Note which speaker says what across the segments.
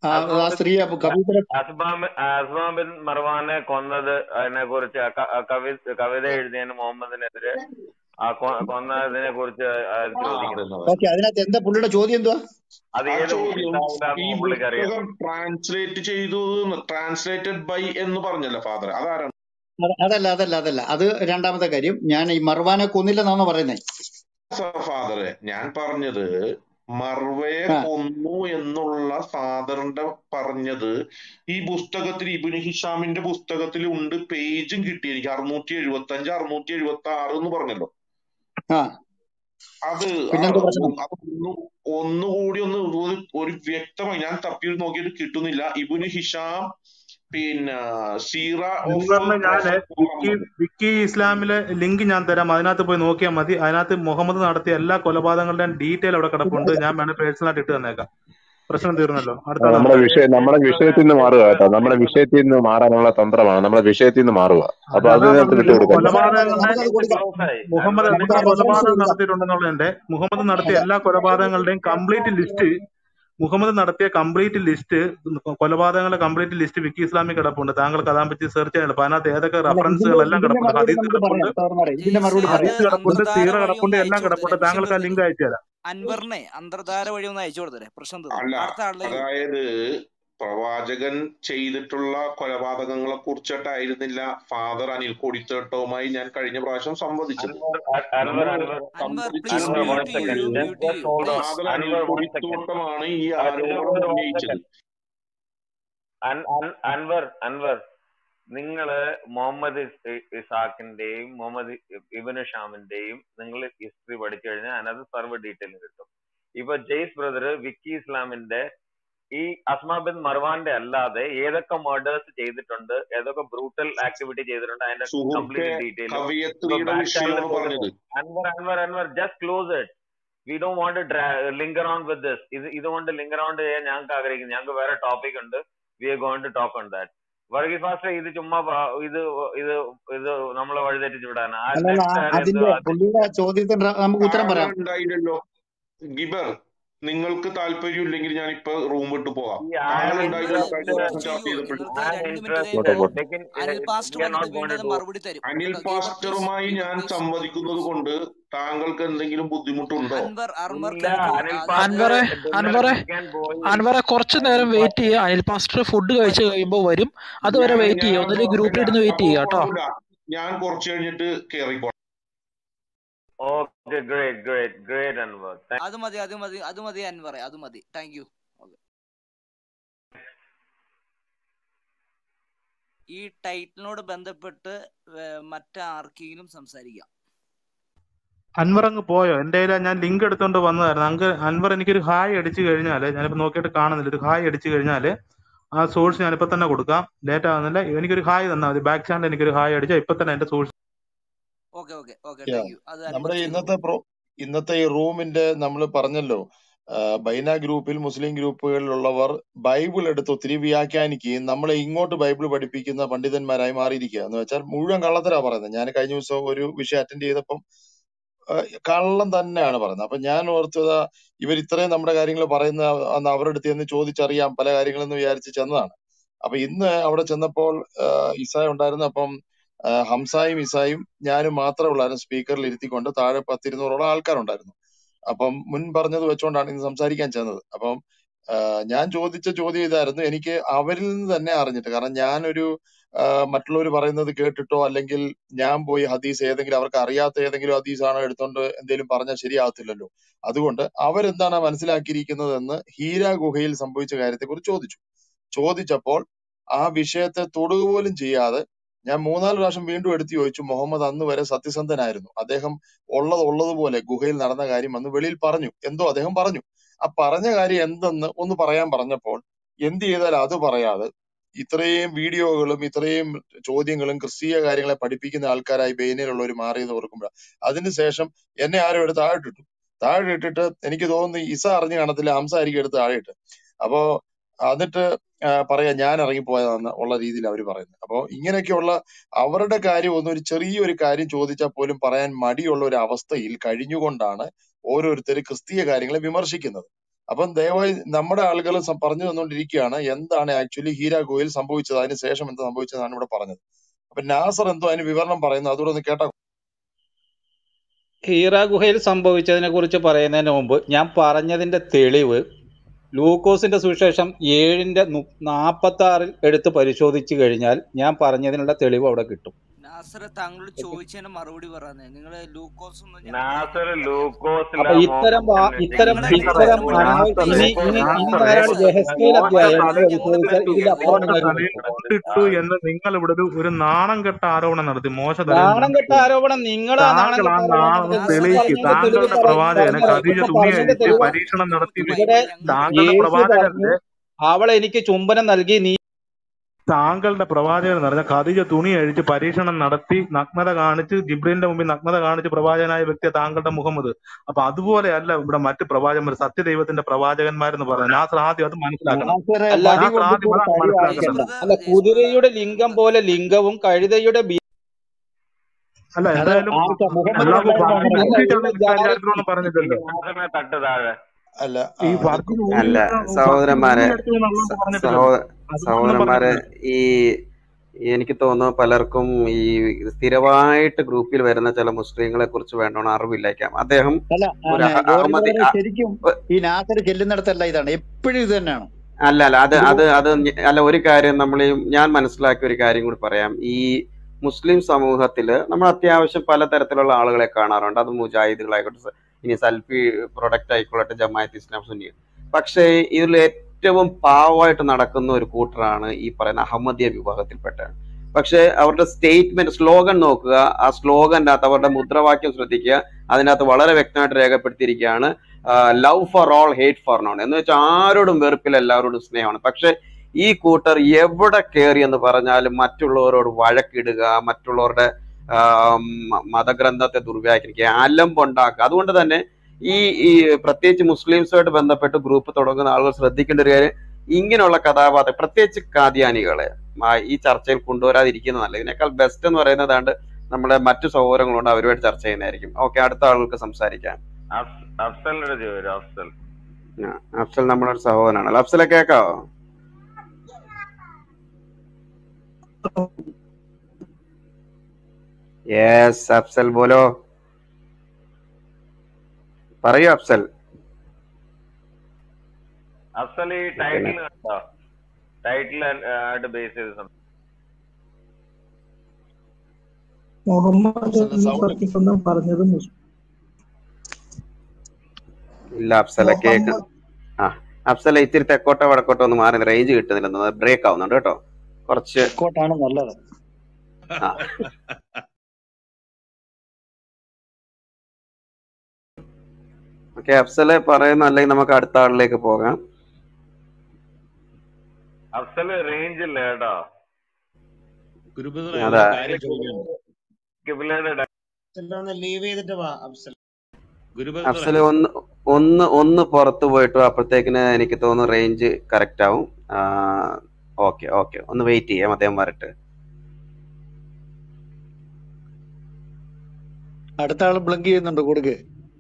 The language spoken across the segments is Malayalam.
Speaker 1: ആ ആ
Speaker 2: അസ്മാബിൻ
Speaker 1: സ്ത്രീ അപ്പൊ കവിതയുടെ
Speaker 2: അസ്മാബിൻ അസ്മാബിൻ മർവാനെ കൊന്നത് അതിനെ കുറിച്ച് കവി കവിത എഴുതിയതിന് മുഹമ്മദിനെതിരെ ആ കൊ- കൊന്നതിനെ കുറിച്ച്
Speaker 3: ആ
Speaker 2: ചോദിക്കുന്നത്
Speaker 3: അതന്നെ അതന്നെ
Speaker 1: ഓക്കെ അതിനകത്ത് എന്താ പുള്ളിയുടെ ചോദ്യം എന്തുവാ
Speaker 2: അത്
Speaker 3: ആ
Speaker 2: ഏത്
Speaker 3: ചോദ്യം ഈ
Speaker 2: കിതാബിലാണെന്ന് പുള്ളിക്ക് അറിയാം
Speaker 3: പുസ്തകം ട്രാൻസ്ലേറ്റ് ചെയ്തു ട്രാൻസ്ലേറ്റഡ് ബൈ എന്ന് പറഞ്ഞല്ലോ ഫാദർ അതാരാണ്
Speaker 1: അത് അതല്ല അതല്ല അതല്ല അത് രണ്ടാമത്തെ കാര്യം ഞാൻ ഈ മർവാനെ കൊന്നില്ലെന്നാണോ പറയുന്നത്
Speaker 3: ഫാദറെ ഞാൻ പറഞ്ഞത് മർവയെ
Speaker 1: ആ
Speaker 3: കൊന്നു എന്നുള്ള ഫാദറിന്റെ പറഞ്ഞത് ഈ പുസ്തകത്തിൽ ഇബിന് ഹിഷാമിന്റെ പുസ്തകത്തിൽ ഉണ്ട് പേജും കിട്ടി എനിക്ക് അറുന്നൂറ്റി എഴുപത്തി അഞ്ച് അറുന്നൂറ്റി എഴുപത്തി ആറ് എന്ന് പറഞ്ഞല്ലോ
Speaker 1: ആ
Speaker 3: അത് ആ
Speaker 1: പിന്നെന്താ പ്രശ്നം
Speaker 3: ഒ- അത് ഒന്ന് ഒന്നുകൂടി ഒന്ന് ഒരു ഒരു വ്യക്തമായി ഞാൻ തപ്പി നോക്കിയിട്ട് കിട്ടുന്നില്ല ഇബിന് ഹിഷാം പിന്നെ സീറ ഓഫ്
Speaker 4: അൻവറിന് ഞാന്
Speaker 3: പ്രൊഫറ്റ്
Speaker 4: വിക്കി
Speaker 3: മുഹമ്മദ്
Speaker 4: വിക്കി ഇസ്ലാമിലെ ലിങ്ക് ഞാൻ തരാം അതിനകത്ത് പോയി നോക്കിയാൽ മതി അതിനകത്ത് മുഹമ്മദ് നടത്തിയ എല്ലാ കൊലപാതകങ്ങളുടെയും ഡീറ്റെയിൽ അവിടെ കിടപ്പുണ്ട് ഞാൻ വേണേൽ പേഴ്സണൽ ആയിട്ട് ഇട്ട് തന്നേക്കാം പ്രശ്നം തീർന്നല്ലോ അടുത്ത
Speaker 5: ആ,
Speaker 4: ആൾ
Speaker 5: നമ്മുടെ
Speaker 4: സംസാരിക്കും
Speaker 5: വിഷയം നമ്മുടെ വിഷയത്തിൽ നിന്ന് മാറുക കേട്ടോ നമ്മുടെ വിഷയത്തിൽ നിന്ന് മാറാനുള്ള തന്ത്രമാണ് നമ്മുടെ വിഷയത്തിൽ നിന്ന് മാറുക അപ്പൊ
Speaker 4: അതല്ല
Speaker 5: അതിനകത്ത്
Speaker 4: പറഞ്ഞത്
Speaker 5: വിട്ടുകൊടുക്കണ്ട
Speaker 4: കൊലപാതകങ്ങളുടെ
Speaker 1: നമുക്കത് കൊടുക്കാം
Speaker 2: ക്ലോസ് ആയി
Speaker 4: മുഹമ്മദ്
Speaker 2: അൻവറിന്
Speaker 4: നിങ്ങൾ
Speaker 1: നമുക്ക് ആ റെഫറൻസ്
Speaker 4: കൊലപാതകം
Speaker 1: കൊടുക്കാം
Speaker 4: നടത്തിയിട്ടുണ്ടെന്നുള്ളതിന്റെ മുഹമ്മദ് നടത്തിയ എല്ലാ കൊലപാതകങ്ങളുടെയും കംപ്ലീറ്റ് ലിസ്റ്റ് മുഹമ്മദ് നടത്തിയ കംപ്ലീറ്റ് ലിസ്റ്റ് കൊലപാതകങ്ങളുടെ കംപ്ലീറ്റ് ലിസ്റ്റ് വിക്കി ഇസ്ലാമിൽ കിടപ്പുണ്ട് താങ്കൾക്ക് അതാൻ പറ്റി സെർച്ച് ചെയ്യാൻ എളുപ്പം അതിനകത്ത് ഏതൊക്കെ
Speaker 1: അല്ല ഇതിന്റെ
Speaker 4: റെഫറൻസുകളെല്ലാം
Speaker 1: ഇതിന്റെ
Speaker 4: കിടപ്പുണ്ട്
Speaker 1: മറുപടി
Speaker 4: ഹദീസ്
Speaker 1: നമുക്ക്
Speaker 4: കിടപ്പുണ്ട്
Speaker 1: പറയാം സാറന്മാരെ ഇതിന്റെ
Speaker 6: ജെയ്സെ
Speaker 1: മറുപടി
Speaker 6: അത്
Speaker 1: പറയാം
Speaker 4: ഹദീസ് കിടപ്പുണ്ട്
Speaker 6: അന്തർധാര
Speaker 4: സീറ
Speaker 6: വഴി
Speaker 4: കിടപ്പുണ്ട്
Speaker 6: ഒന്ന്
Speaker 4: എല്ലാം
Speaker 6: അയച്ചു
Speaker 4: കിടപ്പുണ്ട്
Speaker 6: കൊടുത്തരെ പ്രശ്നം
Speaker 4: താങ്കൾക്ക് ആ
Speaker 6: തീർന്നു
Speaker 4: ലിങ്ക് അയച്ചു തരാം
Speaker 6: അൻവറിനെ അന്തർധാര വഴി ഒന്ന് അയച്ചു കൊടുത്തരെ പ്രശ്നം തീർന്നു
Speaker 3: അല്ല
Speaker 6: അടുത്ത ആളിലേക്ക് പോകും
Speaker 3: അതായത് പ്രവാചകൻ ചെയ്തിട്ടുള്ള കൊലപാതകങ്ങളെ കുറിച്ചിട്ടായിരുന്നില്ല ഫാദർ അനിൽ കൊടിത്തോട്ടവുമായി ഞാൻ കഴിഞ്ഞ പ്രാവശ്യം സംവദിച്ചത്
Speaker 2: അൻവർ
Speaker 3: നമ്മൾ
Speaker 2: Anwar
Speaker 6: Anwar
Speaker 2: Anwar
Speaker 6: please
Speaker 2: Anwar
Speaker 6: mute
Speaker 2: one
Speaker 6: ചെയ്യൂ
Speaker 2: സെക്കൻഡ്
Speaker 6: മ്യൂട്ട്
Speaker 2: ജസ്റ്റ്
Speaker 6: ചെയ്യൂ
Speaker 2: just hold on
Speaker 6: please
Speaker 3: father Anil
Speaker 2: Anwar one second
Speaker 3: കൊടിത്തോട്ടമാണ് ഈ
Speaker 2: അൻവർ
Speaker 3: ആരോപണം
Speaker 2: വൺ
Speaker 3: ഉന്നയിച്ചത്
Speaker 2: സെക്കൻഡ് അൻവർ അൻവർ നിങ്ങള് മുഹമ്മദ് ഇസ് ഇസാഖിന്റെയും മുഹമ്മദ് ഇബിന് ഷാമിന്റെയും നിങ്ങൾ ഹിസ്റ്ററി പഠിച്ചു കഴിഞ്ഞാൽ അതിനകത്ത് സർവ്വ ഡീറ്റെയിൽ കിട്ടും ഇപ്പൊ ജെയ്സ് ബ്രദർ വിക്കി ഇസ്ലാമിന്റെ ഈ അസ്മാ ബിൻ മർവാന്റെ അല്ലാതെ ഏതൊക്കെ മർഡേഴ്സ് ചെയ്തിട്ടുണ്ട് ഏതൊക്കെ ബ്രൂട്ടൽ ആക്ടിവിറ്റി ചെയ്തിട്ടുണ്ട് അതിന്റെ
Speaker 3: സുഹൃത്തെ
Speaker 2: കംപ്ലീറ്റ് ഡീറ്റെയിലും ഇപ്പൊ
Speaker 3: കവിയത്രിയുടെ
Speaker 2: ബാക്ക് ചാനലിൽ
Speaker 3: വിഷയമാണ്
Speaker 2: പോയിട്ട്
Speaker 3: പറഞ്ഞത്
Speaker 2: Anwar Anwar Anwar just close it we don't want link around with this ഇത് ഇതുകൊണ്ട് ലിങ്ക് അറൌണ്ട് ചെയ്യാൻ ഞങ്ങൾക്ക് ആഗ്രഹിക്കുന്നു ഞങ്ങൾക്ക് വേറെ ടോപ്പിക് ഉണ്ട് we are going to talk on that Varghese pastor ഇത് ചുമ്മാ പ- ഇത് ഇത് ഇത് നമ്മളെ വഴിതെറ്റിച്ച് വിടാനാ
Speaker 1: അല്ലല്ല
Speaker 2: നെക്സ്റ്റ്
Speaker 1: ആ-
Speaker 2: ആര് എന്ത്
Speaker 1: അതിന്റെ പുള്ളിയുടെ ചോദ്യത്തിന് ര- നമുക്ക് ഉത്തരം
Speaker 3: താങ്കൾ
Speaker 1: പറയാം
Speaker 3: ഉണ്ടായില്ലല്ലോ ഗിബർ നിങ്ങൾക്ക് താല്പര്യമില്ലെങ്കിൽ ഞാൻ ഇപ്പൊ റൂം വിട്ടു പോകാം
Speaker 2: ഈ
Speaker 3: താങ്കൾ
Speaker 2: ആൻ
Speaker 6: അൻവർ
Speaker 3: ഉണ്ടായില്ലല്ലോ കഴിഞ്ഞ
Speaker 6: മ്യൂട്ട്
Speaker 3: പ്രാവശ്യം ചർച്ച
Speaker 6: ചെയ്യൂ
Speaker 3: ചെയ്തപ്പോൾ
Speaker 6: നിങ്ങൾക്ക്
Speaker 2: ആൻ
Speaker 6: രണ്ട് മിനിറ്റ്
Speaker 2: ഇൻട്രസ്റ്റ്
Speaker 5: പോട്ടെ
Speaker 6: കഴിയുമ്പോൾ
Speaker 5: പോട്ടെ
Speaker 2: taking
Speaker 6: Anil pastor
Speaker 2: we are
Speaker 6: വന്നിട്ട്
Speaker 2: not going to
Speaker 6: വീണ്ടും
Speaker 2: do
Speaker 6: മറുപടി തരും
Speaker 3: അനിൽ
Speaker 6: കേട്ടോ ഗീവർ പ്ലീസ്
Speaker 3: പാസ്റ്ററുമായി
Speaker 6: ഗീവർ
Speaker 3: ഞാൻ
Speaker 6: പ്ലീസ്
Speaker 3: സംവദിക്കുന്നത് കൊണ്ട് താങ്കൾക്ക് എന്തെങ്കിലും ബുദ്ധിമുട്ടുണ്ടോ
Speaker 6: അൻവർ അർമർ
Speaker 2: ഇല്ല
Speaker 6: കേൾക്കൂ
Speaker 2: അനിൽ
Speaker 6: അത്
Speaker 2: പാസ്റ്റർ
Speaker 7: അൻവറെ അൻവറെ
Speaker 2: ഡിന്നർ പോയി
Speaker 7: അൻവറെ കുറച്ചു
Speaker 2: അനിൽ
Speaker 7: നേരം വെയിറ്റ്
Speaker 2: പാസ്റ്റർ
Speaker 7: ചെയ്യുക അനിൽ പാസ്റ്റർ ഫുഡ് കഴിച്ച് കഴിയുമ്പോൾ വരും അതുവരെ
Speaker 3: ഞാൻ
Speaker 7: വെയിറ്റ് ചെയ്യുക
Speaker 3: ഞാൻ
Speaker 7: ഒന്നില്ലെങ്കിൽ ഗ്രൂപ്പിൽ
Speaker 3: കുഴപ്പമില്ല
Speaker 7: ഇരുന്ന് വെയിറ്റ്
Speaker 3: അപ്പൊ
Speaker 7: ചെയ്യുക കേട്ടോ
Speaker 3: കുഴപ്പമില്ല ഞാൻ കുറച്ച് കഴിഞ്ഞിട്ട് കേറിക്കോളാം
Speaker 2: okay great great great Anwar
Speaker 6: അത് മതി അത് മതി അത് മതി അൻവറെ അത് മതി താങ്ക് യു ഈ ടൈറ്റിലിനോട് ബന്ധപ്പെട്ട് വേ- മറ്റാർക്കെങ്കിലും സംസാരിക്കാം
Speaker 4: അൻവർ അങ്ങ് പോയോ എന്റെ കയ്യിൽ ഞാൻ ലിങ്ക് എടുത്തോണ്ട് വന്നതായിരുന്നു അങ്ങ് അൻവർ എനിക്കൊരു ഹായ് അടിച്ചു കഴിഞ്ഞാല് ഞാനിപ്പോ നോക്കിയിട്ട് കാണുന്നില്ല ഒരു ഹായ് അടിച്ചു കഴിഞ്ഞാല് ആ സോഴ്സ് ഞാനിപ്പോ തന്നെ കൊടുക്കാം ലേറ്റ് ആവുന്നില്ല എനിക്കൊരു ഹായ് തന്നാൽ മതി ബാക്ക് ചാനൽ എനിക്കൊരു ഹായ് അടിച്ചാൽ ഇപ്പൊ തന്നെ എന്റെ source
Speaker 6: okay okay okay
Speaker 8: yeah
Speaker 6: thank you അത് അൻവർ
Speaker 8: നമ്മുടെ
Speaker 6: ചെയ്തോളൂ
Speaker 8: ഇന്നത്തെ പ്രോ ഇന്നത്തെ ഈ റൂമിന്റെ നമ്മൾ പറഞ്ഞല്ലോ ആ, ബൈന ഗ്രൂപ്പിൽ മുസ്ലിം ഗ്രൂപ്പുകളിലുള്ളവർ ബൈബിൾ എടുത്ത് ഒത്തിരി വ്യാഖ്യാനിക്കുകയും നമ്മളെ ഇങ്ങോട്ട് ബൈബിൾ പഠിപ്പിക്കുന്ന പണ്ഡിതന്മാരായി മാറിയിരിക്കുക എന്ന് വെച്ചാൽ മുഴുവൻ കള്ളത്തരാ പറയുന്നത് ഞാൻ കഴിഞ്ഞ ദിവസം ഒരു വിഷയം അറ്റൻഡ് ചെയ്തപ്പം ആ, കള്ളം തന്നെയാണ് പറയുന്നത് അപ്പൊ ഞാൻ ഓർത്തത് ഇവർ ഇത്രയും നമ്മുടെ കാര്യങ്ങൾ പറയുന്ന അന്ന് അവരുടെ അടുത്ത് ചെന്ന് ചോദിച്ചറിയാം പല കാര്യങ്ങളെന്ന് വിചാരിച്ച് ചെന്നതാണ് അപ്പൊ ഇന്ന് അവിടെ ചെന്നപ്പോൾ ആ, ഇസായ ഉണ്ടായിരുന്നു അപ്പം ആ, ഹംസായും ഇസായും ഞാനും മാത്രമേ ഉള്ളായിരുന്നു സ്പീക്കറിൽ ഇരുത്തിക്കൊണ്ട് താഴെ പത്തിരുന്നൂറോളം ആൾക്കാരുണ്ടായിരുന്നു അപ്പം മുൻ പറഞ്ഞത് വെച്ചുകൊണ്ടാണ് ഇന്ന് സംസാരിക്കാൻ ചെന്നത് അപ്പം ആ, ഞാൻ ചോദിച്ച ചോദ്യം ഇതായിരുന്നു എനിക്ക് അവരിൽ നിന്ന് തന്നെ അറിഞ്ഞിട്ട് കാരണം ഞാനൊരു മറ്റുള്ളവർ പറയുന്നത് കേട്ടിട്ടോ അല്ലെങ്കിൽ ഞാൻ പോയി ഹദീസ് ഏതെങ്കിലും അവർക്ക് അറിയാത്ത ഏതെങ്കിലും ഹദീസാണോ എടുത്തോണ്ട് എന്തെങ്കിലും പറഞ്ഞാൽ ശരിയാകത്തില്ലല്ലോ അതുകൊണ്ട് അവരെന്താണ് മനസ്സിലാക്കിയിരിക്കുന്നതെന്ന് ഹീര ഗുഹയിൽ സംഭവിച്ച കാര്യത്തെക്കുറിച്ച് ചോദിച്ചു ചോദിച്ചപ്പോൾ ആ വിഷയത്തെ തൊടുക പോലും ചെയ്യാതെ ഞാൻ മൂന്നാല് പ്രാവശ്യം വീണ്ടും എടുത്തു ചോദിച്ചു മുഹമ്മദ് അന്ന് വരെ സത്യസന്ധനായിരുന്നു അദ്ദേഹം ഉള്ളത് ഉള്ളതുപോലെ ഗുഹയിൽ നടന്ന കാര്യം അന്ന് വെളിയിൽ പറഞ്ഞു എന്തോ അദ്ദേഹം പറഞ്ഞു ആ പറഞ്ഞ കാര്യം എന്തെന്ന് ഒന്ന് പറയാൻ പറഞ്ഞപ്പോൾ എന്ത് ചെയ്താൽ അത് പറയാതെ ഇത്രയും വീഡിയോകളും ഇത്രയും ചോദ്യങ്ങളും ക്രിസ്തീയ കാര്യങ്ങളെ പഠിപ്പിക്കുന്ന ആൾക്കാരായി ബെയിനിലുള്ളവർ മാറിയത് ഓർക്കുമ്പോഴാണ് അതിനുശേഷം എന്നെ ആരും എടുത്ത് താഴെ ഇട്ടു താഴെ ഇട്ടിട്ട് എനിക്ക് തോന്നുന്നു ഇസ അറിഞ്ഞു കാണത്തില്ല ഹംസ ആയിരിക്കും എടുത്ത് താഴെ ഇട്ട് അപ്പോ എന്നിട്ട് ആ, പറയാ ഞാൻ ഇറങ്ങിപ്പോയതാന്ന് ഉള്ള രീതിയിൽ അവർ പറയുന്നത് അപ്പോ ഇങ്ങനെയൊക്കെയുള്ള അവരുടെ കാര്യം ഒന്നും ഒരു ചെറിയൊരു കാര്യം ചോദിച്ചാൽ പോലും പറയാൻ മടിയുള്ള ഒരു അവസ്ഥയിൽ കഴിഞ്ഞുകൊണ്ടാണ് ഓരോരുത്തർ ക്രിസ്തീയ കാര്യങ്ങളെ വിമർശിക്കുന്നത് അപ്പം ദയവായി നമ്മുടെ ആളുകൾ സം- പറഞ്ഞു തന്നുകൊണ്ടിരിക്കുകയാണ് എന്താണ് ആക്ച്വലി ഹീര ഗോയിൽ സംഭവിച്ചത് അതിന് ശേഷം എന്ത് സംഭവിച്ചതാണ് ഇവിടെ പറഞ്ഞത് അപ്പൊ നാസർ എന്തോ അതിന് വിവരണം പറയുന്നു അതുകൂടെ ഒന്ന് കേട്ടോ
Speaker 9: ഹീറ ഗുഹയിൽ സംഭവിച്ചതിനെ കുറിച്ച് പറയുന്നതിന് മുമ്പ് ഞാൻ പറഞ്ഞതിന്റെ തെളിവ് ലൂക്കോസിന്റെ സുവിശേഷം ഏഴിന്റെ നാൽപ്പത്തി ആറിൽ എടുത്ത് പരിശോധിച്ചു കഴിഞ്ഞാൽ ഞാൻ പറഞ്ഞതിനുള്ള തെളിവ് അവിടെ കിട്ടും
Speaker 6: നാസറെ താങ്കളോട് ചോദിച്ചതിന് മറുപടി പറയാന്നേ നിങ്ങള് ലൂക്കോസ് ഒന്നും ഞാൻ
Speaker 2: നാസർ ലൂക്കോസില
Speaker 9: അപ്പൊ ഇത്തരം വാ- ഇത്തരം
Speaker 6: നിങ്ങളെ
Speaker 9: ഇത്തരം
Speaker 6: നിങ്ങളെ
Speaker 9: അനാവശ്യ ഇനി ഇനി ഇനി
Speaker 4: നാസറെ
Speaker 9: ധാരാളം യഹസ്കേൽ
Speaker 4: മോശ
Speaker 9: അധ്യായം എടുത്ത്
Speaker 4: തലയിൽ
Speaker 9: പരിശോധിച്ചാൽ
Speaker 4: കൊണ്ടിട്ടു
Speaker 9: ഇതിലപ്പുറം
Speaker 4: മോശ
Speaker 9: കാര്യം
Speaker 4: തലയിൽ
Speaker 9: കിട്ടും
Speaker 4: കൊണ്ടിട്ടു എന്ന് നിങ്ങൾ ഇവിടെ ഒരു ഒരു നാണം കെട്ട ആരോപണം നടത്തി മോശ തലയിൽ
Speaker 9: നാണം കെട്ട
Speaker 4: കൊണ്ടിട്ടു
Speaker 9: ആരോപണം നിങ്ങളാ നാണം
Speaker 4: താങ്കൾ ആ
Speaker 9: കെട്ട ആരോപണം
Speaker 4: നാണം
Speaker 9: നടത്തിയത്
Speaker 6: നാസർ
Speaker 9: ഇപ്പൊ
Speaker 4: തെളിയിക്ക്
Speaker 9: പറഞ്ഞതിന്റെ തെളിവ്
Speaker 4: താങ്കളുടെ
Speaker 9: പറ
Speaker 4: പ്രവാചകന്
Speaker 9: പറഞ്ഞോ
Speaker 4: ഖദീജ
Speaker 9: ഇപ്പൊ
Speaker 4: തുണി
Speaker 9: പറഞ്ഞതിന്റെ
Speaker 4: അഴിച്ച്
Speaker 9: തെളിവ്
Speaker 4: പരീക്ഷണം നടത്തി
Speaker 6: നമുക്ക്
Speaker 9: ഇവിടെ
Speaker 6: ഞങ്ങൾക്ക്
Speaker 4: താങ്കളുടെ
Speaker 9: യേശു
Speaker 4: പ്രവാചകന്റെ
Speaker 9: പറഞ്ഞു അവളെ എനിക്ക് ചുംബനം നൽകി നീ
Speaker 4: താങ്കളുടെ പ്രവാചകൻ എന്ന് പറഞ്ഞാൽ ഖദീജ തുണി അഴിച്ച് പരീക്ഷണം നടത്തി നഗ്നത കാണിച്ച് ജിബ്രീലിന്റെ മുമ്പിൽ നഗ്നത കാണിച്ച് പ്രവാചകനായ വ്യക്തിയെ താങ്കളുടെ മുഹമ്മദ് അപ്പൊ അതുപോലെയല്ല ഇവിടെ മറ്റ് പ്രവാചകന്മാർ സത്യദൈവത്തിന്റെ പ്രവാചകന്മാരെന്ന് പറയുന്നത് നാസർ ആദ്യം അത് മനസ്സിലാക്കണം
Speaker 1: നാസറെ
Speaker 9: അല്ല
Speaker 1: വടി
Speaker 4: നാസർ ആദ്യം
Speaker 1: കൊണ്ടിട്ട്
Speaker 4: അത്
Speaker 1: തടി
Speaker 4: മനസ്സിലാക്കണം
Speaker 1: വായിക്കണ്ട
Speaker 9: അല്ല
Speaker 6: യേശു ബ്രദർ
Speaker 9: കുതിരയുടെ ലിംഗം പോലെ ലിംഗവും കഴുതയുടെ ബി-
Speaker 4: അല്ല
Speaker 1: അത്
Speaker 4: എന്തായാലും
Speaker 1: ആർക്കാ മുഹമ്മദ്
Speaker 4: അള്ളാഹു
Speaker 1: ഉണ്ടായിരുന്ന
Speaker 4: ഫർജിൻ
Speaker 1: അങ്ങനെയല്ല
Speaker 9: അല്ല
Speaker 4: ഊഹിച്ചാണ്
Speaker 9: ഇവിടെ
Speaker 4: ഇസ്ലാം
Speaker 9: ജാതി
Speaker 4: ചരിത്രമൊന്നും പറഞ്ഞില്ലല്ലോ
Speaker 2: നാസറിനെ തട്ട് താഴെ
Speaker 8: അല്ല
Speaker 4: ഈ
Speaker 8: ആ അത്
Speaker 4: ഫർജിൻ
Speaker 10: അല്ല
Speaker 4: ഊഹിച്ച ഫർജിൻ
Speaker 10: സഹോദരന്മാരെ
Speaker 4: ഊഹിയെടുത്തു എന്നുള്ളത്
Speaker 10: സ-
Speaker 4: പറഞ്ഞിട്ടില്ലല്ലോ
Speaker 10: സഹോ
Speaker 4: അതൊന്നും
Speaker 10: സഹോദരന്മാരെ
Speaker 4: പറഞ്ഞിട്ടില്ല
Speaker 10: ഈ എനിക്ക് തോന്നുന്നു പലർക്കും ഈ സ്ഥിരമായിട്ട് ഗ്രൂപ്പിൽ വരുന്ന ചില മുസ്ലിങ്ങളെ കുറിച്ച് വേണ്ടോണം അറിവില്ലായിരിക്കാം അദ്ദേഹം
Speaker 1: അല്ല
Speaker 10: ഒരു
Speaker 1: ആന്നെ,
Speaker 10: അഹ-
Speaker 1: ജോർജ്
Speaker 10: അഹമ്മദി
Speaker 1: ബ്രദറെ
Speaker 10: അ-
Speaker 1: ശരിക്കും
Speaker 10: ഒ-
Speaker 1: ഈ നാസർ ചെല്ലുന്നിടത്തല്ല ഇതാണ് എപ്പോഴും ഇത് തന്നെയാണ്
Speaker 10: അല്ല അല്ല അത്
Speaker 1: ഇത്
Speaker 10: അത് അത് ഞ- അല്ല ഒരു കാര്യം നമ്മൾ ഞാൻ മനസ്സിലാക്കിയ ഒരു കാര്യം കൂടി പറയാം ഈ മുസ്ലിം സമൂഹത്തിൽ നമ്മൾ അത്യാവശ്യം പലതരത്തിലുള്ള ആളുകളെ കാണാറുണ്ട് അത് മുജാഹിദുകളായിക്കോട്ടെ സ- ഇനി സൽഫി പ്രൊഡക്റ്റ് ആയിക്കൊള്ളട്ടെ ജമാഅത്ത് ഇസ്ലാം സുന്നി പക്ഷേ ഇതിൽ ഏറ്റവും പാവമായിട്ട് നടക്കുന്ന ഒരു കൂട്ടറാണ് ഈ പറയുന്ന അഹമ്മദിയ വിഭാഗത്തിൽപ്പെട്ട പക്ഷേ അവരുടെ സ്റ്റേറ്റ്മെന്റ് സ്ലോഗൻ നോക്കുക ആ സ്ലോഗന്റെ അകത്ത് അവരുടെ മുദ്രാവാക്യം ശ്രദ്ധിക്കുക അതിനകത്ത് വളരെ വ്യക്തമായിട്ട് രേഖപ്പെടുത്തിയിരിക്കുകയാണ് love for all hate for none എന്ന് വെച്ചാൽ ആരോടും വെറുപ്പില്ല എല്ലാവരോടും സ്നേഹമാണ് പക്ഷെ ഈ കൂട്ടർ എവിടെ കയറി എന്ന് പറഞ്ഞാലും മറ്റുള്ളവരോട് വഴക്കിടുക മറ്റുള്ളവരുടെ ആ, മ- മതഗ്രന്ഥത്തെ ദുർവ്യാഖ്യാനിക്കുക അലമ്പുണ്ടാക്കുക അതുകൊണ്ട് തന്നെ ഈ ഈ പ്രത്യേകിച്ച് മുസ്ലിംസുമായിട്ട് ബന്ധപ്പെട്ട് ഗ്രൂപ്പ് തുടങ്ങുന്ന ആളുകൾ ശ്രദ്ധിക്കേണ്ട ഒരു കാര്യം ഇങ്ങനെയുള്ള കഥാപാത്രം പ്രത്യേകിച്ച് കാദ്യാനികളെ ആ, ഈ ചർച്ചയിൽ കൊണ്ടുവരാതിരിക്കുന്നത് നല്ലത് ഇതിനേക്കാൾ ബെസ്റ്റ് എന്ന് പറയുന്നതാണ്ട് നമ്മുടെ മറ്റു സൗകര്യങ്ങളുണ്ട് അവരുമായിട്ട് ചർച്ച ചെയ്യുന്നതായിരിക്കും ഓക്കെ അടുത്ത ആളുകൾക്ക് സംസാരിക്കാം
Speaker 2: അഫ്- അഫ്സലിനോട് ചോദിച്ചു അഫ്സൽ
Speaker 10: ആ, അഫ്സൽ നമ്മുടെ ഒരു സഹോദരനാണ് അഫ്സലെ കേക്കാവോ യെസ് അഫ്സൽ ബോലോ പറയൂ അഫ്സൽ
Speaker 2: അഫ്സൽ ഈ
Speaker 10: ഓക്കെ
Speaker 2: ടൈറ്റിൽ കണ്ടോ ടൈറ്റിൽ ആയിട്ട് ബേസ് ചെയ്ത് സംസാരിച്ചു
Speaker 7: മുഹമ്മദ്
Speaker 8: അഫ്സലിന്റെ സൗണ്ട്
Speaker 7: മുസ്തഫിക്കൊന്നും പറഞ്ഞത് മുസ്-
Speaker 10: ഇല്ല അഫ്സലെ കേക്ക്
Speaker 7: മുഹമ്മദ്
Speaker 10: ആ അഫ്സലെ ഇത്തിരി തെക്കോട്ടോ വടക്കോട്ടോ ഒന്ന് മാറി റേഞ്ച് കിട്ടുന്നില്ല ബ്രേക്ക് ആവുന്നുണ്ട് കേട്ടോ കുറച്ച്
Speaker 1: തെക്കോട്ടാണ് നല്ലത്
Speaker 10: ആ ഓക്കെ അഫ്സലെ പറയുന്ന അല്ലെങ്കിൽ നമുക്ക് അടുത്ത ആളിലേക്ക് പോകാം
Speaker 2: അഫ്സൽ റേഞ്ച് ഇല്ല കേട്ടോ
Speaker 11: ഗുരുബദറെ
Speaker 10: അതാ
Speaker 11: ഒരു കാര്യം ചോദിക്കാനുണ്ട്
Speaker 2: കിബിലയുടെ
Speaker 12: ഒന്ന് ലീവ് ചെയ്തിട്ട് വാ അഫ്സൽ
Speaker 11: ഗുരുബദറെ
Speaker 10: അഫ്സല് ഒന്ന് ഒന്ന് ഒന്ന് പുറത്ത് പോയിട്ട് അപ്പോഴത്തേക്കിന് എനിക്ക് തോന്നുന്നു റേഞ്ച് കറക്റ്റ് ആവും ഓക്കെ ഓക്കെ ഒന്ന് വെയിറ്റ് ചെയ്യാം അദ്ദേഹം വരട്ടെ
Speaker 1: അടുത്ത ആള് ബ്ലങ്ക് ചെയ്യുന്നുണ്ട് കൊടുക്ക്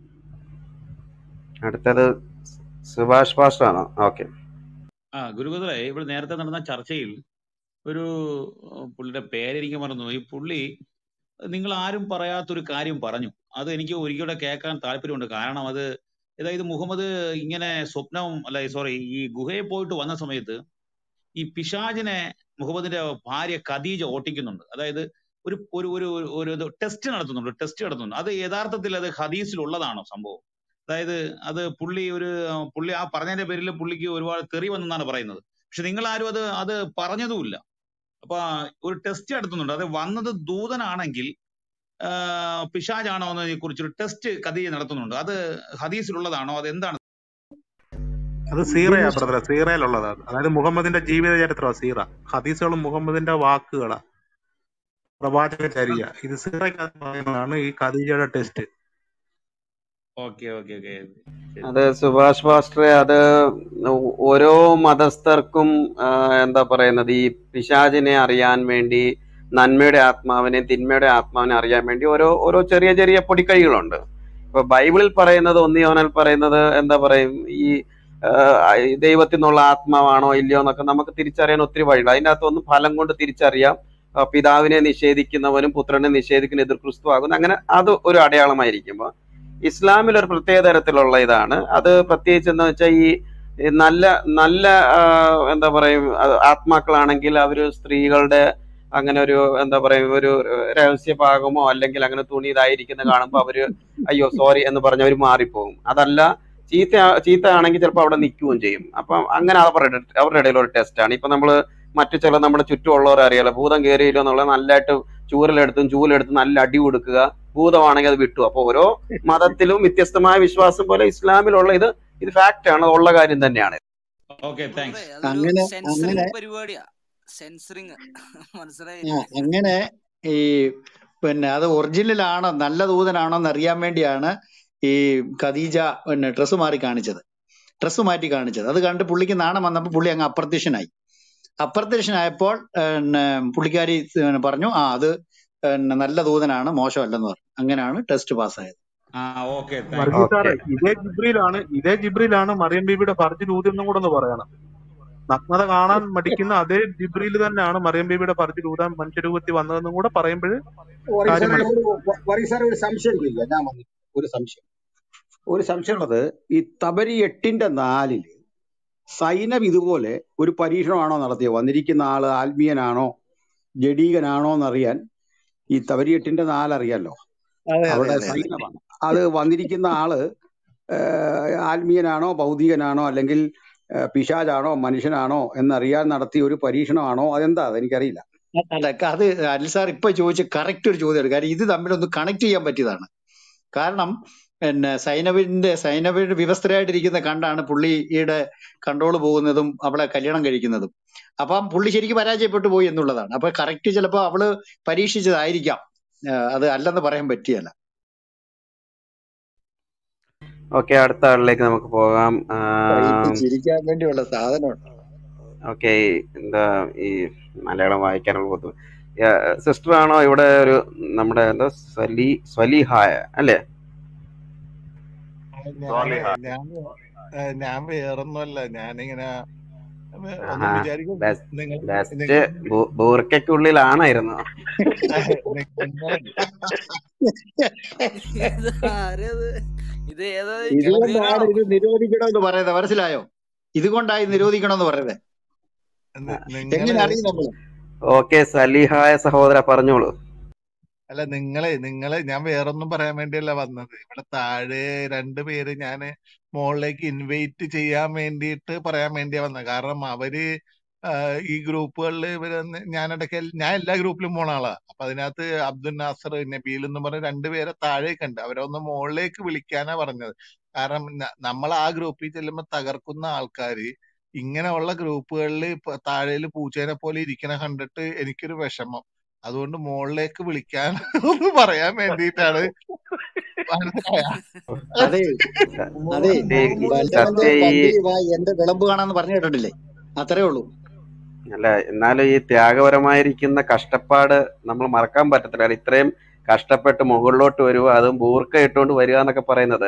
Speaker 10: അടുത്തത് സുഭാഷ് പാസ്റ്റർ ആണോ ഓക്കെ
Speaker 11: ആ ഗുരുബദറെ ഇവിടെ നേരത്തെ നടന്ന ചർച്ചയിൽ ഒരു ഏഹ്, പുള്ളിയുടെ പേരെനിക്ക് മറന്നു ഈ പുള്ളി നിങ്ങൾ ആരും പറയാത്തൊരു കാര്യം പറഞ്ഞു അത് എനിക്ക് ഒരിക്കലും കേൾക്കാൻ താല്പര്യമുണ്ട് കാരണം അത് അതായത് മുഹമ്മദ് ഇങ്ങനെ സ്വപ്നം അല്ല സോറി ഈ ഗുഹയിൽ പോയിട്ട് വന്ന സമയത്ത് ഈ പിശാചിനെ മുഹമ്മദിന്റെ ഭാര്യ ഖദീജ ഓട്ടിക്കുന്നുണ്ട് അതായത് ഒരു ഒരു ഒരു ഒരു ഒരു ടെസ്റ്റ് നടത്തുന്നുണ്ട് ടെസ്റ്റ് നടത്തുന്നുണ്ട് അത് യഥാർത്ഥത്തിൽ അത് ഹദീസിലുള്ളതാണോ സംഭവം അതായത് അത് പുള്ളി ഒരു ആ, പുള്ളി ആ പറഞ്ഞതിന്റെ പേരിൽ പുള്ളിക്ക് ഒരുപാട് തെറി വന്നെന്നാണ് പറയുന്നത് പക്ഷെ നിങ്ങൾ ആരും അത് അത് പറഞ്ഞതുമില്ല അപ്പൊ ആ, ഒരു ടെസ്റ്റ് നടത്തുന്നുണ്ട് അത് വന്നത് ദൂതനാണെങ്കിൽ ആ, പിശാചാണോ എന്നതിനെ കുറിച്ചൊരു ടെസ്റ്റ് ഖദീജ നടത്തുന്നുണ്ട് അത് ഹദീസിലുള്ളതാണോ അത് എന്താണ്
Speaker 4: അത് സീറയാ
Speaker 1: ഇതിന്
Speaker 4: ബ്രദറെ സീറയിലുള്ളതാണ് അതായത് മുഹമ്മദിന്റെ ജീവിത ചരിത്രമാണ് സീറ ഹദീസുകളും മുഹമ്മദിന്റെ വാക്കുകളാ പ്രവാചക ചര്യ ഇത് സീറയ്ക്കകത്ത് പറയുന്നതാണ് ഈ ഖദീജയുടെ ടെസ്റ്റ്
Speaker 11: ഓക്കെ ഓക്കെ ഓക്കെ ശരി
Speaker 10: അത് സുഭാഷ് പാസ്റ്ററെ അത് ഓരോ മതസ്ഥർക്കും ആ, എന്താ പറയുന്നത് ഈ പിശാചിനെ അറിയാൻ വേണ്ടി നന്മയുടെ ആത്മാവിനെ തിന്മയുടെ ആത്മാവിനെ അറിയാൻ വേണ്ടി ഓരോ ഓരോ ചെറിയ ചെറിയ പൊടിക്കൈകളുണ്ട് ഇപ്പൊ ബൈബിളിൽ പറയുന്നത് ഒന്നിയോനാൽ പറയുന്നത് എന്താ പറയും ഈ ആഹ് ദൈവത്തിൽ നിന്നുള്ള ആത്മാവാണോ ഇല്ലയോ എന്നൊക്കെ നമുക്ക് തിരിച്ചറിയാൻ ഒത്തിരി വഴിയുണ്ട് അതിൻ്റെ അകത്തൊന്നും ഫലം കൊണ്ട് തിരിച്ചറിയാം ആ, പിതാവിനെ നിഷേധിക്കുന്നവനും പുത്രനെ നിഷേധിക്കുന്ന എതിർ ക്രിസ്തു ആകുന്നു അങ്ങനെ അത് ഒരു അടയാളമായിരിക്കുമ്പോൾ ഇസ്ലാമിൽ ഒരു പ്രത്യേക തരത്തിലുള്ള ഇതാണ് അത് പ്രത്യേകിച്ച് എന്താ വെച്ചാൽ ഈ ഈ നല്ല നല്ല ആ, എന്താ പറയും അത് ആത്മാക്കളാണെങ്കിൽ അവര് സ്ത്രീകളുടെ അങ്ങനെ ഒരു എന്താ പറയും ഒരു രഹസ്യ ഭാഗമോ അല്ലെങ്കിൽ അങ്ങനെ തുണി ഇതായിരിക്കുന്ന കാണുമ്പോൾ അവര് അയ്യോ സോറി എന്ന് പറഞ്ഞ് അവർ മാറിപ്പോകും അതല്ല ചീത്ത ചീത്ത ആണെങ്കിൽ ചിലപ്പോൾ അവിടെ നിൽക്കുകയും ചെയ്യും അപ്പം അങ്ങനെ അവരുടെ അവരുടെ ഇടയിൽ ഒരു ടെസ്റ്റാണ് ഇപ്പൊ നമ്മള് മറ്റു ചില നമ്മുടെ ചുറ്റുമുള്ളവർ അറിയാലോ ഭൂതം കയറിയില്ലോ എന്നുള്ളത് നല്ലതായിട്ട് ചൂരലെടുത്തും ചൂലെടുത്തും നല്ല അടി കൊടുക്കുക ഭൂതമാണെങ്കിൽ അത് വിട്ടു അപ്പൊ ഓരോ മതത്തിലും വ്യത്യസ്തമായ വിശ്വാസം പോലെ ഇസ്ലാമിലുള്ള ഇത് ഇത് ഫാക്റ്റ് ആണ് ഉള്ള കാര്യം തന്നെയാണ്
Speaker 11: ഓക്കെ താങ്ക്സ്
Speaker 6: അതൊരു
Speaker 1: അങ്ങനെ അങ്ങനെ
Speaker 6: സെൻസറിങ് പരിപാടിയാ സെൻസറിങ്
Speaker 1: ആ
Speaker 6: മനസ്സിലായില്ലേ
Speaker 1: അങ്ങനെ ഈ പിന്നെ അത് ഒറിജിനൽ ആണോ നല്ല ദൂതനാണോ എന്ന് അറിയാൻ വേണ്ടിയാണ് ഈ ഖദീജ പിന്നെ ഡ്രസ്സ് മാറി കാണിച്ചത് ഡ്രസ്സ് മാറ്റി കാണിച്ചത് അത് കണ്ട് പുള്ളിക്ക് നാണം വന്നപ്പോൾ പുള്ളി അങ്ങ് അപ്രത്യക്ഷനായി അപ്രത്യക്ഷനായപ്പോൾ പിന്നെ പുള്ളിക്കാരി പിന്നെ പറഞ്ഞു ആ അത് പിന്നെ നല്ല ദൂതനാണ് മോശമല്ലെന്ന് പറഞ്ഞു അങ്ങനെയാണ് ടെസ്റ്റ് പാസ്സായത്
Speaker 11: ആ ഓക്കെ താങ്ക്
Speaker 4: വർഗീസ് സാറേ
Speaker 10: ഓക്കെ
Speaker 4: ഇതേ ജിബ്രിയിലാണ് ഇതേ ജിബ്രിയിലാണ് മറിയം ബീബിയുടെ ഫർജ് ഊതെന്നും കൂടെ ഒന്ന് പറയണം നഗ്നത കാണാൻ മടിക്കുന്ന അതേ ജിബ്രിയിൽ തന്നെയാണ് മറിയം ബീബിയുടെ ഫർജ് ഊതാൻ മനുഷ്യരൂപത്തിൽ വന്നതെന്നും കൂടെ പറയുമ്പോൾ
Speaker 13: വറി
Speaker 4: കാര്യം
Speaker 13: സാറേ
Speaker 4: മനസ്സിലാവും
Speaker 13: ഒരു വറി സാറേ ഒരു സംശയം ചോദിക്കാം ഞാൻ വന്നു ഒരു സംശയം ഒരു സംശയമുള്ളത് ഈ തബരി എട്ടിന്റെ നാലില് സൈനബ് ഇതുപോലെ ഒരു പരീക്ഷണമാണോ നടത്തിയത് വന്നിരിക്കുന്ന ആള് ആത്മീയനാണോ ജഡീകനാണോ എന്നറിയാൻ ഈ തബരി എട്ടിന്റെ നാല് അറിയാലോ
Speaker 1: അതെ അതെ
Speaker 13: അവിടെ
Speaker 1: അതെ അതെ
Speaker 13: സൈനബാണ് അത് വന്നിരിക്കുന്ന ആള് ആഹ് ആത്മീയനാണോ ഭൗതികനാണോ അല്ലെങ്കിൽ ആഹ് പിശാചാണോ മനുഷ്യനാണോ എന്നറിയാൻ നടത്തിയ ഒരു പരീക്ഷണമാണോ അതെന്താ അതെനിക്കറിയില്ല
Speaker 1: അല്ല അത് അനിൽ സാർ ഇപ്പൊ ചോദിച്ച കറക്റ്റ് ഒരു ചോദ്യമാണ് കാര്യം ഇത് തമ്മിലൊന്ന് കണക്ട് ചെയ്യാൻ പറ്റിയതാണ് കാരണം പിന്നെ സൈനബിന്റെ സൈനബിന്റെ വിവസ്ത്രയായിട്ടിരിക്കുന്ന കണ്ടാണ് പുള്ളിയുടെ കൺട്രോൾ പോകുന്നതും അവളെ കല്യാണം കഴിക്കുന്നതും അപ്പം പുള്ളി ശരിക്കും പരാജയപ്പെട്ടു പോയി എന്നുള്ളതാണ് അപ്പൊ കറക്റ്റ് ചിലപ്പോ അവള് പരീക്ഷിച്ചതായിരിക്കാം ആ, അത് അല്ലെന്ന് പറയാൻ പറ്റിയല്ല
Speaker 10: ഓക്കെ അടുത്ത ആളിലേക്ക് നമുക്ക് പോകാം
Speaker 1: ഇത് ചിരിക്കാൻ വേണ്ടിയുള്ള സാധനമുണ്ട്
Speaker 10: ഓക്കെ എന്താ ഈ മലയാളം വായിക്കാനുള്ള ബുദ്ധിമുട്ട് സിസ്റ്റർ ആണോ ഇവിടെ ഒരു നമ്മുടെ എന്താ സ്വലി സ്വലിഹായ അല്ലേ
Speaker 14: ഞാന്
Speaker 2: സ്വാലിഹ
Speaker 14: ഞാൻ ഏഹ് ഞാൻ വേറൊന്നുമല്ല ഞാനിങ്ങനെ വേ- ഒന്നും
Speaker 10: ആഹാ
Speaker 14: വിചാരിക്കും നിങ്ങൾ
Speaker 10: ബെസ്റ്റ്
Speaker 14: നിങ്ങൾ
Speaker 10: ബൂർക്കയ്ക്കുള്ളിലാണായിരുന്നു
Speaker 14: നിങ്ങൾ
Speaker 6: ഇത് ആരത് ഇത് ഏതാ
Speaker 1: ഇതുകൊണ്ടാണ്
Speaker 6: ജിബ്രീലാണോ
Speaker 1: ഇത് നിരോധിക്കണമെന്ന് പറയുന്നത് മനസ്സിലായോ ഇതുകൊണ്ടായി നിരോധിക്കണമെന്ന് പറയുന്നത്
Speaker 14: നിങ്ങള്
Speaker 1: എങ്ങനെ അറിയും നമ്മള്
Speaker 10: ഓക്കെ സലിഹായ സഹോദര പറഞ്ഞോളൂ
Speaker 14: അല്ല നിങ്ങളെ നിങ്ങള് ഞാൻ വേറൊന്നും പറയാൻ വേണ്ടിയല്ല വന്നത് ഇവിടെ താഴെ രണ്ട് പേര് ഞാന് മുകളിലേക്ക് ഇൻവൈറ്റ് ചെയ്യാൻ വേണ്ടിയിട്ട് പറയാൻ വേണ്ടിയാ വന്നത് കാരണം അവര് ആഹ് ഈ ഗ്രൂപ്പുകളിൽ ഇവര് ഞാനിടയ്ക്ക് ഞാൻ എല്ലാ ഗ്രൂപ്പിലും പോണ ആളാ അപ്പൊ അതിനകത്ത് അബ്ദുൽ നാസർ നബീൽ എന്ന് പറഞ്ഞ രണ്ടുപേരെ താഴേക്ക് ഉണ്ട് അവരൊന്ന് മുകളിലേക്ക് വിളിക്കാനാ പറഞ്ഞത് കാരണം നമ്മൾ ആ ഗ്രൂപ്പിൽ ചെല്ലുമ്പോ തകർക്കുന്ന ആൾക്കാര് ഇങ്ങനെയുള്ള ഗ്രൂപ്പുകളിൽ താഴേല് പൂച്ചേനെ പോലെ ഇരിക്കണ കണ്ടിട്ട് എനിക്കൊരു വിഷമം അതുകൊണ്ട് മുകളിലേക്ക് വിളിക്കാൻ ഒന്ന് പറയാൻ വേണ്ടിയിട്ടാണ് മനസ്സിലായ
Speaker 1: അതെ അതെ
Speaker 10: ഈ
Speaker 1: വല്ലവന്റെ
Speaker 10: സത്യ ഈ
Speaker 1: പന്തി വാ എന്റെ വിളമ്പ് കാണാന്ന് പറഞ്ഞു കേട്ടിട്ടില്ലേ അത്രേ ഉള്ളൂ
Speaker 10: അല്ല എന്നാലും ഈ ത്യാഗപരമായിരിക്കുന്ന കഷ്ടപ്പാട് നമ്മൾ മറക്കാൻ പറ്റത്തില്ല കാരണം ഇത്രയും കഷ്ടപ്പെട്ട് മുകളിലോട്ട് വരുക അതും ബൂർക്ക ഇട്ടുകൊണ്ട് വരിക എന്നൊക്കെ പറയുന്നത്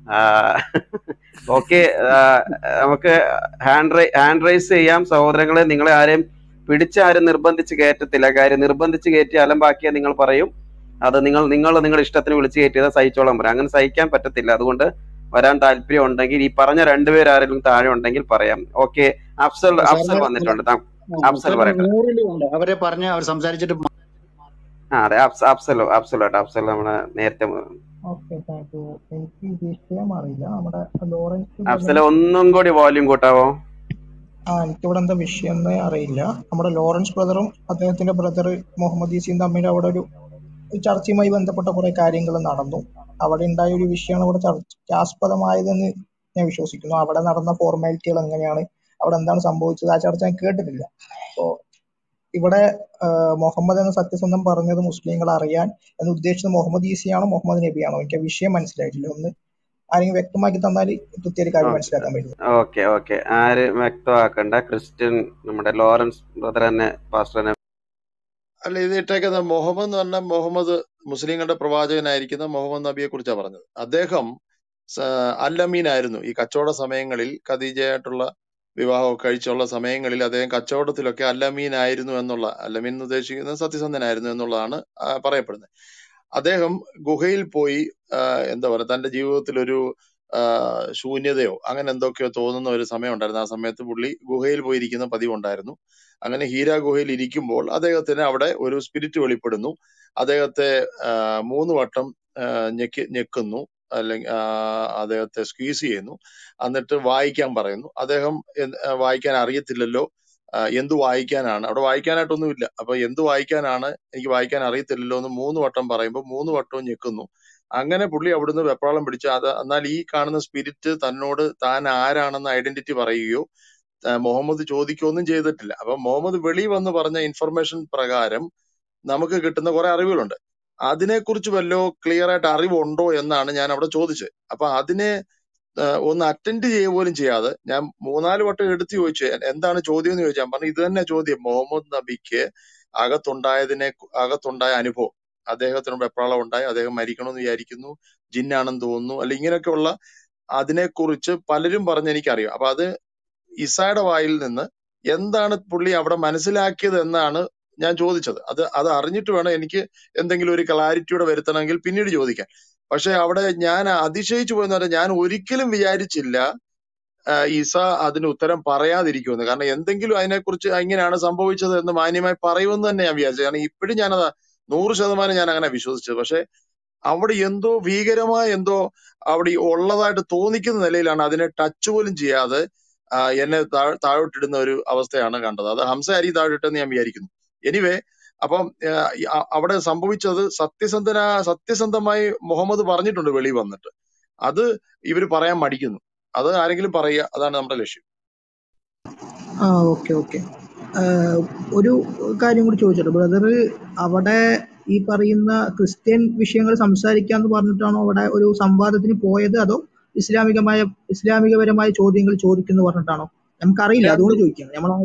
Speaker 10: ഓക്കെ നമുക്ക് ഹാൻഡ് റൈ ഹാൻഡ് റൈസ് ചെയ്യാം സഹോദരങ്ങളെ നിങ്ങളെ ആരെയും പിടിച്ചാരും നിർബന്ധിച്ച് കയറ്റത്തില്ല കാര്യം നിർബന്ധിച്ച് കയറ്റി അലമ്പാക്കിയാൽ നിങ്ങൾ പറയും അത് നിങ്ങൾ നിങ്ങൾ നിങ്ങളുടെ ഇഷ്ടത്തിന് വിളിച്ച് കയറ്റിയത് സഹിച്ചോളാൻ പറയും അങ്ങനെ സഹിക്കാൻ പറ്റത്തില്ല അതുകൊണ്ട് വരാൻ താല്പര്യം ഉണ്ടെങ്കിൽ ഈ പറഞ്ഞ രണ്ടുപേരാരെങ്കിലും താഴെ ഉണ്ടെങ്കിൽ പറയാം ഓക്കെ അഫ്സൽ അഫ്സൽ
Speaker 1: സാറിന്
Speaker 10: വന്നിട്ടുണ്ട് താ- അഫ്സൽ
Speaker 1: സാറിന്
Speaker 10: പറയട്ടെ
Speaker 1: നൂറിലും ഉണ്ട് അവരെ പറഞ്ഞ് അവർ സംസാരിച്ചിട്ട്
Speaker 10: ആ അതെ അഫ്സ- അഫ്സൽ അഫ്സലോട്ട് അഫ്സൽ നമ്മുടെ നേരത്തെ
Speaker 7: ഓക്കെ താങ്ക് യു എനിക്ക് ഈ വിഷയം അറിയില്ല നമ്മുടെ ലോറൻസ്
Speaker 10: അഫ്സൽ ഒന്നും കൂടി വോല്യൂം കൂട്ടാവോ
Speaker 7: ആ എനിക്കിവിടെ എന്താ വിഷയം എന്നേ അറിയില്ല നമ്മുടെ ലോറൻസ് ബ്രദറും അദ്ദേഹത്തിന്റെ ബ്രദർ മുഹമ്മദ് ഈസിയും തമ്മിൽ അവിടെ ഒരു ചർച്ചയുമായി ബന്ധപ്പെട്ട കുറെ കാര്യങ്ങൾ നടന്നു അവിടെ ഉണ്ടായ ഒരു വിഷയമാണ് ഇവിടെ ചർച്ചാസ്പദമായതെന്ന് ഞാൻ വിശ്വസിക്കുന്നു അവിടെ നടന്ന ഫോർമാലിറ്റികൾ എങ്ങനെയാണ് അവിടെ എന്താണ് സംഭവിച്ചത് ആ ചർച്ച ഞാൻ കേട്ടിട്ടില്ല അപ്പോ ഇവിടെ ആ, മുഹമ്മദ് എന്ന സത്യസന്ധം പറഞ്ഞത് മുസ്ലിങ്ങൾ അറിയാൻ എന്ന് ഉദ്ദേശിച്ചത് മുഹമ്മദ് ഈസിയാണോ മുഹമ്മദ് നബിയാണോ എനിക്ക് ആ വിഷയം മനസ്സിലായിട്ടില്ല ഒന്ന് ആരെങ്കിലും വ്യക്തമാക്കി തന്നാൽ കൃത്യമായിട്ട് കാര്യം മനസ്സിലാക്കാൻ പറ്റും
Speaker 10: ഓക്കെ ഓക്കെ ആര് വ്യക്തമാക്കണ്ട ക്രിസ്ത്യൻ നമ്മുടെ ലോറൻസ് ബ്രദർ തന്നെ പാസ്റ്റർ തന്നെ
Speaker 8: അല്ല ഇത് ഇട്ടേക്കുന്ന മുഹമ്മദ് എന്ന് പറഞ്ഞാൽ മുഹമ്മദ് മുസ്ലിങ്ങളുടെ പ്രവാചകനായിരിക്കുന്ന മുഹമ്മദ് നബിയെ കുറിച്ചാണ് പറഞ്ഞത് അദ്ദേഹം സ- അല്ലമീൻ ആയിരുന്നു ഈ കച്ചവട സമയങ്ങളിൽ ഖദീജയായിട്ടുള്ള വിവാഹമൊക്കെ കഴിച്ചുള്ള സമയങ്ങളിൽ അദ്ദേഹം കച്ചവടത്തിലൊക്കെ അല്ലമീൻ ആയിരുന്നു എന്നുള്ള അല്ലമീൻ എന്ന് ഉദ്ദേശിക്കുന്നത് സത്യസന്ധനായിരുന്നു എന്നുള്ളതാണ് ആ, പറയപ്പെടുന്നത് അദ്ദേഹം ഗുഹയിൽ പോയി ആ, എന്താ പറയുക തന്റെ ജീവിതത്തിൽ ഒരു ആ, ശൂന്യതയോ അങ്ങനെ എന്തൊക്കെയോ തോന്നുന്ന ഒരു സമയം ഉണ്ടായിരുന്നു ആ സമയത്ത് പുള്ളി ഗുഹയിൽ പോയി ഇരിക്കുന്ന പതിവുണ്ടായിരുന്നു അങ്ങനെ ഹീര ഗുഹയിൽ ഇരിക്കുമ്പോൾ അദ്ദേഹത്തിന് അവിടെ ഒരു സ്പിരിറ്റ് വെളിപ്പെടുന്നു അദ്ദേഹത്തെ ആ, മൂന്ന് വട്ടം ആ, ഞെക്കി ഞെക്കുന്നു അല്ലെങ്കിൽ ആ, അദ്ദേഹത്തെ സ്ക്വീസ് ചെയ്യുന്നു എന്നിട്ട് വായിക്കാൻ പറയുന്നു അദ്ദേഹം എന്ത്- ആ, വായിക്കാൻ അറിയത്തില്ലല്ലോ ആ, എന്ത് വായിക്കാനാണ് അവിടെ വായിക്കാനായിട്ടൊന്നുമില്ല അപ്പൊ എന്ത് വായിക്കാനാണ് എനിക്ക് വായിക്കാൻ അറിയത്തില്ലല്ലോ എന്ന് മൂന്ന് വട്ടം പറയുമ്പോൾ മൂന്ന് വട്ടവും ഞെക്കുന്നു അങ്ങനെ പുള്ളി അവിടുന്ന് വെപ്രാളം പിടിച്ചു അത് എന്നാൽ ഈ കാണുന്ന സ്പിരിറ്റ് തന്നോട് താൻ ആരാണെന്ന് ഐഡന്റിറ്റി പറയുകയോ ആ, മുഹമ്മദ് ചോദിക്കുകയോ ഒന്നും ചെയ്തിട്ടില്ല അപ്പൊ മുഹമ്മദ് വെളി വന്ന് പറഞ്ഞ ഇൻഫർമേഷൻ പ്രകാരം നമുക്ക് കിട്ടുന്ന കുറെ അറിവുകളുണ്ട് അതിനെക്കുറിച്ച് വല്ലോ ക്ലിയർ ആയിട്ട് അറിവുണ്ടോ എന്നാണ് ഞാൻ അവിടെ ചോദിച്ചത് അപ്പൊ അതിനെ ആ, ഒന്ന് അറ്റൻഡ് ചെയ്യുക പോലും ചെയ്യാതെ ഞാൻ മൂന്നാല് വട്ടം എടുത്തു ചോദിച്ചു "എ- എന്താണ് ചോദ്യം എന്ന് ചോദിച്ചാൽ പറഞ്ഞു ഇത് തന്നെ ചോദ്യം മുഹമ്മദ് നബിക്ക് അകത്തുണ്ടായതിനെ കു- അകത്തുണ്ടായ അനുഭവം അദ്ദേഹത്തിന് വെപ്രാളം ഉണ്ടായി അദ്ദേഹം മരിക്കണമെന്ന് വിചാരിക്കുന്നു ജിന്നാണെന്ന് തോന്നുന്നു അല്ല ഇങ്ങനെയൊക്കെയുള്ള അതിനെക്കുറിച്ച് പലരും പറഞ്ഞ് എനിക്കറിയാം അപ്പൊ അത് ഇസായുടെ വായിൽ നിന്ന് എന്താണ് പുള്ളി അവിടെ മനസ്സിലാക്കിയത് എന്നാണ് ഞാൻ ചോദിച്ചത് അത് അത് അറിഞ്ഞിട്ട് വേണം എനിക്ക് എന്തെങ്കിലും ഒരു ക്ലാരിറ്റിയോടെ വരുത്തണമെങ്കിൽ പിന്നീട് ചോദിക്കാൻ പക്ഷെ അവിടെ ഞാൻ അതിശയിച്ചു പോയെന്ന് പറഞ്ഞാൽ ഞാൻ ഒരിക്കലും വിചാരിച്ചില്ല ആ, ഈസ അതിന് ഉത്തരം പറയാതിരിക്കുമെന്ന് കാരണം എന്തെങ്കിലും അതിനെക്കുറിച്ച് ഇങ്ങനെയാണ് സംഭവിച്ചത് എന്ന് മാന്യമായി പറയുമെന്ന് തന്നെ ഞാൻ വിചാരിച്ചു കാരണം ഇപ്പോഴും ഞാനത് നൂറ് ശതമാനം ഞാൻ അങ്ങനെ വിശ്വസിച്ചത് പക്ഷെ അവിടെ എന്തോ ഭീകരമായ എന്തോ അവിടെ ഉള്ളതായിട്ട് തോന്നിക്കുന്ന നിലയിലാണ് അതിനെ ടച്ച് പോലും ചെയ്യാതെ ആ, എന്നെ താഴ് താഴോട്ടിടുന്ന ഒരു അവസ്ഥയാണ് കണ്ടത് അത് ഹംസ അരി താഴോട്ടെന്ന് ഞാൻ വിചാരിക്കുന്നു എനിവേ അപ്പം ആ, ഈ അ- അവിടെ സംഭവിച്ചത് സത്യസന്ധന സത്യസന്ധമായി മുഹമ്മദ് പറഞ്ഞിട്ടുണ്ട് വെളി വന്നിട്ട് അത് ഇവര് പറയാൻ മടിക്കുന്നു അത് ആരെങ്കിലും പറയുക അതാണ് നമ്മുടെ ലക്ഷ്യം
Speaker 7: ആ ഓക്കെ ഓക്കെ ഒരു കാര്യം കൂടി ചോദിച്ചോട്ടെ ബ്രദർ അവിടെ ഈ പറയുന്ന ക്രിസ്ത്യൻ വിഷയങ്ങൾ സംസാരിക്കാന്ന് പറഞ്ഞിട്ടാണോ അവിടെ ഒരു സംവാദത്തിന് പോയത് അതോ ഇസ്ലാമികമായ ഇസ്ലാമികപരമായ ചോദ്യങ്ങൾ ചോദിക്കുന്നു പറഞ്ഞിട്ടാണോ നമുക്കറിയില്ല
Speaker 8: രണ്ട്
Speaker 7: അതുകൊണ്ട് ചോദിക്കുകയാണ് നമ്മൾ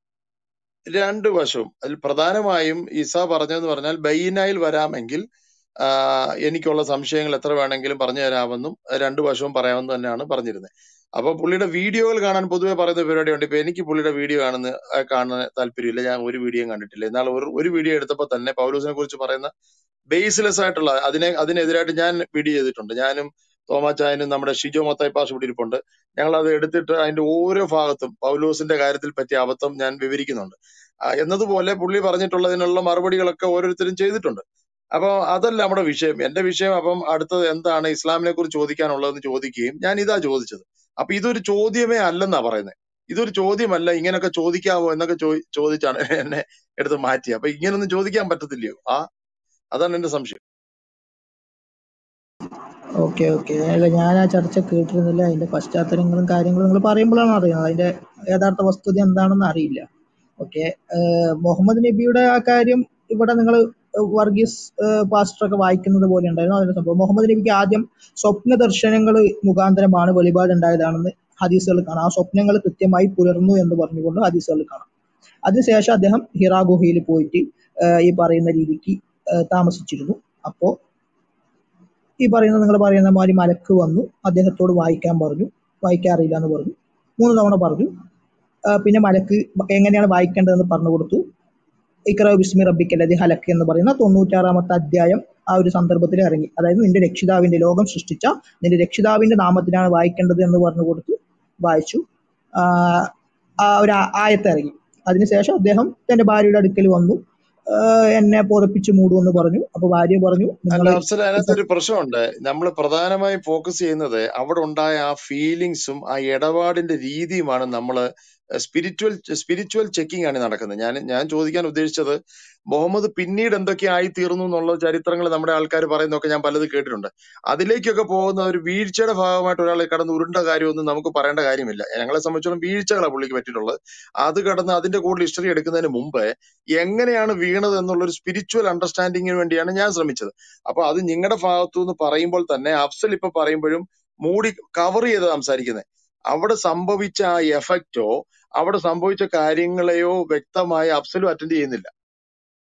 Speaker 8: രണ്ട് വശവും അതിൽ പ്രധാനമായും ഈസ പറഞ്ഞതെന്ന് പറഞ്ഞാൽ ബൈനായിൽ വരാമെങ്കിൽ ആ, എനിക്കുള്ള സംശയങ്ങൾ എത്ര വേണമെങ്കിലും പറഞ്ഞു തരാമെന്നും രണ്ട് വശവും പറയാമെന്ന് തന്നെയാണ് പറഞ്ഞിരുന്നത് അപ്പൊ പുള്ളിയുടെ വീഡിയോകൾ കാണാൻ പൊതുവെ പറയുന്ന പരിപാടിയുണ്ട് ഇപ്പൊ എനിക്ക് പുള്ളിയുടെ വീഡിയോ കാണുന്ന ആ, കാണാൻ താല്പര്യമില്ല ഞാൻ ഒരു വീഡിയോയും കണ്ടിട്ടില്ല എന്നാൽ ഒരു ഒരു വീഡിയോ എടുത്തപ്പോൾ തന്നെ പൗലൂസിനെ കുറിച്ച് പറയുന്ന ബേസ്ലെസ് ആയിട്ടുള്ള അതിനെ അതിനെതിരായിട്ട് ഞാൻ വീഡിയോ ചെയ്തിട്ടുണ്ട് ഞാനും തോമാച്ചായനും നമ്മുടെ ഷിജോ മത്തായി പാഷ ഇവിടെ ഇരിപ്പുണ്ട് ഞങ്ങൾ അത് എടുത്തിട്ട് അതിന്റെ ഓരോ ഭാഗത്തും പൗലോസിന്റെ കാര്യത്തിൽ പറ്റിയ അബദ്ധം ഞാൻ വിവരിക്കുന്നുണ്ട് ആ, എന്നതുപോലെ പുള്ളി പറഞ്ഞിട്ടുള്ളതിനുള്ള മറുപടികളൊക്കെ ഓരോരുത്തരും ചെയ്തിട്ടുണ്ട് അപ്പൊ അതല്ല നമ്മുടെ വിഷയം എന്റെ വിഷയം അപ്പം അടുത്തത് എന്താണ് ഇസ്ലാമിനെ കുറിച്ച് ചോദിക്കാനുള്ളതെന്ന് ചോദിക്കുകയും ഞാൻ ഇതാ ചോദിച്ചത് അപ്പൊ ഇതൊരു ചോദ്യമേ അല്ലെന്നാ പറയുന്നത് ഇതൊരു ചോദ്യമല്ല ഇങ്ങനൊക്കെ ചോദിക്കാമോ എന്നൊക്കെ ചോ- ചോദിച്ചാണ് എന്നെ എടുത്ത് മാറ്റി അപ്പൊ ഇങ്ങനൊന്നും ചോദിക്കാൻ പറ്റത്തില്ലയോ ആ അതാണ് എന്റെ സംശയം
Speaker 7: ഓക്കെ ഓക്കെ അല്ല ഞാൻ ആ ചർച്ച കേട്ടിരുന്നില്ല അതിന്റെ പശ്ചാത്തലങ്ങളും കാര്യങ്ങളും നിങ്ങൾ പറയുമ്പോഴാണ് അറിയുന്നത് അതിന്റെ യഥാർത്ഥ വസ്തുത എന്താണെന്ന് അറിയില്ല ഓക്കെ മുഹമ്മദ് നബിയുടെ ആ കാര്യം ഇവിടെ നിങ്ങൾ വർഗീസ് പാസ്റ്റർ ഒക്കെ വായിക്കുന്നത് പോലെ ഉണ്ടായിരുന്നു അതിന്റെ സംഭവം മുഹമ്മദ് നബിക്ക് ആദ്യം സ്വപ്ന ദർശനങ്ങൾ മുഖാന്തരമാണ് വെളിപാട് ഉണ്ടായതാണെന്ന് ഹദീസുകൾ കാണാം ആ സ്വപ്നങ്ങൾ കൃത്യമായി പുലർന്നു എന്ന് പറഞ്ഞുകൊണ്ട് ഹദീസുകൾ കാണാം അതിനുശേഷം അദ്ദേഹം ഹിറാ ഗുഹയിൽ പോയിട്ട് ആ, ഈ പറയുന്ന രീതിക്ക് ആ, താമസിച്ചിരുന്നു അപ്പോ ഈ പറയുന്ന നിങ്ങൾ പറയുന്ന മാതിരി മലക്ക് വന്നു അദ്ദേഹത്തോട് വായിക്കാൻ പറഞ്ഞു വായിക്കാൻ അറിയില്ല എന്ന് പറഞ്ഞു മൂന്ന് തവണ പറഞ്ഞു ആ, പിന്നെ മലക്ക് എങ്ങനെയാണ് വായിക്കേണ്ടതെന്ന് പറഞ്ഞു കൊടുത്തു ഇക്ര ബിസ്മി റബ്ബിക്കല്ലതി ഹലക്ക് എന്ന് പറയുന്ന തൊണ്ണൂറ്റാറാമത്തെ അധ്യായം ആ ഒരു സന്ദർഭത്തിൽ ഇറങ്ങി അതായത് നിന്റെ രക്ഷിതാവിന്റെ ലോകം സൃഷ്ടിച്ച നിന്റെ രക്ഷിതാവിന്റെ നാമത്തിലാണ് വായിക്കേണ്ടത് എന്ന് പറഞ്ഞു കൊടുത്തു വായിച്ചു ആ ആ ഒരു ആ- ആയത്ത് ഇറങ്ങി അതിനുശേഷം അദ്ദേഹം തന്റെ ഭാര്യയുടെ അടുക്കൽ വന്നു ആ, എന്നെ പുതപ്പിച്ച് മൂടുമെന്ന് പറഞ്ഞു അപ്പൊ ഭാര്യ പറഞ്ഞു
Speaker 8: അല്ല
Speaker 7: നിങ്ങൾ
Speaker 8: അഫ്സൽ അതിനകത്ത് ഒരു പ്രശ്നമുണ്ട് നമ്മൾ പ്രധാനമായും ഫോക്കസ് ചെയ്യുന്നത് അവിടെ ഉണ്ടായ ആ ഫീലിങ്സും ആ ഇടപാടിന്റെ രീതിയുമാണ് നമ്മൾ സ്പിരിച്വൽ സ്പിരിച്വൽ ചെക്കിംഗ് ആണ് നടക്കുന്നത് ഞാൻ ഞാൻ ചോദിക്കാൻ ഉദ്ദേശിച്ചത് മുഹമ്മദ് പിന്നീട് എന്തൊക്കെ ആയി തീർന്നു എന്നുള്ള ചരിത്രങ്ങൾ നമ്മുടെ ആൾക്കാർ പറയുന്നതൊക്കെ ഞാൻ പലത് കേട്ടിട്ടുണ്ട് അതിലേക്കൊക്കെ പോകുന്ന ഒരു വീഴ്ചയുടെ ഭാഗമായിട്ട് ഒരാൾ കടന്ന് ഉരുണ്ട കാര്യമൊന്നും നമുക്ക് പറയേണ്ട കാര്യമില്ല ഞങ്ങളെ സംബന്ധിച്ചോളം വീഴ്ചകളാണ് പുള്ളിക്ക് പറ്റിയിട്ടുള്ളത് അത് കടന്ന് അതിന്റെ കൂടുതൽ ഹിസ്റ്ററി എടുക്കുന്നതിന് മുമ്പ് എങ്ങനെയാണ് വീണത് എന്നുള്ള ഒരു സ്പിരിച്വൽ അണ്ടർസ്റ്റാൻഡിങ്ങിന് വേണ്ടിയാണ് ഞാൻ ശ്രമിച്ചത് അപ്പൊ അത് നിങ്ങളുടെ ഭാഗത്തു നിന്ന് പറയുമ്പോൾ തന്നെ അഫ്സൽ ഇപ്പൊ പറയുമ്പോഴും മൂടി കവർ ചെയ്ത് സംസാരിക്കുന്നത് അവിടെ സംഭവിച്ച ആ എഫക്റ്റോ അവിടെ സംഭവിച്ച കാര്യങ്ങളെയോ വ്യക്തമായി അഫ്സലും അറ്റൻഡ് ചെയ്യുന്നില്ല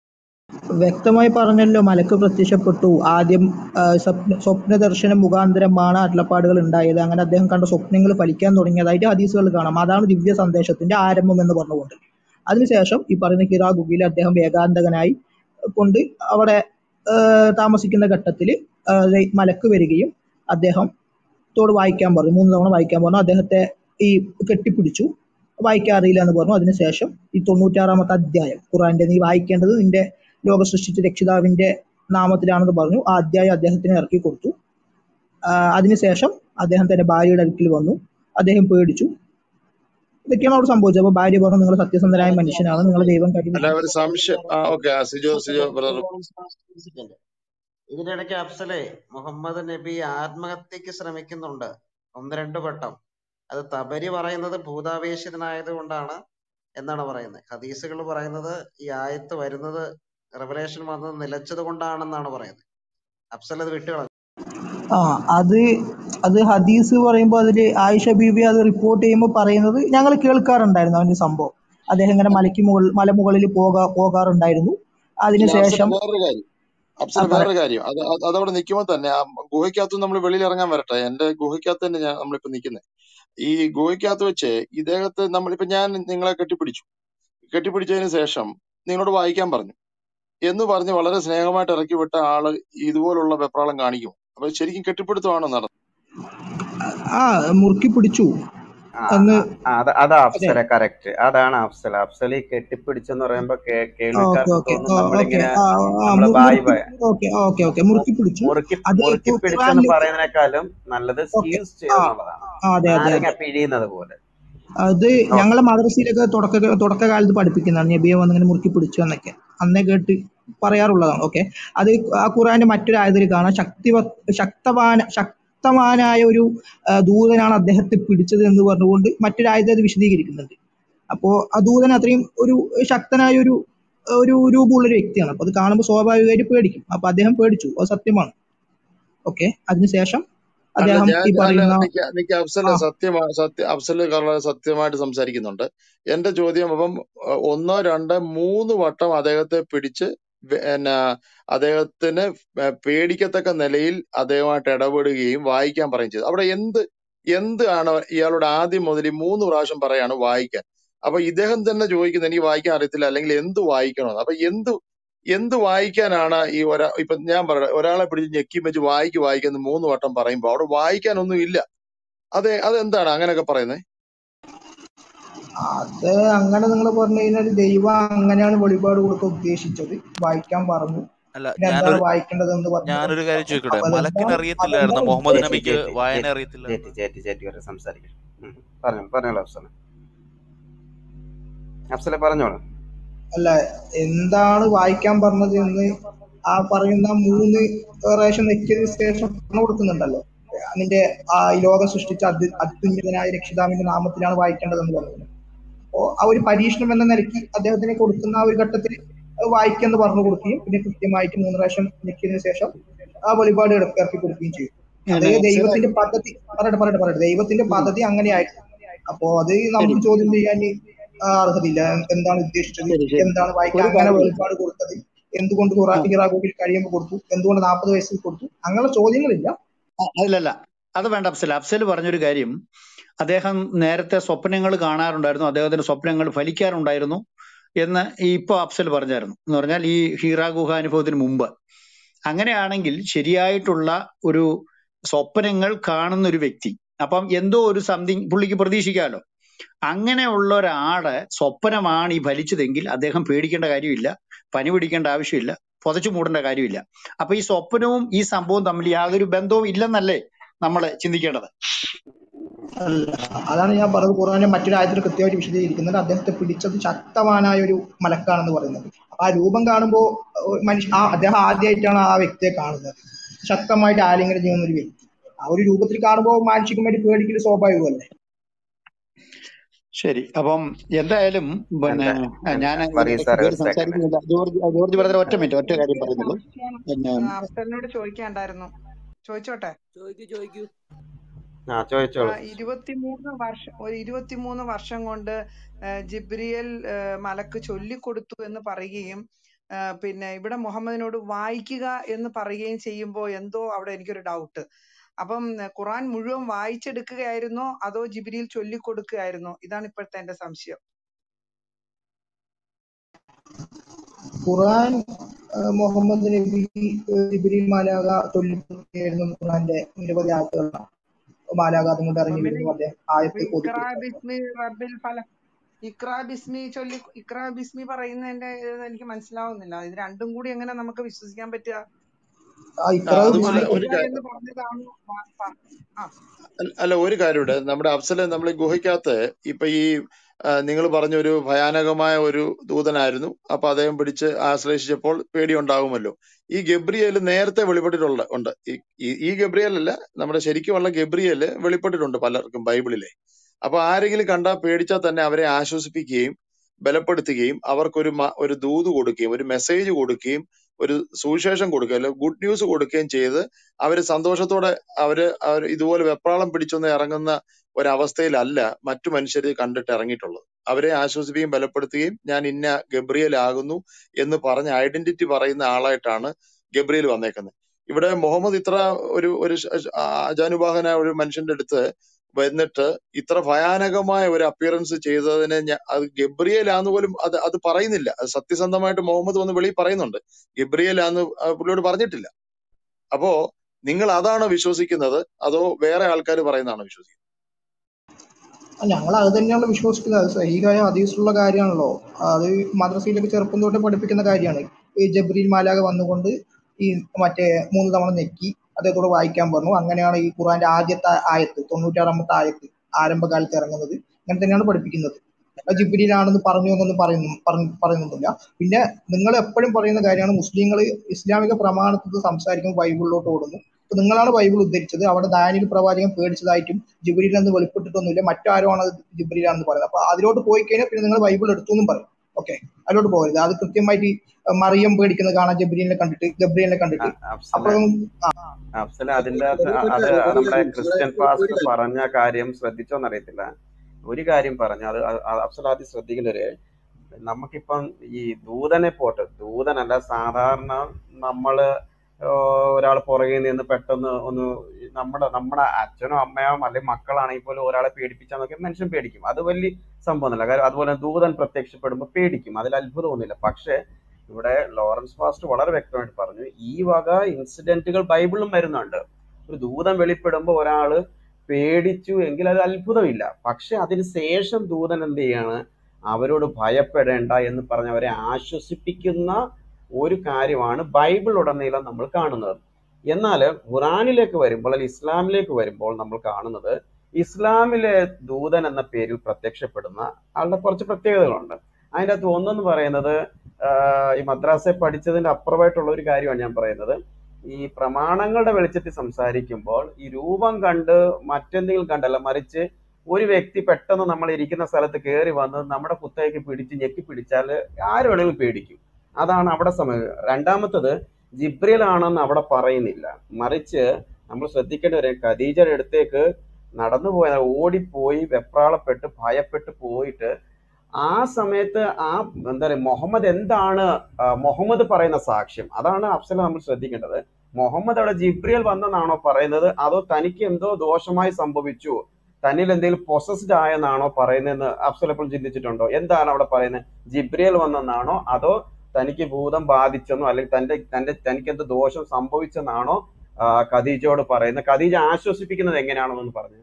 Speaker 7: വ്യക്തമായി പറഞ്ഞല്ലോ മലക്ക് പ്രത്യക്ഷപ്പെട്ടു ആദ്യം ആ, സ്വപ്ന സ്വപ്ന ദർശനം മുഖാന്തരമാണ് അരുളപ്പാടുകൾ ഉണ്ടായത് അങ്ങനെ അദ്ദേഹം കണ്ട സ്വപ്നങ്ങൾ ഫലിക്കാൻ തുടങ്ങിയതായിട്ട് ഹദീസുകൾ കാണാം അതാണ് ദിവ്യ സന്ദേശത്തിന്റെ ആരംഭം എന്ന് പറഞ്ഞുകൊണ്ട് അതിനുശേഷം ഈ പറയുന്ന ഹിറാ ഗുഹയിൽ അദ്ദേഹം ഏകാന്തകനായി കൊണ്ട് അവിടെ ആ, താമസിക്കുന്ന ഘട്ടത്തിൽ മലക്ക് വരികയും അദ്ദേഹത്തോട് വായിക്കാൻ പറഞ്ഞു മൂന്ന് തവണ വായിക്കാൻ പറഞ്ഞു അദ്ദേഹത്തെ ഈ കെട്ടിപ്പിടിച്ചു വായിക്കാൻ അറിയില്ല എന്ന് പറഞ്ഞു അതിനുശേഷം ഈ തൊണ്ണൂറ്റാറാമത്തെ അധ്യായം ഖുറാന്റെ നീ വായിക്കേണ്ടത് നിന്റെ ലോക സൃഷ്ടിച്ച രക്ഷിതാവിന്റെ നാമത്തിലാണെന്ന് പറഞ്ഞു ആ അധ്യായം അദ്ദേഹത്തിന് ഇറക്കി കൊടുത്തു ആ, അതിനുശേഷം അദ്ദേഹം തന്റെ ഭാര്യയുടെ അടുക്കൽ വന്നു അദ്ദേഹം പേടിച്ചു ഇതൊക്കെയാണ് അവിടെ സംഭവിച്ചത് അപ്പൊ ഭാര്യ പറഞ്ഞു നിങ്ങൾ സത്യസന്ധനായ മനുഷ്യനാണ് നിങ്ങളെ ദൈവം
Speaker 8: അല്ല
Speaker 7: കരുതി
Speaker 8: ഒരു സംശയം ആ okay Sijo Sijo brother
Speaker 12: second ഇതിനിടയ്ക്ക് അഫ്സലെ മുഹമ്മദ് നബി ആത്മഹത്യക്ക് ശ്രമിക്കുന്നുണ്ട് ഒന്ന് രണ്ട് വട്ടം അത് തബരി പറയുന്നത് ഭൂതാവേശിതനായത് കൊണ്ടാണ് എന്നാണ് പറയുന്നത് ഹദീസുകൾ പറയുന്നത് ഈ ആയത്ത് വരുന്നത് റെവലേഷൻ വന്നത് നിലച്ചത് കൊണ്ടാണെന്നാണ് പറയുന്നത് അഫ്സൽ അത് വിട്ടുകളഞ്ഞു
Speaker 7: ആ അത് അത് ഹദീസ് പറയുമ്പോൾ അതിൽ ആയിഷ ബീബി അത് റിപ്പോർട്ട് ചെയ്യുമ്പോൾ പറയുന്നത് ഞങ്ങൾ കേൾക്കാറുണ്ടായിരുന്നു അവന്റെ സംഭവം അദ്ദേഹം ഇങ്ങനെ മലയ്ക്ക് മുകളിൽ മലമുകളിൽ പോകാ പോകാറുണ്ടായിരുന്നു
Speaker 8: ഇല്ല അഫ്സല
Speaker 7: അതിനുശേഷം
Speaker 8: വേറൊരു കാര്യം
Speaker 7: ആ
Speaker 8: അഫ്സല
Speaker 7: പറ
Speaker 8: വേറൊരു കാര്യം അത് അത് അതവിടെ നിൽക്കുമ്പോൾ തന്നെ ആ ഗുഹയ്ക്കകത്ത് നമ്മൾ വെളിയിൽ ഇറങ്ങാൻ വരട്ടെ എന്റെ ഗുഹയ്ക്കകത്ത് തന്നെ ഞാൻ നമ്മളിപ്പോ നിൽക്കുന്നത് ഈ ഗുഹയ്ക്കകത്ത് വെച്ച് ഇദ്ദേഹത്തെ നമ്മളിപ്പോ ഞാൻ നിങ്ങളെ കെട്ടിപ്പിടിച്ചു കെട്ടിപ്പിടിച്ചതിന് ശേഷം നിങ്ങളോട് വായിക്കാൻ പറഞ്ഞു എന്ന് പറഞ്ഞ് വളരെ സ്നേഹമായിട്ട് ഇറക്കി വിട്ട ആള് ഇതുപോലുള്ള വെപ്രാളം കാണിക്കും അപ്പൊ ശരിക്കും കെട്ടിപ്പിടുത്തമാണോ നടന്നത്
Speaker 7: ആ മുറുക്കി പിടിച്ചു
Speaker 10: ആ
Speaker 7: അന്ന്
Speaker 10: ആ, അത് അതാ
Speaker 7: അതെ
Speaker 10: അഫ്സല കറക്റ്റ് അതാണ് അഫ്സല അഫ്സൽ ഈ കെട്ടിപ്പിടിച്ചെന്ന് പറയുമ്പോ കേ-
Speaker 7: ഓക്കെ
Speaker 10: കേൾവിക്കാർക്ക്
Speaker 7: ഓക്കെ
Speaker 10: തോന്നും
Speaker 7: ഓക്കെ
Speaker 10: നമ്മളിങ്ങനെ
Speaker 7: ആ ആ
Speaker 10: നമ്മള്
Speaker 7: മു-
Speaker 10: ബായ്
Speaker 7: മുറുക്കി
Speaker 10: ബായ്
Speaker 7: ഓക്കെ ഓക്കെ ഓക്കെ മുറുക്കി പിടിച്ചു
Speaker 10: മുറുക്കി
Speaker 7: അത്
Speaker 10: മുറുക്കി
Speaker 7: ഖു-
Speaker 10: പിടിച്ചെന്ന്
Speaker 7: ഖുറാനിൽ
Speaker 10: പറയുന്നതിനേക്കാളും നല്ലത്
Speaker 7: ഓക്കെ
Speaker 10: സ്ക്യൂസ്
Speaker 7: ആ
Speaker 10: ചെയ്തെന്നുള്ളതാണ്
Speaker 7: ആ, അതെ അതെ
Speaker 10: നാരങ്ങ
Speaker 7: അതെ
Speaker 10: പിഴിയുന്നത് പോലെ
Speaker 7: അത്
Speaker 10: ഓക്കെ
Speaker 7: ഞങ്ങളെ മദ്രസയിലൊക്കെ തുടക്ക തുടക്കകാലത്ത് പഠിപ്പിക്കുന്നതാണ് നബിയെ വന്ന് ഇങ്ങനെ മുറുക്കി പിടിച്ചു എന്നൊക്കെ അന്നേ കേട്ട് പറയാറുള്ളതാണ് ഓക്കെ അത് ആ ഖുറാന്റെ മറ്റൊരു ആയതിൽ കാണാം ശക്തി ശക്തവാന ശക്തവാനായ ഒരു ആ, ദൂതനാണ് അദ്ദേഹത്തെ പിടിച്ചത് എന്ന് പറഞ്ഞുകൊണ്ട് മറ്റൊരു ആയതിൽ അത് വിശദീകരിക്കുന്നുണ്ട് അപ്പോ ആ ദൂതൻ അത്രയും ഒരു ശക്തനായ ഒരു ഒരു രൂപമുള്ള ഒരു വ്യക്തിയാണ് അപ്പൊ അത് കാണുമ്പോൾ സ്വാഭാവികമായിട്ട് പേടിക്കും അപ്പൊ അദ്ദേഹം പേടിച്ചു അത് സത്യമാണ് ഓക്കെ അതിനുശേഷം
Speaker 8: അല്ല
Speaker 7: അദ്ദേഹം
Speaker 8: ഞാൻ
Speaker 7: ഈ
Speaker 8: അല്ല
Speaker 7: പറയുന്ന
Speaker 8: നിക്ക നിക്ക അഫ്സല്
Speaker 7: ആ
Speaker 8: സത്യമാ സത്യ അഫ്സല് വളരെ സത്യമായിട്ട് സംസാരിക്കുന്നുണ്ട് എന്റെ ചോദ്യം അപ്പം അഹ് ഒന്നോ രണ്ടോ മൂന്ന് വട്ടം അദ്ദേഹത്തെ പിടിച്ച് വെ- എന്നാ അദ്ദേഹത്തിന് പേ- പേടിക്കത്തക്ക നിലയിൽ അദ്ദേഹമായിട്ട് ഇടപെടുകയും വായിക്കാൻ പറയുകയും ചെയ്തു അവിടെ എന്ത് എന്ത് ആണ് ഇയാളോട് ആദ്യം മുതൽ ഈ മൂന്ന് പ്രാവശ്യം പറയാണ് വായിക്കാൻ അപ്പൊ ഇദ്ദേഹം തന്നെ ചോദിക്കുന്നത് എനിക്ക് വായിക്കാൻ അറിയത്തില്ല അല്ലെങ്കിൽ എന്ത് വായിക്കണമെന്ന് അപ്പൊ എന്ത് എന്ത് വായിക്കാനാണ് ഈ ഒരാ ഇപ്പൊ ഞാൻ പറയാം ഒരാളെ പിടിച്ച് ഞെക്കി വെച്ച് വായിക്ക് വായിക്കുന്ന മൂന്ന് വട്ടം പറയുമ്പോ അവിടെ വായിക്കാനൊന്നും ഇല്ല അതെ അതെന്താണ് അങ്ങനെയൊക്കെ പറയുന്നത്
Speaker 7: അത് അങ്ങനെ നിങ്ങൾ പറഞ്ഞു കഴിഞ്ഞാൽ ദൈവം അങ്ങനെയാണ് വെളിപാട് കൊടുക്കാൻ ഉദ്ദേശിച്ചത് വായിക്കാൻ പറഞ്ഞു
Speaker 15: അല്ല
Speaker 7: പിന്നെ എന്താണ്
Speaker 15: ഞാനൊരു
Speaker 7: വായിക്കേണ്ടത് എന്ന് പറഞ്ഞു
Speaker 15: ഞാനൊരു കാര്യം ചോദിക്കട്ടെ
Speaker 7: അപ്പൊ
Speaker 15: മലക്കിന്
Speaker 7: അതെന്താണ്
Speaker 15: അറിയത്തില്ലായിരുന്നു
Speaker 7: അതെന്താണ്
Speaker 15: മുഹമ്മദ്
Speaker 10: ചേച്ചി
Speaker 15: നബിക്ക്
Speaker 10: ചേച്ചി
Speaker 15: വായന
Speaker 10: ചേച്ചി
Speaker 15: അറിയത്തില്ലായിരുന്നു
Speaker 10: ചേച്ചി ചേച്ചി ചേച്ചി വരെ സംസാരിക്കും പറഞ്ഞു പറഞ്ഞോളൂ അഫ്സല അഫ്സല പറഞ്ഞോളൂ
Speaker 7: അല്ല എന്താണ് വായിക്കാൻ പറഞ്ഞത് എന്ന് ആ പറയുന്ന മൂന്ന് റേഷൻ നെക്കിയതിനു ശേഷം പറഞ്ഞു കൊടുക്കുന്നുണ്ടല്ലോ നിന്റെ ആ ഈ ലോകം സൃഷ്ടിച്ച അത്യ അത്യുന്നതനായ രക്ഷിതാവിന്റെ നാമത്തിലാണ് വായിക്കേണ്ടതെന്ന് പറയുന്നത് അപ്പോ ആ ഒരു പരീക്ഷണം എന്ന നിലയ്ക്ക് അദ്ദേഹത്തിന് കൊടുക്കുന്ന ആ ഒരു ഘട്ടത്തിൽ വായിക്കെന്ന് പറഞ്ഞു കൊടുക്കുകയും പിന്നെ കൃത്യമായിട്ട് മൂന്ന് പ്രാവശ്യം ഞെക്കിയതിനു ശേഷം ആ വെളിപാട് ഇറ- ഇറക്കി കൊടുക്കുകയും ചെയ്യും അത്
Speaker 1: പിന്നെ അഫ്സലെ
Speaker 7: ദൈവത്തിന്റെ പദ്ധതി പറയട്ടെ പറയട്ടെ പറയട്ടെ ദൈവത്തിന്റെ
Speaker 1: ഉം,
Speaker 7: പദ്ധതി അങ്ങനെയായിരുന്നു അപ്പോ അത്
Speaker 1: ശരി
Speaker 7: നമുക്ക് ചോദ്യം ചെയ്യാൻ ആ, അർഹതയില്ല എന്താണ് ഉദ്ദേശിച്ചത്
Speaker 1: ശരി ശരി
Speaker 7: എന്താണ് വായിക്കാൻ
Speaker 1: ഒരു
Speaker 7: അങ്ങനെ
Speaker 1: കാര്യം ചെയ്യ്.
Speaker 7: വെളിപാട് കൊടുത്തത് എന്തുകൊണ്ട് ഖുറാ-
Speaker 1: ആ
Speaker 7: ഹിറാഖുവിൽ കഴിയുമ്പോൾ കൊടുത്തു എന്തുകൊണ്ട് നാൽപ്പത് വയസ്സിൽ കൊടുത്തു അങ്ങനെ ചോദ്യങ്ങളില്ല
Speaker 1: അ- അല്ലല്ല അത് വേണ്ട അഫ്സൽ അഫ്സൽ പറഞ്ഞൊരു കാര്യം അദ്ദേഹം നേരത്തെ സ്വപ്നങ്ങൾ കാണാറുണ്ടായിരുന്നു അദ്ദേഹത്തിന്റെ സ്വപ്നങ്ങൾ ഫലിക്കാറുണ്ടായിരുന്നു എന്ന് ഈ ഇപ്പൊ അഫ്സൽ പറഞ്ഞായിരുന്നു എന്ന് പറഞ്ഞാൽ ഈ ഹീറ ഗുഹ അനുഭവത്തിന് മുമ്പ് അങ്ങനെയാണെങ്കിൽ ശരിയായിട്ടുള്ള ഒരു സ്വപ്നങ്ങൾ കാണുന്ന ഒരു വ്യക്തി അപ്പം എന്തോ ഒരു സംതിങ് പുള്ളിക്ക് പ്രതീക്ഷിക്കാമല്ലോ അങ്ങനെയുള്ള ഒരാള് സ്വപ്നമാണ് ഈ ഫലിച്ചതെങ്കിൽ അദ്ദേഹം പേടിക്കേണ്ട കാര്യമില്ല പനി പിടിക്കേണ്ട ആവശ്യമില്ല പുതച്ചു മൂടേണ്ട കാര്യമില്ല അപ്പൊ ഈ സ്വപ്നവും ഈ സംഭവവും തമ്മിൽ യാതൊരു ബന്ധവും ഇല്ലെന്നല്ലേ നമ്മൾ ചിന്തിക്കേണ്ടത്
Speaker 7: അല്ല അതാണ് ഞാൻ പറഞ്ഞത് ഖുർആാനെ മറ്റൊരു ആയത്തിൽ കൃത്യമായിട്ട് വിശദീകരിക്കുന്നുണ്ട് അദ്ദേഹത്തെ പിടിച്ചത് ശക്തവാനായ ഒരു മലക്കാണെന്ന് പറയുന്നത് അപ്പൊ ആ രൂപം കാണുമ്പോൾ മനുഷ്യ ആ അദ്ദേഹം ആദ്യമായിട്ടാണ് ആ വ്യക്തിയെ കാണുന്നത് ശക്തമായിട്ട് ആലിംഗനം ചെയ്യുന്ന ഒരു വ്യക്തി ആ ഒരു രൂപത്തിൽ കാണുമ്പോൾ മാനസികമായിട്ട് പേടിക്കൽ സ്വാഭാവികമല്ലേ
Speaker 1: ശരി അപ്പം എന്തായാലും പിന്നെ
Speaker 10: അല്ല
Speaker 1: ആ, ഞാൻ
Speaker 10: അല്ല പറയൂ സാറേ
Speaker 1: കയറി
Speaker 10: ഒരു സെക്കൻഡ്
Speaker 1: സംസാരിക്കുന്നില്ല ജോർജ് ജോർജ് ബ്രദർ ഒറ്റ മിനിറ്റ് ഒറ്റ കാര്യം പറയുന്നുള്ളൂ പിന്നെ
Speaker 16: അഫ്സലിനോട് ചോദിക്കാണ്ടായിരുന്നു ചോദിച്ചോട്ടെ
Speaker 6: ചോദിക്കൂ ചോദിക്കൂ
Speaker 10: ആ
Speaker 16: ആ,
Speaker 10: ചോദിച്ചോളൂ
Speaker 16: ഇരുപത്തിമൂന്ന് വർഷം ഒരു ഇരുപത്തിമൂന്ന് വർഷം കൊണ്ട് ആ, ജിബ്രിയൽ ആ, മലക്ക് ചൊല്ലിക്കൊടുത്തു എന്ന് പറയുകയും ആ, പിന്നെ ഇവിടെ മുഹമ്മദിനോട് വായിക്കുക എന്ന് പറയുകയും ചെയ്യുമ്പോൾ എന്തോ അവിടെ എനിക്കൊരു ഡൗട്ട് അപ്പം ഏ, ഖുറാൻ മുഴുവൻ വായിച്ചെടുക്കുകയായിരുന്നോ അതോ ജിബ്രീൽ ചൊല്ലിക്കൊടുക്കുകയായിരുന്നോ ഇതാണ് ഇപ്പോഴത്തെ എന്റെ സംശയം
Speaker 7: ഖുർആൻ ആ, മുഹമ്മദ് നബി ആ, ജിബ്രീൽ മാലാക ചൊല്ലിക്കൊടുക്കുകയായിരുന്നു ഖുർആന്റെ നിരവധി ആയത്തുകളാണ് മാലാക അതുകൊണ്ട്
Speaker 16: അപ്പൊ
Speaker 7: ഇറങ്ങി
Speaker 16: പിന്നെ
Speaker 7: വരുന്നു അദ്ദേഹം
Speaker 16: അപ്പൊ
Speaker 7: ആയത്ത്
Speaker 16: ഇക്രാ
Speaker 7: ഓതിക്കൊടുക്കുകയായിരുന്നു
Speaker 16: ബിസ്മി റബ്ബിൽ ഫല ഇക്രാ ബിസ്മി ചൊല്ലി ഇക്രാ ബിസ്മി പറയുന്നതിന്റെ ഇത് എനിക്ക് മനസ്സിലാവുന്നില്ല ഇത് രണ്ടും കൂടി എങ്ങനെ നമുക്ക് വിശ്വസിക്കാൻ പറ്റുക
Speaker 7: ആ
Speaker 8: ആ,
Speaker 7: ഇക്രാ
Speaker 8: അതുപോലെ
Speaker 7: ബിസ്മി
Speaker 8: ഒരു
Speaker 16: വായിക്കുക
Speaker 8: കാര്യം
Speaker 16: എന്ന് പറഞ്ഞതാണോ വാ- പ- ആ
Speaker 8: അല്ല അല്ല, ഒരു കാര്യം ഇവിടെ നമ്മുടെ അഫ്സല് നമ്മൾ ഈ ഗുഹയ്ക്കകത്ത് ഇപ്പൊ ഈ നിങ്ങൾ പറഞ്ഞ ഒരു ഭയാനകമായ ഒരു ദൂതനായിരുന്നു അപ്പൊ അദ്ദേഹം പിടിച്ച് ആശ്ലേഷിച്ചപ്പോൾ പേടി ഉണ്ടാകുമല്ലോ ഈ ഗബ്രിയേൽ നേരത്തെ വെളിപ്പെട്ടിട്ടുള്ള ഉണ്ട് ഈ ഈ- ഈ ഗബ്രിയേൽ അല്ല നമ്മുടെ ശരിക്കുമുള്ള ഗബ്രിയേല് വെളിപ്പെട്ടിട്ടുണ്ട് പലർക്കും ബൈബിളിലെ അപ്പൊ ആരെങ്കിലും കണ്ടാൽ പേടിച്ചാൽ തന്നെ അവരെ ആശ്വസിപ്പിക്കുകയും ബലപ്പെടുത്തുകയും അവർക്കൊരു മ- ഒരു ദൂത് കൊടുക്കുകയും ഒരു മെസ്സേജ് കൊടുക്കുകയും ഒരു സുവിശേഷം കൊടുക്കുകയും അല്ലെ ഗുഡ് ന്യൂസ് കൊടുക്കുകയും ചെയ്ത് അവര് സന്തോഷത്തോടെ അവര് അവർ ഇതുപോലെ വെപ്രാളം പിടിച്ചൊന്ന് ഇറങ്ങുന്ന ഒരവസ്ഥയിലല്ല മറ്റു മനുഷ്യർ കണ്ടിട്ട് ഇറങ്ങിയിട്ടുള്ളത് അവരെ ആശ്വസിപ്പിക്കുകയും ബലപ്പെടുത്തുകയും ഞാൻ ഇന്ന ഗബ്രിയേൽ ആകുന്നു എന്ന് പറഞ്ഞ് ഐഡന്റിറ്റി പറയുന്ന ആളായിട്ടാണ് ഗബ്രിയേൽ വന്നേക്കുന്നത് ഇവിടെ മുഹമ്മദ് ഇത്ര ഒരു ഒരു ശ- ശ- ആ ആജാനുബാഹനായ ഒരു മനുഷ്യന്റെ അടുത്ത് വന്നിട്ട് ഇത്ര ഭയാനകമായ ഒരു അപ്പിയറൻസ് ചെയ്തതിന് ഞ- അത് ഗബ്രിയേലാന്ന് പോലും അത് അത് പറയുന്നില്ല അത് സത്യസന്ധമായിട്ട് മുഹമ്മദ് വന്ന് വെളിയിൽ പറയുന്നുണ്ട് ഗബ്രിയേലാന്ന് ആ പുള്ളിയോട് പറഞ്ഞിട്ടില്ല അപ്പോ നിങ്ങൾ അതാണോ വിശ്വസിക്കുന്നത് അതോ വേറെ ആൾക്കാർ പറയുന്നതാണോ വിശ്വസിക്കുന്നത്
Speaker 7: ഞങ്ങൾ അത് തന്നെയാണ് വിശ്വസിക്കുന്നത് അത് സഹിഹായ ഹദീസിലുള്ള കാര്യമാണല്ലോ അത് മദ്രസയിലൊക്കെ ചെറുപ്പം തൊട്ടേ പഠിപ്പിക്കുന്ന കാര്യമാണ് ഈ ജബ്രീൽ മാലാക വന്നുകൊണ്ട് ഈ മറ്റേ മൂന്ന് തവണ ഞെക്കി അദ്ദേഹത്തോട് വായിക്കാൻ പറഞ്ഞു അങ്ങനെയാണ് ഈ ഖുറാന്റെ ആദ്യത്തെ ആയത്ത് തൊണ്ണൂറ്റാറാമത്തെ ആയത്ത് ആരംഭകാലത്ത് ഇറങ്ങുന്നത് അങ്ങനെ തന്നെയാണ് പഠിപ്പിക്കുന്നത് അത് ജിബ്രീലാണെന്ന് പറഞ്ഞു എന്നൊന്നും പറയുന്നു പറഞ്ഞു പറയുന്നൊന്നുമില്ല പിന്നെ നിങ്ങൾ എപ്പോഴും പറയുന്ന കാര്യമാണ് മുസ്ലിങ്ങൾ ഇസ്ലാമിക പ്രമാണത്തിൽ സംസാരിക്കുമ്പോൾ ബൈബിളിലോട്ട് ഓടുന്നു അപ്പൊ നിങ്ങളാണ് ബൈബിൾ ഉദ്ധരിച്ചത് അവിടെ ദാനിയൽ പ്രവാചകൻ പേടിച്ചതായിട്ടും ജിബ്രീൽ എന്ന് വെളിപ്പെട്ടിട്ടൊന്നുമില്ല മറ്റാരോ ആണ് അത് ജിബ്രീലാണെന്ന് പറയുന്നത് അപ്പൊ അതിലോട്ട് പോയി കഴിഞ്ഞാൽ പിന്നെ നിങ്ങൾ ബൈബിൾ എടുത്തു എന്നും പറയും ഓക്കെ അതിലോട്ട് പോകരുത് അത് കൃത്യമായിട്ട് ഈ മറിയം പേടിക്കുന്നത് കാണാൻ ജബ്രീലിനെ കണ്ടിട്ട് ഗബ്രീലിനെ കണ്ടിട്ട്
Speaker 10: അഫ്സലെ
Speaker 7: അപ്പോഴൊന്നും ആ
Speaker 10: അഫ്സലെ അതിന്റെ അകത്ത്
Speaker 13: ഒരു
Speaker 10: അത്
Speaker 13: ഒരു
Speaker 10: നമ്മുടെ
Speaker 13: കാര്യം ഇവിടെ
Speaker 10: ക്രിസ്ത്യൻ
Speaker 13: ഒരു
Speaker 10: പാസ്റ്റർ
Speaker 13: കാര്യം
Speaker 10: പറഞ്ഞ കാര്യം ശ്രദ്ധിച്ചോന്നറിയത്തില്ല ഒരു കാര്യം പറഞ്ഞു അത് അ- അ- അഫ്സൽ ആദ്യം ശ്രദ്ധിക്കേണ്ട ഒരു നമുക്കിപ്പം ഈ ദൂതനെ പോട്ട് ദൂതനല്ല സാധാരണ നമ്മള് ഒരാൾ പുറകെ നിന്ന് പെട്ടെന്ന് ഒന്ന് നമ്മുടെ നമ്മുടെ അച്ഛനോ അമ്മയോ അല്ലെങ്കിൽ മക്കളാണെങ്കിൽ പോലും ഒരാളെ പേടിപ്പിച്ചാൽ നോക്കി മനുഷ്യൻ പേടിക്കും അത് വലിയ സംഭവമൊന്നുമില്ല കാര്യം അതുപോലെ ദൂതൻ പ്രത്യക്ഷപ്പെടുമ്പോൾ പേടിക്കും അതിൽ അത്ഭുതമൊന്നുമില്ല പക്ഷെ ഇവിടെ ലോറൻസ് ഫാസ്റ്റ് വളരെ വ്യക്തമായിട്ട് പറഞ്ഞു ഈ വക ഇൻസിഡന്റുകൾ ബൈബിളിലും വരുന്നുണ്ട് ഒരു ദൂതൻ വെളിപ്പെടുമ്പോൾ ഒരാള് പേടിച്ചു എങ്കിൽ അത് അത്ഭുതമില്ല പക്ഷെ അതിന് ശേഷം ദൂതൻ എന്ത് ചെയ്യാണ് അവരോട് ഭയപ്പെടേണ്ട എന്ന് പറഞ്ഞ് അവരെ ആശ്വസിപ്പിക്കുന്ന ഒരു കാര്യമാണ് ബൈബിൾ ഉടനീളം നമ്മൾ കാണുന്നത് എന്നാൽ ഖുറാനിലേക്ക് വരുമ്പോൾ അല്ലെങ്കിൽ ഇസ്ലാമിലേക്ക് വരുമ്പോൾ നമ്മൾ കാണുന്നത് ഇസ്ലാമിലെ ദൂതൻ എന്ന പേരിൽ പ്രത്യക്ഷപ്പെടുന്ന ആളുടെ കുറച്ച് പ്രത്യേകതകളുണ്ട് അതിൻ്റെ അകത്ത് ഒന്നെന്ന് പറയുന്നത് ആഹ് ഈ മദ്രാസെ പഠിച്ചതിന്റെ അപ്പുറമായിട്ടുള്ള ഒരു കാര്യമാണ് ഞാൻ പറയുന്നത് ഈ പ്രമാണങ്ങളുടെ വെളിച്ചത്തിൽ സംസാരിക്കുമ്പോൾ ഈ രൂപം കണ്ട് മറ്റെന്തെങ്കിലും കണ്ടല്ല മറിച്ച് ഒരു വ്യക്തി പെട്ടെന്ന് നമ്മൾ ഇരിക്കുന്ന സ്ഥലത്ത് കയറി വന്ന് നമ്മുടെ കുത്തകയ്ക്ക് പിടിച്ച് ഞെക്കി പിടിച്ചാൽ ആര് വേണമെങ്കിലും പേടിക്കും അതാണ് അവിടെ സമയം രണ്ടാമത്തത് ജിബ്രിൽ ആണെന്ന് അവിടെ പറയുന്നില്ല മറിച്ച് നമ്മൾ ശ്രദ്ധിക്കേണ്ട ഒരു ഖദീജയുടെ അടുത്തേക്ക് നടന്നു പോയ ഓടിപ്പോയി വെപ്രാളപ്പെട്ട് ഭയപ്പെട്ട് പോയിട്ട് ആ സമയത്ത് ആ എന്താ പറയുക മുഹമ്മദ് എന്താണ് ആ, മുഹമ്മദ് പറയുന്ന സാക്ഷ്യം അതാണ് അഫ്സല നമ്മൾ ശ്രദ്ധിക്കേണ്ടത് മുഹമ്മദ് അവിടെ ജിബ്രിയൽ വന്നെന്നാണോ പറയുന്നത് അതോ തനിക്ക് എന്തോ ദോഷമായി സംഭവിച്ചു തന്നിൽ എന്തെങ്കിലും പൊസസ്ഡ് ആയെന്നാണോ പറയുന്നതെന്ന് അഫ്സൽ എപ്പോഴും ചിന്തിച്ചിട്ടുണ്ടോ എന്താണ് അവിടെ പറയുന്നത് ജിബ്രിയൽ വന്നെന്നാണോ അതോ തനിക്ക് ഭൂതം ബാധിച്ചെന്നോ അല്ലെങ്കിൽ തന്റെ തന്റെ തനിക്ക് എന്തോ ദോഷം സംഭവിച്ചെന്നാണോ ആ, ഖദീജയോട് പറയുന്നത് ഖദീജ ആശ്വസിപ്പിക്കുന്നത് എങ്ങനെയാണെന്ന് പറഞ്ഞു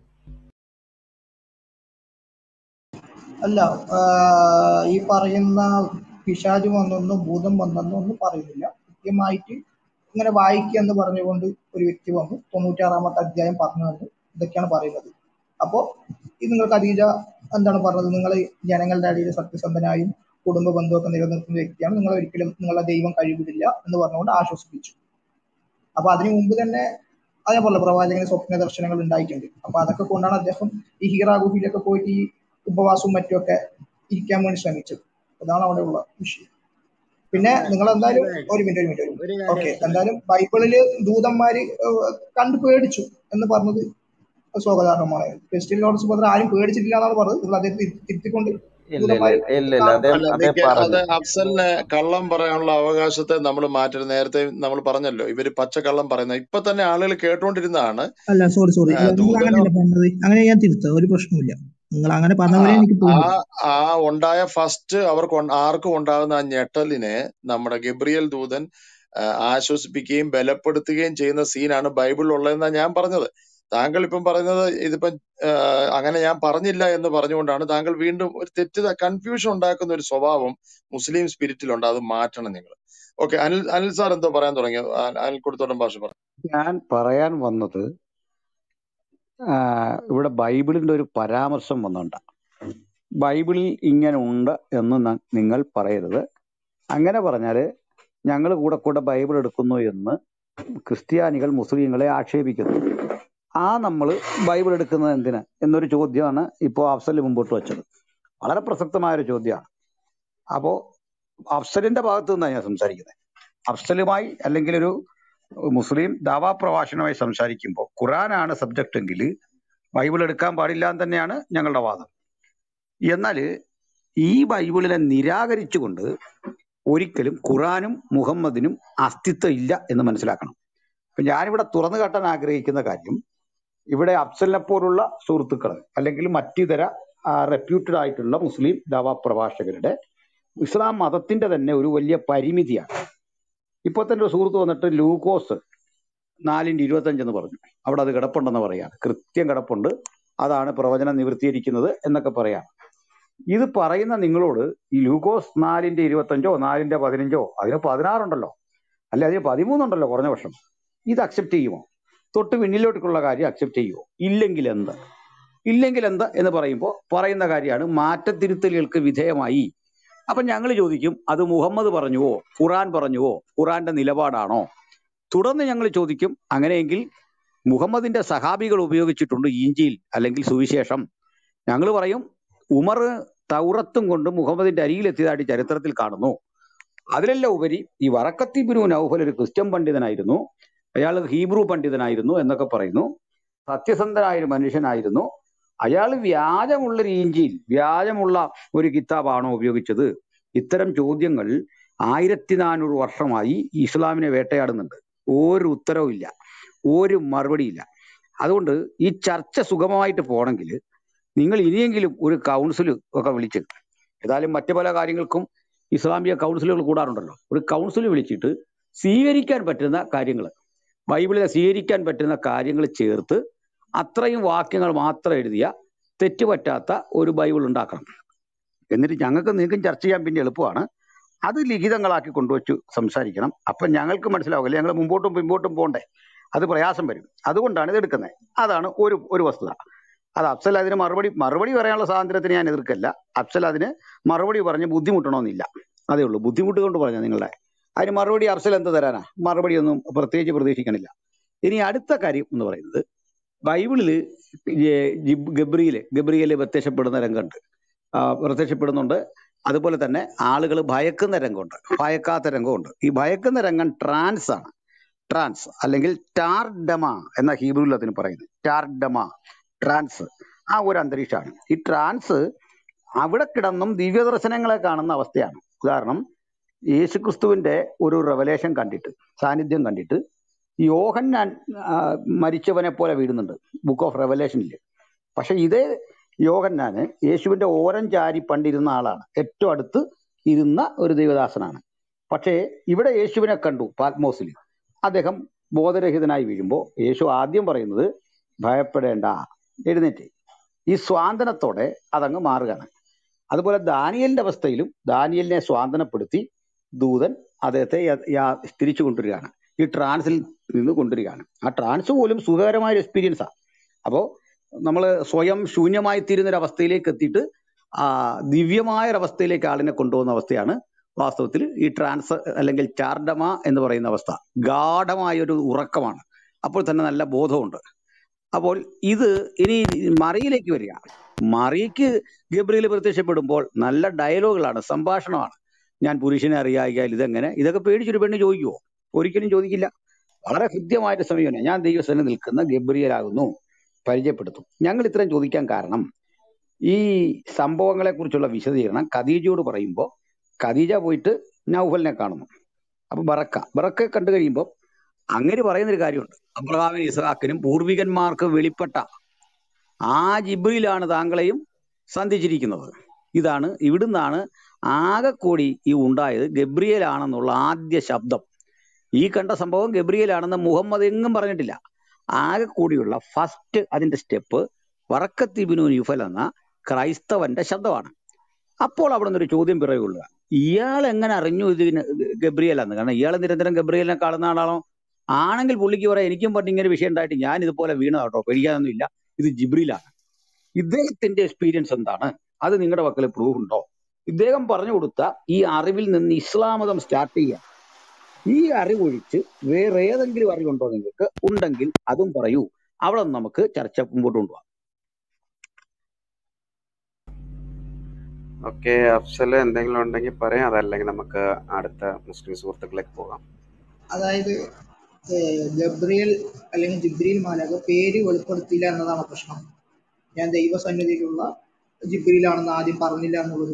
Speaker 7: അല്ല ആ, ഈ പറയുന്ന പിശാച് വന്നെന്നോ ഭൂതം വന്നെന്നോ ഒന്നും പറയുന്നില്ല കൃത്യമായിട്ട് ഇങ്ങനെ വായിക്കുക എന്ന് പറഞ്ഞുകൊണ്ട് ഒരു വ്യക്തി വന്നു തൊണ്ണൂറ്റാറാമത്തെ അധ്യായം പറഞ്ഞു തന്നു ഇതൊക്കെയാണ് പറയുന്നത് അപ്പോ ഇത് നിങ്ങൾ ഖദീജ എന്താണ് പറഞ്ഞത് നിങ്ങൾ ജനങ്ങളുടെ ഇടയിൽ സത്യസന്ധനായും കുടുംബ ബന്ധമൊക്കെ നിലനിർത്തുന്ന വ്യക്തിയാണ് നിങ്ങൾ ഒരിക്കലും നിങ്ങളെ ദൈവം കഴിവിടില്ല എന്ന് പറഞ്ഞുകൊണ്ട് ആശ്വസിപ്പിച്ചു അപ്പൊ അതിനു മുമ്പ് തന്നെ അതേപോലെ പ്രവാചകന് സ്വപ്ന ദർശനങ്ങൾ ഉണ്ടായിട്ടുണ്ട് അപ്പൊ അതൊക്കെ കൊണ്ടാണ് അദ്ദേഹം ഈ ഹീറ ഗുഹയിലൊക്കെ പോയിട്ട് ഈ ഉപവാസവും മറ്റുമൊക്കെ ഇരിക്കാൻ വേണ്ടി ശ്രമിച്ചത് അതാണ് അവിടെ ഉള്ള വിഷയം പിന്നെ നിങ്ങൾ എന്തായാലും ഒരു മിനിറ്റ് ഒരു മിനിറ്റ് ഒരു
Speaker 13: ഒരു
Speaker 7: മിനിറ്റ്
Speaker 13: കാര്യം
Speaker 7: ഓക്കെ
Speaker 13: അഫ്സലെ
Speaker 7: എന്തായാലും ബൈബിളില് ദൂതന്മാര് ഏഹ്, കണ്ടു പേടിച്ചു എന്ന് പറഞ്ഞത് സ്വാഗതാർഹമാണ് ക്രിസ്ത്യൻ ലോറൻസ് ബ്രദർ ആരും പേടിച്ചിട്ടില്ല എന്നാണ് പറഞ്ഞത് നിങ്ങൾ അദ്ദേഹത്തെ തിരുത്തി- തിരുത്തിക്കൊണ്ട്
Speaker 10: ഇല്ല ഇല്ല
Speaker 8: ബൈബിളിൽ
Speaker 10: ഇല്ല ഇല്ല അദ്ദേഹം
Speaker 8: അല്ല
Speaker 10: അദ്ദേഹം
Speaker 8: നിക്ക് അത്
Speaker 10: പറഞ്ഞു
Speaker 8: അഫ്സലിന് കള്ളം പറയാനുള്ള അവകാശത്തെ നമ്മൾ മാറ്റരുത് നേരത്തെ നമ്മൾ പറഞ്ഞല്ലോ ഇവര് പച്ചക്കള്ളം പറയുന്ന ഇപ്പൊ തന്നെ ആളുകൾ കേട്ടോണ്ടിരുന്നതാണ്
Speaker 7: അല്ല സോറി സോറി
Speaker 8: ആ,
Speaker 7: നിങ്ങൾ
Speaker 8: ദൂതനോ
Speaker 7: അങ്ങനെയല്ല പറഞ്ഞത് അങ്ങനെ ഞാൻ തിരുത്താം ഒരു പ്രശ്നമില്ല നിങ്ങൾ അങ്ങനെ പറഞ്ഞ
Speaker 8: ആ
Speaker 7: പോലെ എനിക്ക്
Speaker 8: ആ
Speaker 7: തോന്നുന്നു
Speaker 8: ആ ഉണ്ടായ ഫസ്റ്റ് അവർക്ക് ഉണ്ട- ആർക്കും ഉണ്ടാകുന്ന ആ ഞെട്ടലിനെ നമ്മുടെ ഗബ്രിയേൽ ദൂതൻ ആ, ആശ്വസിപ്പിക്കുകയും ബലപ്പെടുത്തുകയും ചെയ്യുന്ന സീനാണ് ബൈബിളിൽ ഉള്ളതെന്നാണ് ഞാൻ പറഞ്ഞത് താങ്കൾ ഇപ്പം പറയുന്നത് ഇതിപ്പം ആ, അങ്ങനെ ഞാൻ പറഞ്ഞില്ല എന്ന് പറഞ്ഞുകൊണ്ടാണ് താങ്കൾ വീണ്ടും ഒരു തെറ്റ് കൺഫ്യൂഷൻ ഉണ്ടാക്കുന്ന ഒരു സ്വഭാവം മുസ്ലിം സ്പിരിറ്റിലുണ്ട് അത് മാറ്റണം നിങ്ങൾ ഓക്കെ അനിൽ അനിൽ സാർ എന്തോ പറയാൻ തുടങ്ങി അനിൽ കൊടുത്തോട്ടം ഭാഷ പറഞ്ഞു
Speaker 13: ഞാൻ പറയാൻ വന്നത് ആ, ഇവിടെ ബൈബിളിന്റെ ഒരു പരാമർശം വന്നുണ്ട് ബൈബിളിൽ ഇങ്ങനെ ഉണ്ട് എന്ന് ന- നിങ്ങൾ പറയരുത് അങ്ങനെ പറഞ്ഞാല് ഞങ്ങൾ കൂടെ കൂടെ ബൈബിൾ എടുക്കുന്നു എന്ന് ക്രിസ്ത്യാനികൾ മുസ്ലിങ്ങളെ ആക്ഷേപിക്കുന്നു ആ നമ്മൾ ബൈബിൾ എടുക്കുന്നത് എന്തിന് എന്നൊരു ചോദ്യമാണ് ഇപ്പോൾ അഫ്സൽ മുമ്പോട്ട് വെച്ചത് വളരെ പ്രസക്തമായ ഒരു ചോദ്യമാണ് അപ്പോ അഫ്സലിന്റെ ഭാഗത്തു നിന്നാണ് ഞാൻ സംസാരിക്കുന്നത് അഫ്സലുമായി അല്ലെങ്കിൽ ഒരു മുസ്ലിം ദാവാ പ്രഭാഷണമായി സംസാരിക്കുമ്പോൾ ഖുറാനാണ് സബ്ജക്റ്റ് എങ്കിൽ ബൈബിൾ എടുക്കാൻ പാടില്ല എന്ന് തന്നെയാണ് ഞങ്ങളുടെ വാദം എന്നാൽ ഈ ബൈബിളിനെ നിരാകരിച്ചുകൊണ്ട് ഒരിക്കലും ഖുറാനും മുഹമ്മദിനും അസ്തിത്വം ഇല്ല എന്ന് മനസ്സിലാക്കണം ഇപ്പൊ ഞാനിവിടെ തുറന്നു കാട്ടാൻ ആഗ്രഹിക്കുന്ന കാര്യം ഇവിടെ അഫ്സലിനെ പോലുള്ള സുഹൃത്തുക്കൾ അല്ലെങ്കിൽ മറ്റിതര റെപ്യൂട്ടഡ് ആയിട്ടുള്ള മുസ്ലിം ദാവാ പ്രഭാഷകരുടെ ഇസ്ലാം മതത്തിന്റെ തന്നെ ഒരു വലിയ പരിമിതിയാണ് ഇപ്പൊ തന്നെ ഒരു സുഹൃത്ത് വന്നിട്ട് ലൂക്കോസ് നാലിന്റെ ഇരുപത്തഞ്ച് എന്ന് പറഞ്ഞു അവിടെ അത് കിടപ്പുണ്ടെന്ന് പറയാണ് കൃത്യം കിടപ്പുണ്ട് അതാണ് പ്രവചനം നിവൃത്തിയിരിക്കുന്നത് എന്നൊക്കെ പറയാം ഇത് പറയുന്ന നിങ്ങളോട് ഈ ലൂക്കോസ് നാലിന്റെ ഇരുപത്തഞ്ചോ നാലിന്റെ പതിനഞ്ചോ അതിന് പതിനാറുണ്ടല്ലോ അല്ലെ അതിന് പതിമൂന്നുണ്ടല്ലോ കുറഞ്ഞ വർഷം ഇത് അക്സെപ്റ്റ് ചെയ്യുമോ തൊട്ട് പിന്നിലോട്ടുള്ള കാര്യം അക്സെപ്റ്റ് ചെയ്യുമോ ഇല്ലെങ്കിൽ എന്ത് ഇല്ലെങ്കിൽ എന്ത് എന്ന് പറയുമ്പോൾ പറയുന്ന കാര്യമാണ് മാറ്റത്തിരുത്തലുകൾക്ക് വിധേയമായി അപ്പൊ ഞങ്ങൾ ചോദിക്കും അത് മുഹമ്മദ് പറഞ്ഞുവോ ഖുറാൻ പറഞ്ഞുവോ ഖുറാന്റെ നിലപാടാണോ തുടർന്ന് ഞങ്ങൾ ചോദിക്കും അങ്ങനെയെങ്കിൽ മുഹമ്മദിന്റെ സഹാബികൾ ഉപയോഗിച്ചിട്ടുണ്ട് ഈഞ്ചിയിൽ അല്ലെങ്കിൽ സുവിശേഷം ഞങ്ങൾ പറയും ഉമർ തൗറത്തും കൊണ്ട് മുഹമ്മദിന്റെ അരികിലെത്തിയതായിട്ട് ചരിത്രത്തിൽ കാണുന്നു അതിലെല്ലാം ഉപരി ഈ വറക്കത്തിബിനു നൗഫൽ ഒരു ക്രിസ്ത്യൻ പണ്ഡിതനായിരുന്നു അയാൾ ഹീബ്രു പണ്ഡിതനായിരുന്നു എന്നൊക്കെ പറയുന്നു സത്യസന്ധനായ ഒരു മനുഷ്യനായിരുന്നു അയാൾ വ്യാജമുള്ള ഒരു ഈഞ്ചിയിൽ വ്യാജമുള്ള ഒരു കിതാബാണോ ഉപയോഗിച്ചത് ഇത്തരം ചോദ്യങ്ങൾ ആയിരത്തി നാനൂറ് വർഷമായി ഇസ്ലാമിനെ വേട്ടയാടുന്നുണ്ട് ഒരു ഉത്തരവും ഇല്ല ഒരു മറുപടിയില്ല അതുകൊണ്ട് ഈ ചർച്ച സുഗമമായിട്ട് പോകണമെങ്കിൽ നിങ്ങൾ ഇനിയെങ്കിലും ഒരു കൗൺസിൽ ഒക്കെ വിളിച്ച് ഏതായാലും മറ്റു പല കാര്യങ്ങൾക്കും ഇസ്ലാമിക കൗൺസിലുകൾ കൂടാറുണ്ടല്ലോ ഒരു കൗൺസിൽ വിളിച്ചിട്ട് സ്വീകരിക്കാൻ പറ്റുന്ന കാര്യങ്ങൾ ബൈബിളിലെ സ്വീകരിക്കാൻ പറ്റുന്ന കാര്യങ്ങൾ ചേർത്ത് അത്രയും വാക്യങ്ങൾ മാത്രം എഴുതിയ തെറ്റുപറ്റാത്ത ഒരു ബൈബിൾ ഉണ്ടാക്കണം എന്നിട്ട് ഞങ്ങൾക്ക് നിങ്ങൾക്കും ചർച്ച ചെയ്യാൻ പിന്നെ എളുപ്പമാണ് അത് ലിഖിതങ്ങളാക്കി കൊണ്ടുവച്ച് സംസാരിക്കണം അപ്പം ഞങ്ങൾക്ക് മനസ്സിലാവില്ല ഞങ്ങൾ മുമ്പോട്ടും പിമ്പോട്ടും പോകണ്ടേ അത് പ്രയാസം വരും അതുകൊണ്ടാണ് ഇത് എടുക്കുന്നത് അതാണ് ഒരു ഒരു വസ്തുത അത് അഫ്സൽ അതിന് മറുപടി മറുപടി പറയാനുള്ള സ്വാതന്ത്ര്യത്തിന് ഞാൻ എതിർക്കല്ല അഫ്സൽ അതിന് മറുപടി പറഞ്ഞ് ബുദ്ധിമുട്ടണമെന്നില്ല അതേ ഉള്ളൂ ബുദ്ധിമുട്ട് കൊണ്ട് പറഞ്ഞ നിങ്ങളുടെ അതിന് മറുപടി അഫ്സൽ എന്ത് തരാനാ മറുപടി ഒന്നും പ്രത്യേകിച്ച് പ്രതീക്ഷിക്കണില്ല ഇനി അടുത്ത കാര്യം എന്ന് പറയുന്നത് ബൈബിളില് ജെ- ജിബ് ഗബ്രിയില് ഗബ്രിയേല് പ്രത്യക്ഷപ്പെടുന്ന രംഗമുണ്ട് ആ, പ്രത്യക്ഷപ്പെടുന്നുണ്ട് അതുപോലെ തന്നെ ആളുകൾ ഭയക്കുന്ന രംഗമുണ്ട് ഭയക്കാത്ത രംഗമുണ്ട് ഈ ഭയക്കുന്ന രംഗം ട്രാൻസ് ആണ് ട്രാൻസ് അല്ലെങ്കിൽ ടാർഡമ എന്ന ഹീബ്രുവിൽ അതിന് പറയുന്നത് ടാർഡമ ട്രാൻസ് ആ ഒരു അന്തരീക്ഷമാണ് ഈ ട്രാൻസ് അവിടെ കിടന്നും ദിവ്യദർശനങ്ങളെ കാണുന്ന അവസ്ഥയാണ് ഉദാഹരണം യേശുക്രിസ്തുവിന്റെ ഒരു റെവലേഷൻ കണ്ടിട്ട് സാന്നിധ്യം കണ്ടിട്ട് യോഹന്നാൻ ആ, മരിച്ചവനെ പോലെ വീഴുന്നുണ്ട് ബുക്ക് ഓഫ് റെവലേഷനിൽ പക്ഷെ ഇതേ യോഹന്നാന് യേശുവിന്റെ ഓരം ചാരി പണ്ടിരുന്ന ആളാണ് ഏറ്റവും അടുത്ത് ഇരുന്ന ഒരു ദൈവദാസനാണ് പക്ഷേ ഇവിടെ യേശുവിനെ കണ്ടു പാത്മോസിൽ അദ്ദേഹം ബോധരഹിതനായി വീഴുമ്പോൾ യേശു ആദ്യം പറയുന്നത് ഭയപ്പെടേണ്ട എഴുന്നേറ്റ് ഈ സ്വാന്തനത്തോടെ അതങ്ങ് മാറുകയാണ് അതുപോലെ ദാനിയലിന്റെ അവസ്ഥയിലും ദാനിയലിനെ സ്വാന്തനപ്പെടുത്തി ദൂതൻ അദ്ദേഹത്തെ യ- യാ- തിരിച്ചു കൊണ്ടുവരികയാണ് ഈ ട്രാൻസിൽ നിന്ന് കൊണ്ടുവരികയാണ് ആ ട്രാൻസ് പോലും സുഖകരമായ ഒരു എക്സ്പീരിയൻസാണ് അപ്പോൾ നമ്മൾ സ്വയം ശൂന്യമായി തീരുന്ന ഒരു അവസ്ഥയിലേക്ക് എത്തിയിട്ട് ആ ദിവ്യമായ ഒരു അവസ്ഥയിലേക്ക് ആളിനെ കൊണ്ടുപോകുന്ന അവസ്ഥയാണ് വാസ്തവത്തിൽ ഈ ട്രാൻസ് അല്ലെങ്കിൽ ചാർഡമ എന്ന് പറയുന്ന അവസ്ഥ ഗാഠമായ ഒരു ഉറക്കമാണ് അപ്പോൾ തന്നെ നല്ല ബോധമുണ്ട് അപ്പോൾ ഇത് ഇനി മറിയിലേക്ക് വരിക മറിയക്ക് ഗബ്രിയിൽ പ്രത്യക്ഷപ്പെടുമ്പോൾ നല്ല ഡയലോഗുകളാണ് സംഭാഷണമാണ് ഞാൻ പുരുഷനെ അറിയായികയാൽ ഇതെങ്ങനെ ഇതൊക്കെ പേടിച്ചൊരു പെണ്ണ് ചോദിക്കുവോ ഒരിക്കലും ചോദിക്കില്ല വളരെ ഹൃദ്യമായിട്ട് സമീപനം ഞാൻ ദൈവസേന നിൽക്കുന്ന ഗബ്രിയലാകുന്നു പരിചയപ്പെടുത്തും ഞങ്ങൾ ഇത്രയും ചോദിക്കാൻ കാരണം ഈ സംഭവങ്ങളെ കുറിച്ചുള്ള വിശദീകരണം ഖദീജയോട് പറയുമ്പോൾ ഖദീജ പോയിട്ട് നൗഫലിനെ കാണുന്നു അപ്പൊ ബറക്ക ബറക്ക കണ്ടു കഴിയുമ്പോൾ അങ്ങനെ പറയുന്നൊരു കാര്യമുണ്ട് അബ്രഹാമിനും ഇസ്ഹാക്കിനും പൂർവികന്മാർക്ക് വെളിപ്പെട്ട ആ ജിബ്രിയിലാണ് താങ്കളെയും സന്ധിച്ചിരിക്കുന്നത് ഇതാണ് ഇവിടുന്നാണ് ആകെ കൂടി ഈ ഉണ്ടായത് ഗബ്രിയേലാണെന്നുള്ള ആദ്യ ശബ്ദം ഈ കണ്ട സംഭവം ഗബ്രിയേലാണെന്ന് മുഹമ്മദ് എങ്ങും പറഞ്ഞിട്ടില്ല ആകെ കൂടിയുള്ള ഫസ്റ്റ് അതിന്റെ സ്റ്റെപ്പ് വറക്കത്തിബിനു യുഫൽ എന്ന ക്രൈസ്തവന്റെ ശബ്ദമാണ് അപ്പോൾ അവിടെ നിന്നൊരു ചോദ്യം പിറകൊള്ളുക ഇയാൾ എങ്ങനെ അറിഞ്ഞു ഇത് ഗബ്രിയലാന്ന് കാരണം ഇയാൾ നിരന്തരം ഗബ്രിയലിനെ കാണുന്ന ആളാണോ ആണെങ്കിൽ പുള്ളിക്ക് പറയാം എനിക്കും പണ്ട് ഇങ്ങനെ വിഷയം ഉണ്ടായിട്ട് ഞാൻ ഇതുപോലെ വീണതാട്ടോ പേടിക്കാനൊന്നും ഇല്ല ഇത് ജിബ്രിയിലാണ് ഇദ്ദേഹത്തിന്റെ എക്സ്പീരിയൻസ് എന്താണ് അത് നിങ്ങളുടെ പക്കൽ പ്രൂഫ് ഉണ്ടോ ഇദ്ദേഹം പറഞ്ഞു കൊടുത്ത ഈ അറിവിൽ നിന്ന് ഇസ്ലാം മതം സ്റ്റാർട്ട് ചെയ്യാം ഈ അറിവൊഴിച്ച് വേറെ ഏതെങ്കിലും അറിവുണ്ടോ നിങ്ങൾക്ക് ഉണ്ടെങ്കിൽ അതും പറയൂ അവിടെ നിന്ന് നമുക്ക് ചർച്ച മുമ്പോട്ട് കൊണ്ടുപോകാം
Speaker 10: ഓക്കെ അഫ്സൽ എന്തെങ്കിലും ഉണ്ടെങ്കിൽ പറയാം അതല്ലെങ്കിൽ നമുക്ക് അടുത്ത മുസ്ലിം സുഹൃത്തുക്കളിലേക്ക് പോകാം
Speaker 7: അതായത് ഏഹ് ഗബ്രിയേൽ അല്ലെങ്കിൽ ജിബ്രീൽ മാലാഖ പേര് വെളിപ്പെടുത്തിയില്ല എന്നതാണ് പ്രശ്നം ഞാൻ ദൈവസന്നിധിയിലുള്ള ജിബ്രീലാണെന്ന് ആദ്യം പറഞ്ഞില്ല എന്നുള്ളത്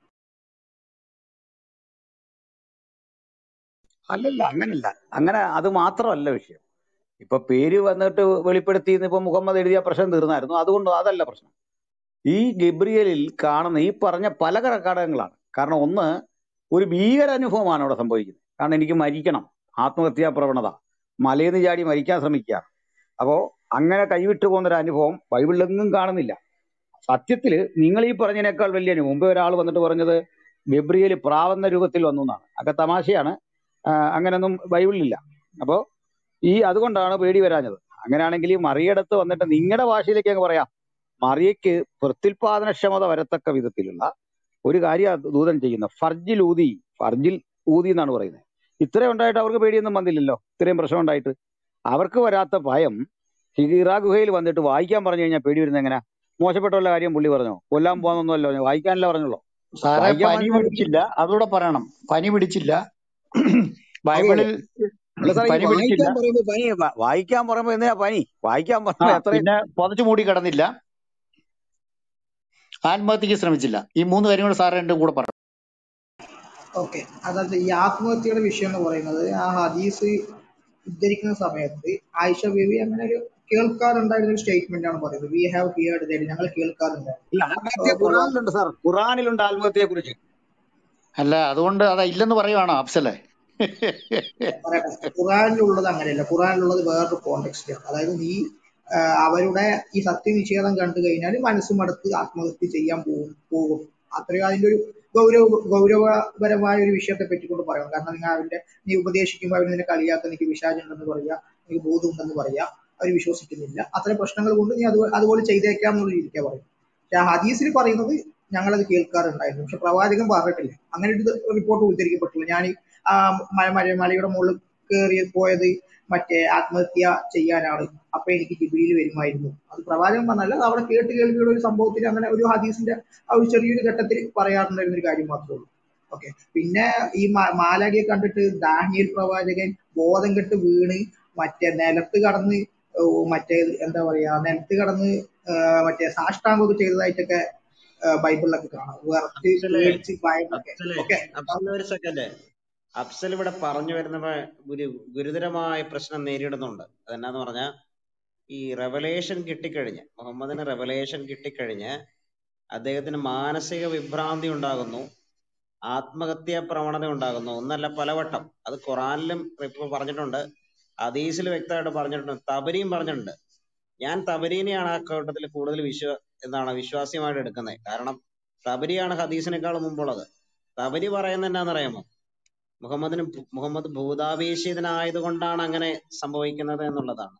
Speaker 13: അല്ലല്ല അങ്ങനല്ല അങ്ങനെ അത് മാത്രമല്ല വിഷയം ഇപ്പൊ പേര് വന്നിട്ട് വെളിപ്പെടുത്തി ഇപ്പൊ മുഹമ്മദ് എഴുതിയ പ്രശ്നം തീർന്നായിരുന്നു അതുകൊണ്ട് അതല്ല പ്രശ്നം ഈ ഗബ്രിയലിൽ കാണുന്ന ഈ പറഞ്ഞ പല ഘട- ഘടകങ്ങളാണ് കാരണം ഒന്ന് ഒരു ഭീകര അനുഭവമാണ് അവിടെ സംഭവിക്കുന്നത് കാരണം എനിക്ക് മരിക്കണം ആത്മഹത്യാ പ്രവണത മലയിന്ന് ചാടി മരിക്കാൻ ശ്രമിക്കുക അപ്പോ അങ്ങനെ കൈവിട്ടു പോകുന്ന ഒരു അനുഭവം ബൈബിളിലെങ്ങും കാണുന്നില്ല സത്യത്തില് നിങ്ങൾ ഈ പറഞ്ഞതിനേക്കാൾ വലിയ അനുഭവം മുമ്പേ ഒരാൾ വന്നിട്ട് പറഞ്ഞത് ഗബ്രിയേൽ പ്രാവുന്ന രൂപത്തിൽ വന്നു എന്നാണ് അതൊക്കെ തമാശയാണ് ആ, അങ്ങനെയൊന്നും ബൈബിളിലില്ല അപ്പോ ഈ അതുകൊണ്ടാണ് പേടി വരാഞ്ഞത് അങ്ങനെയാണെങ്കിൽ ഈ മറിയടത്ത് വന്നിട്ട് നിങ്ങളുടെ ഭാഷയിലേക്ക് അങ്ങ് പറയാം മറിയയ്ക്ക് പ്രത്യുൽപാദനക്ഷമത വരത്തക്ക വിധത്തിലുള്ള ഒരു കാര്യം ദൂതൻ ചെയ്യുന്ന ഫർജിൽ ഊതി ഫർജിൽ ഊതി എന്നാണ് പറയുന്നത് ഇത്രയും ഉണ്ടായിട്ട് അവർക്ക് പേടിയൊന്നും വന്നില്ലല്ലോ ഇത്രയും പ്രശ്നം ഉണ്ടായിട്ട് അവർക്ക് വരാത്ത ഭയം ഹിറാ ഗുഹയിൽ വന്നിട്ട് വായിക്കാൻ പറഞ്ഞു കഴിഞ്ഞാൽ പേടി വരുന്നത് എങ്ങനെ മോശപ്പെട്ട വല്ല കാര്യം പുള്ളി പറഞ്ഞോ കൊല്ലാൻ പോകുന്നൊന്നുമല്ലോ വായിക്കാനല്ല പറഞ്ഞുള്ളൂ
Speaker 1: സാറേ
Speaker 13: വായിക്കാൻ
Speaker 1: പനി
Speaker 13: പറഞ്ഞു
Speaker 1: പിടിച്ചില്ല അതുകൂടെ പറയണം പനി പിടിച്ചില്ല
Speaker 13: അതെ
Speaker 1: ബൈബിളിൽ
Speaker 13: അല്ല സാറേ ഈ
Speaker 1: പനി പിടിച്ചില്ല
Speaker 13: വായിക്കാൻ പറയുമ്പോ പനി വ- വായിക്കാൻ പറയുമ്പോ എന്തിനാ പനി വായിക്കാൻ
Speaker 1: ആ
Speaker 13: പറയുമ്പോ എത്ര
Speaker 1: പിന്നെ പുതച്ചു മൂടി കിടന്നില്ല ആത്മഹത്യക്ക് ശ്രമിച്ചില്ല ഈ മൂന്ന് കാര്യം കൂടെ സാറ് രണ്ടും കൂടെ പറഞ്ഞു
Speaker 7: ഓക്കെ അതായത് ഈ ആത്മഹത്യയുടെ വിഷയം എന്ന് പറയുന്നത് ആ ഹദീസ് ഉദ്ധരിക്കുന്ന സമയത്ത് ആയിഷ ബേബി അങ്ങനെ ഒരു കേൾക്കാറുണ്ടായിരുന്ന ഒരു സ്റ്റേറ്റ്മെന്റ് ആണ് പറയുന്നത് വി ഹാവ് ഹിയർഡ് ദാറ്റ് ഞങ്ങൾ കേൾക്കാറുണ്ടായിരുന്നു
Speaker 13: ഇല്ല ആത്മഹത്യ
Speaker 7: അപ്പൊ പ്രവാ-
Speaker 13: ഖുറാനിലുണ്ട് സാർ ഖുറാനിലുണ്ട് ആത്മഹത്യയെ കുറിച്ച്
Speaker 1: അല്ല അതുകൊണ്ട് അതാ ഇല്ലെന്ന് പറയുവാണോ അഫ്സലെ
Speaker 7: പറയട്ടെ ഖുറാനിലുള്ളത് അങ്ങനെയല്ല ഖുറാനിലുള്ളത് വേറൊരു കോണ്ടെക്സ്റ്റ് ആണ് അതായത് നീ ആ, അവരുടെ ഈ സത്യനിഷേധം കണ്ടു കഴിഞ്ഞാൽ മനസ്സ് മടുത്ത് ആത്മഹത്യ ചെയ്യാൻ പോകും പോകും അത്രയും അതിന്റെ ഒരു ഗൗരവ ഗൗരവപരമായ ഒരു വിഷയത്തെ പറ്റിക്കൊണ്ട് പറയണം കാരണം നിങ്ങൾ അവരുടെ നീ ഉപദേശിക്കുമ്പോൾ അവർ നിന്നെ കളിയാക്കാൻ നിനക്ക് വിശാചുണ്ടെന്ന് പറയാ നിനക്ക് ബോധമുണ്ടെന്ന് പറയാ അവർ വിശ്വസിക്കുന്നില്ല അത്തരം പ്രശ്നങ്ങൾ കൊണ്ട് നീ അത് അതുപോലെ ചെയ്തേക്കാം എന്നുള്ള രീതിക്കാ പറയും പക്ഷെ ആ ഹദീസിൽ പറയുന്നത് ഞങ്ങളത് കേൾക്കാറുണ്ടായിരുന്നു പക്ഷെ പ്രവാചകൻ പറഞ്ഞിട്ടില്ല അങ്ങനെ ഒരു റിപ്പോർട്ട് ഉദ്ധരിക്കപ്പെട്ടില്ല ഞാൻ ഈ, ആ മല മല- മലയുടെ മുകളിൽ കയറി പോയത് മറ്റേ ആത്മഹത്യ ചെയ്യാനാണ് അപ്പൊ എനിക്ക് ജിബിലിയിൽ വരുമായിരുന്നു അത് പ്രവാചകൻ പറഞ്ഞല്ല അത് അവിടെ കേട്ട് കേൾവിയുള്ള ഒരു സംഭവത്തിൽ അങ്ങനെ ഒരു ഹദീസിന്റെ ആ ഒരു ചെറിയൊരു ഘട്ടത്തിൽ പറയാറുണ്ടായിരുന്ന ഒരു കാര്യം മാത്രമേ ഉള്ളൂ ഓക്കെ പിന്നെ ഈ മാ- മാലാഖയെ കണ്ടിട്ട് ദാനിയേൽ പ്രവാചകൻ ബോധം കെട്ട് വീണ് മറ്റേ നിലത്ത് കടന്ന് ഓ, മറ്റേ എന്താ പറയാ നിലത്ത് കടന്ന് ആ, മറ്റേ സാഷ്ടാംഗമൊക്കെ ചെയ്തതായിട്ടൊക്കെ ആ, ബൈബിളിലൊക്കെ കാണാം വിറച്ച്
Speaker 12: അഫ്സലെ
Speaker 7: പേടിച്ച് ഭയന്നൊക്കെ
Speaker 12: അഫ്സലെ
Speaker 7: ഓക്കെ
Speaker 12: അഫ്സൽ ഒരു സെക്കൻഡ് അഫ്സൽ ഇവിടെ പറഞ്ഞു വരുന്ന പ- ഒരു ഗുരുതരമായ പ്രശ്നം നേരിടുന്നുണ്ട് അതെന്നാന്ന് പറഞ്ഞാൽ ഈ റെവലേഷൻ കിട്ടിക്കഴിഞ്ഞ് മുഹമ്മദിന് റെവലേഷൻ കിട്ടിക്കഴിഞ്ഞ് അദ്ദേഹത്തിന് മാനസിക വിഭ്രാന്തി ഉണ്ടാകുന്നു ആത്മഹത്യാ പ്രവണത ഉണ്ടാകുന്നു ഒന്നല്ല പലവട്ടം അത് ഖുറാനിലും ഇപ്പൊ പറഞ്ഞിട്ടുണ്ട് ഹദീസിൽ വ്യക്തമായിട്ട് പറഞ്ഞിട്ടുണ്ട് തബരിയും പറഞ്ഞിട്ടുണ്ട് ഞാൻ തബരീനെയാണ് ആ കൂട്ടത്തിൽ കൂടുതൽ വിശ്വ എന്താണ് വിശ്വാസ്യമായിട്ട് എടുക്കുന്നത് കാരണം തബരിയാണ് ഹദീസിനേക്കാൾ മുമ്പുള്ളത് തബരി പറയുന്നത് എന്നാന്നറിയാമോ മുഹമ്മദിന് ഭൂ- മുഹമ്മദ് ഭൂതാപേക്ഷിതനായത് അങ്ങനെ സംഭവിക്കുന്നത് എന്നുള്ളതാണ്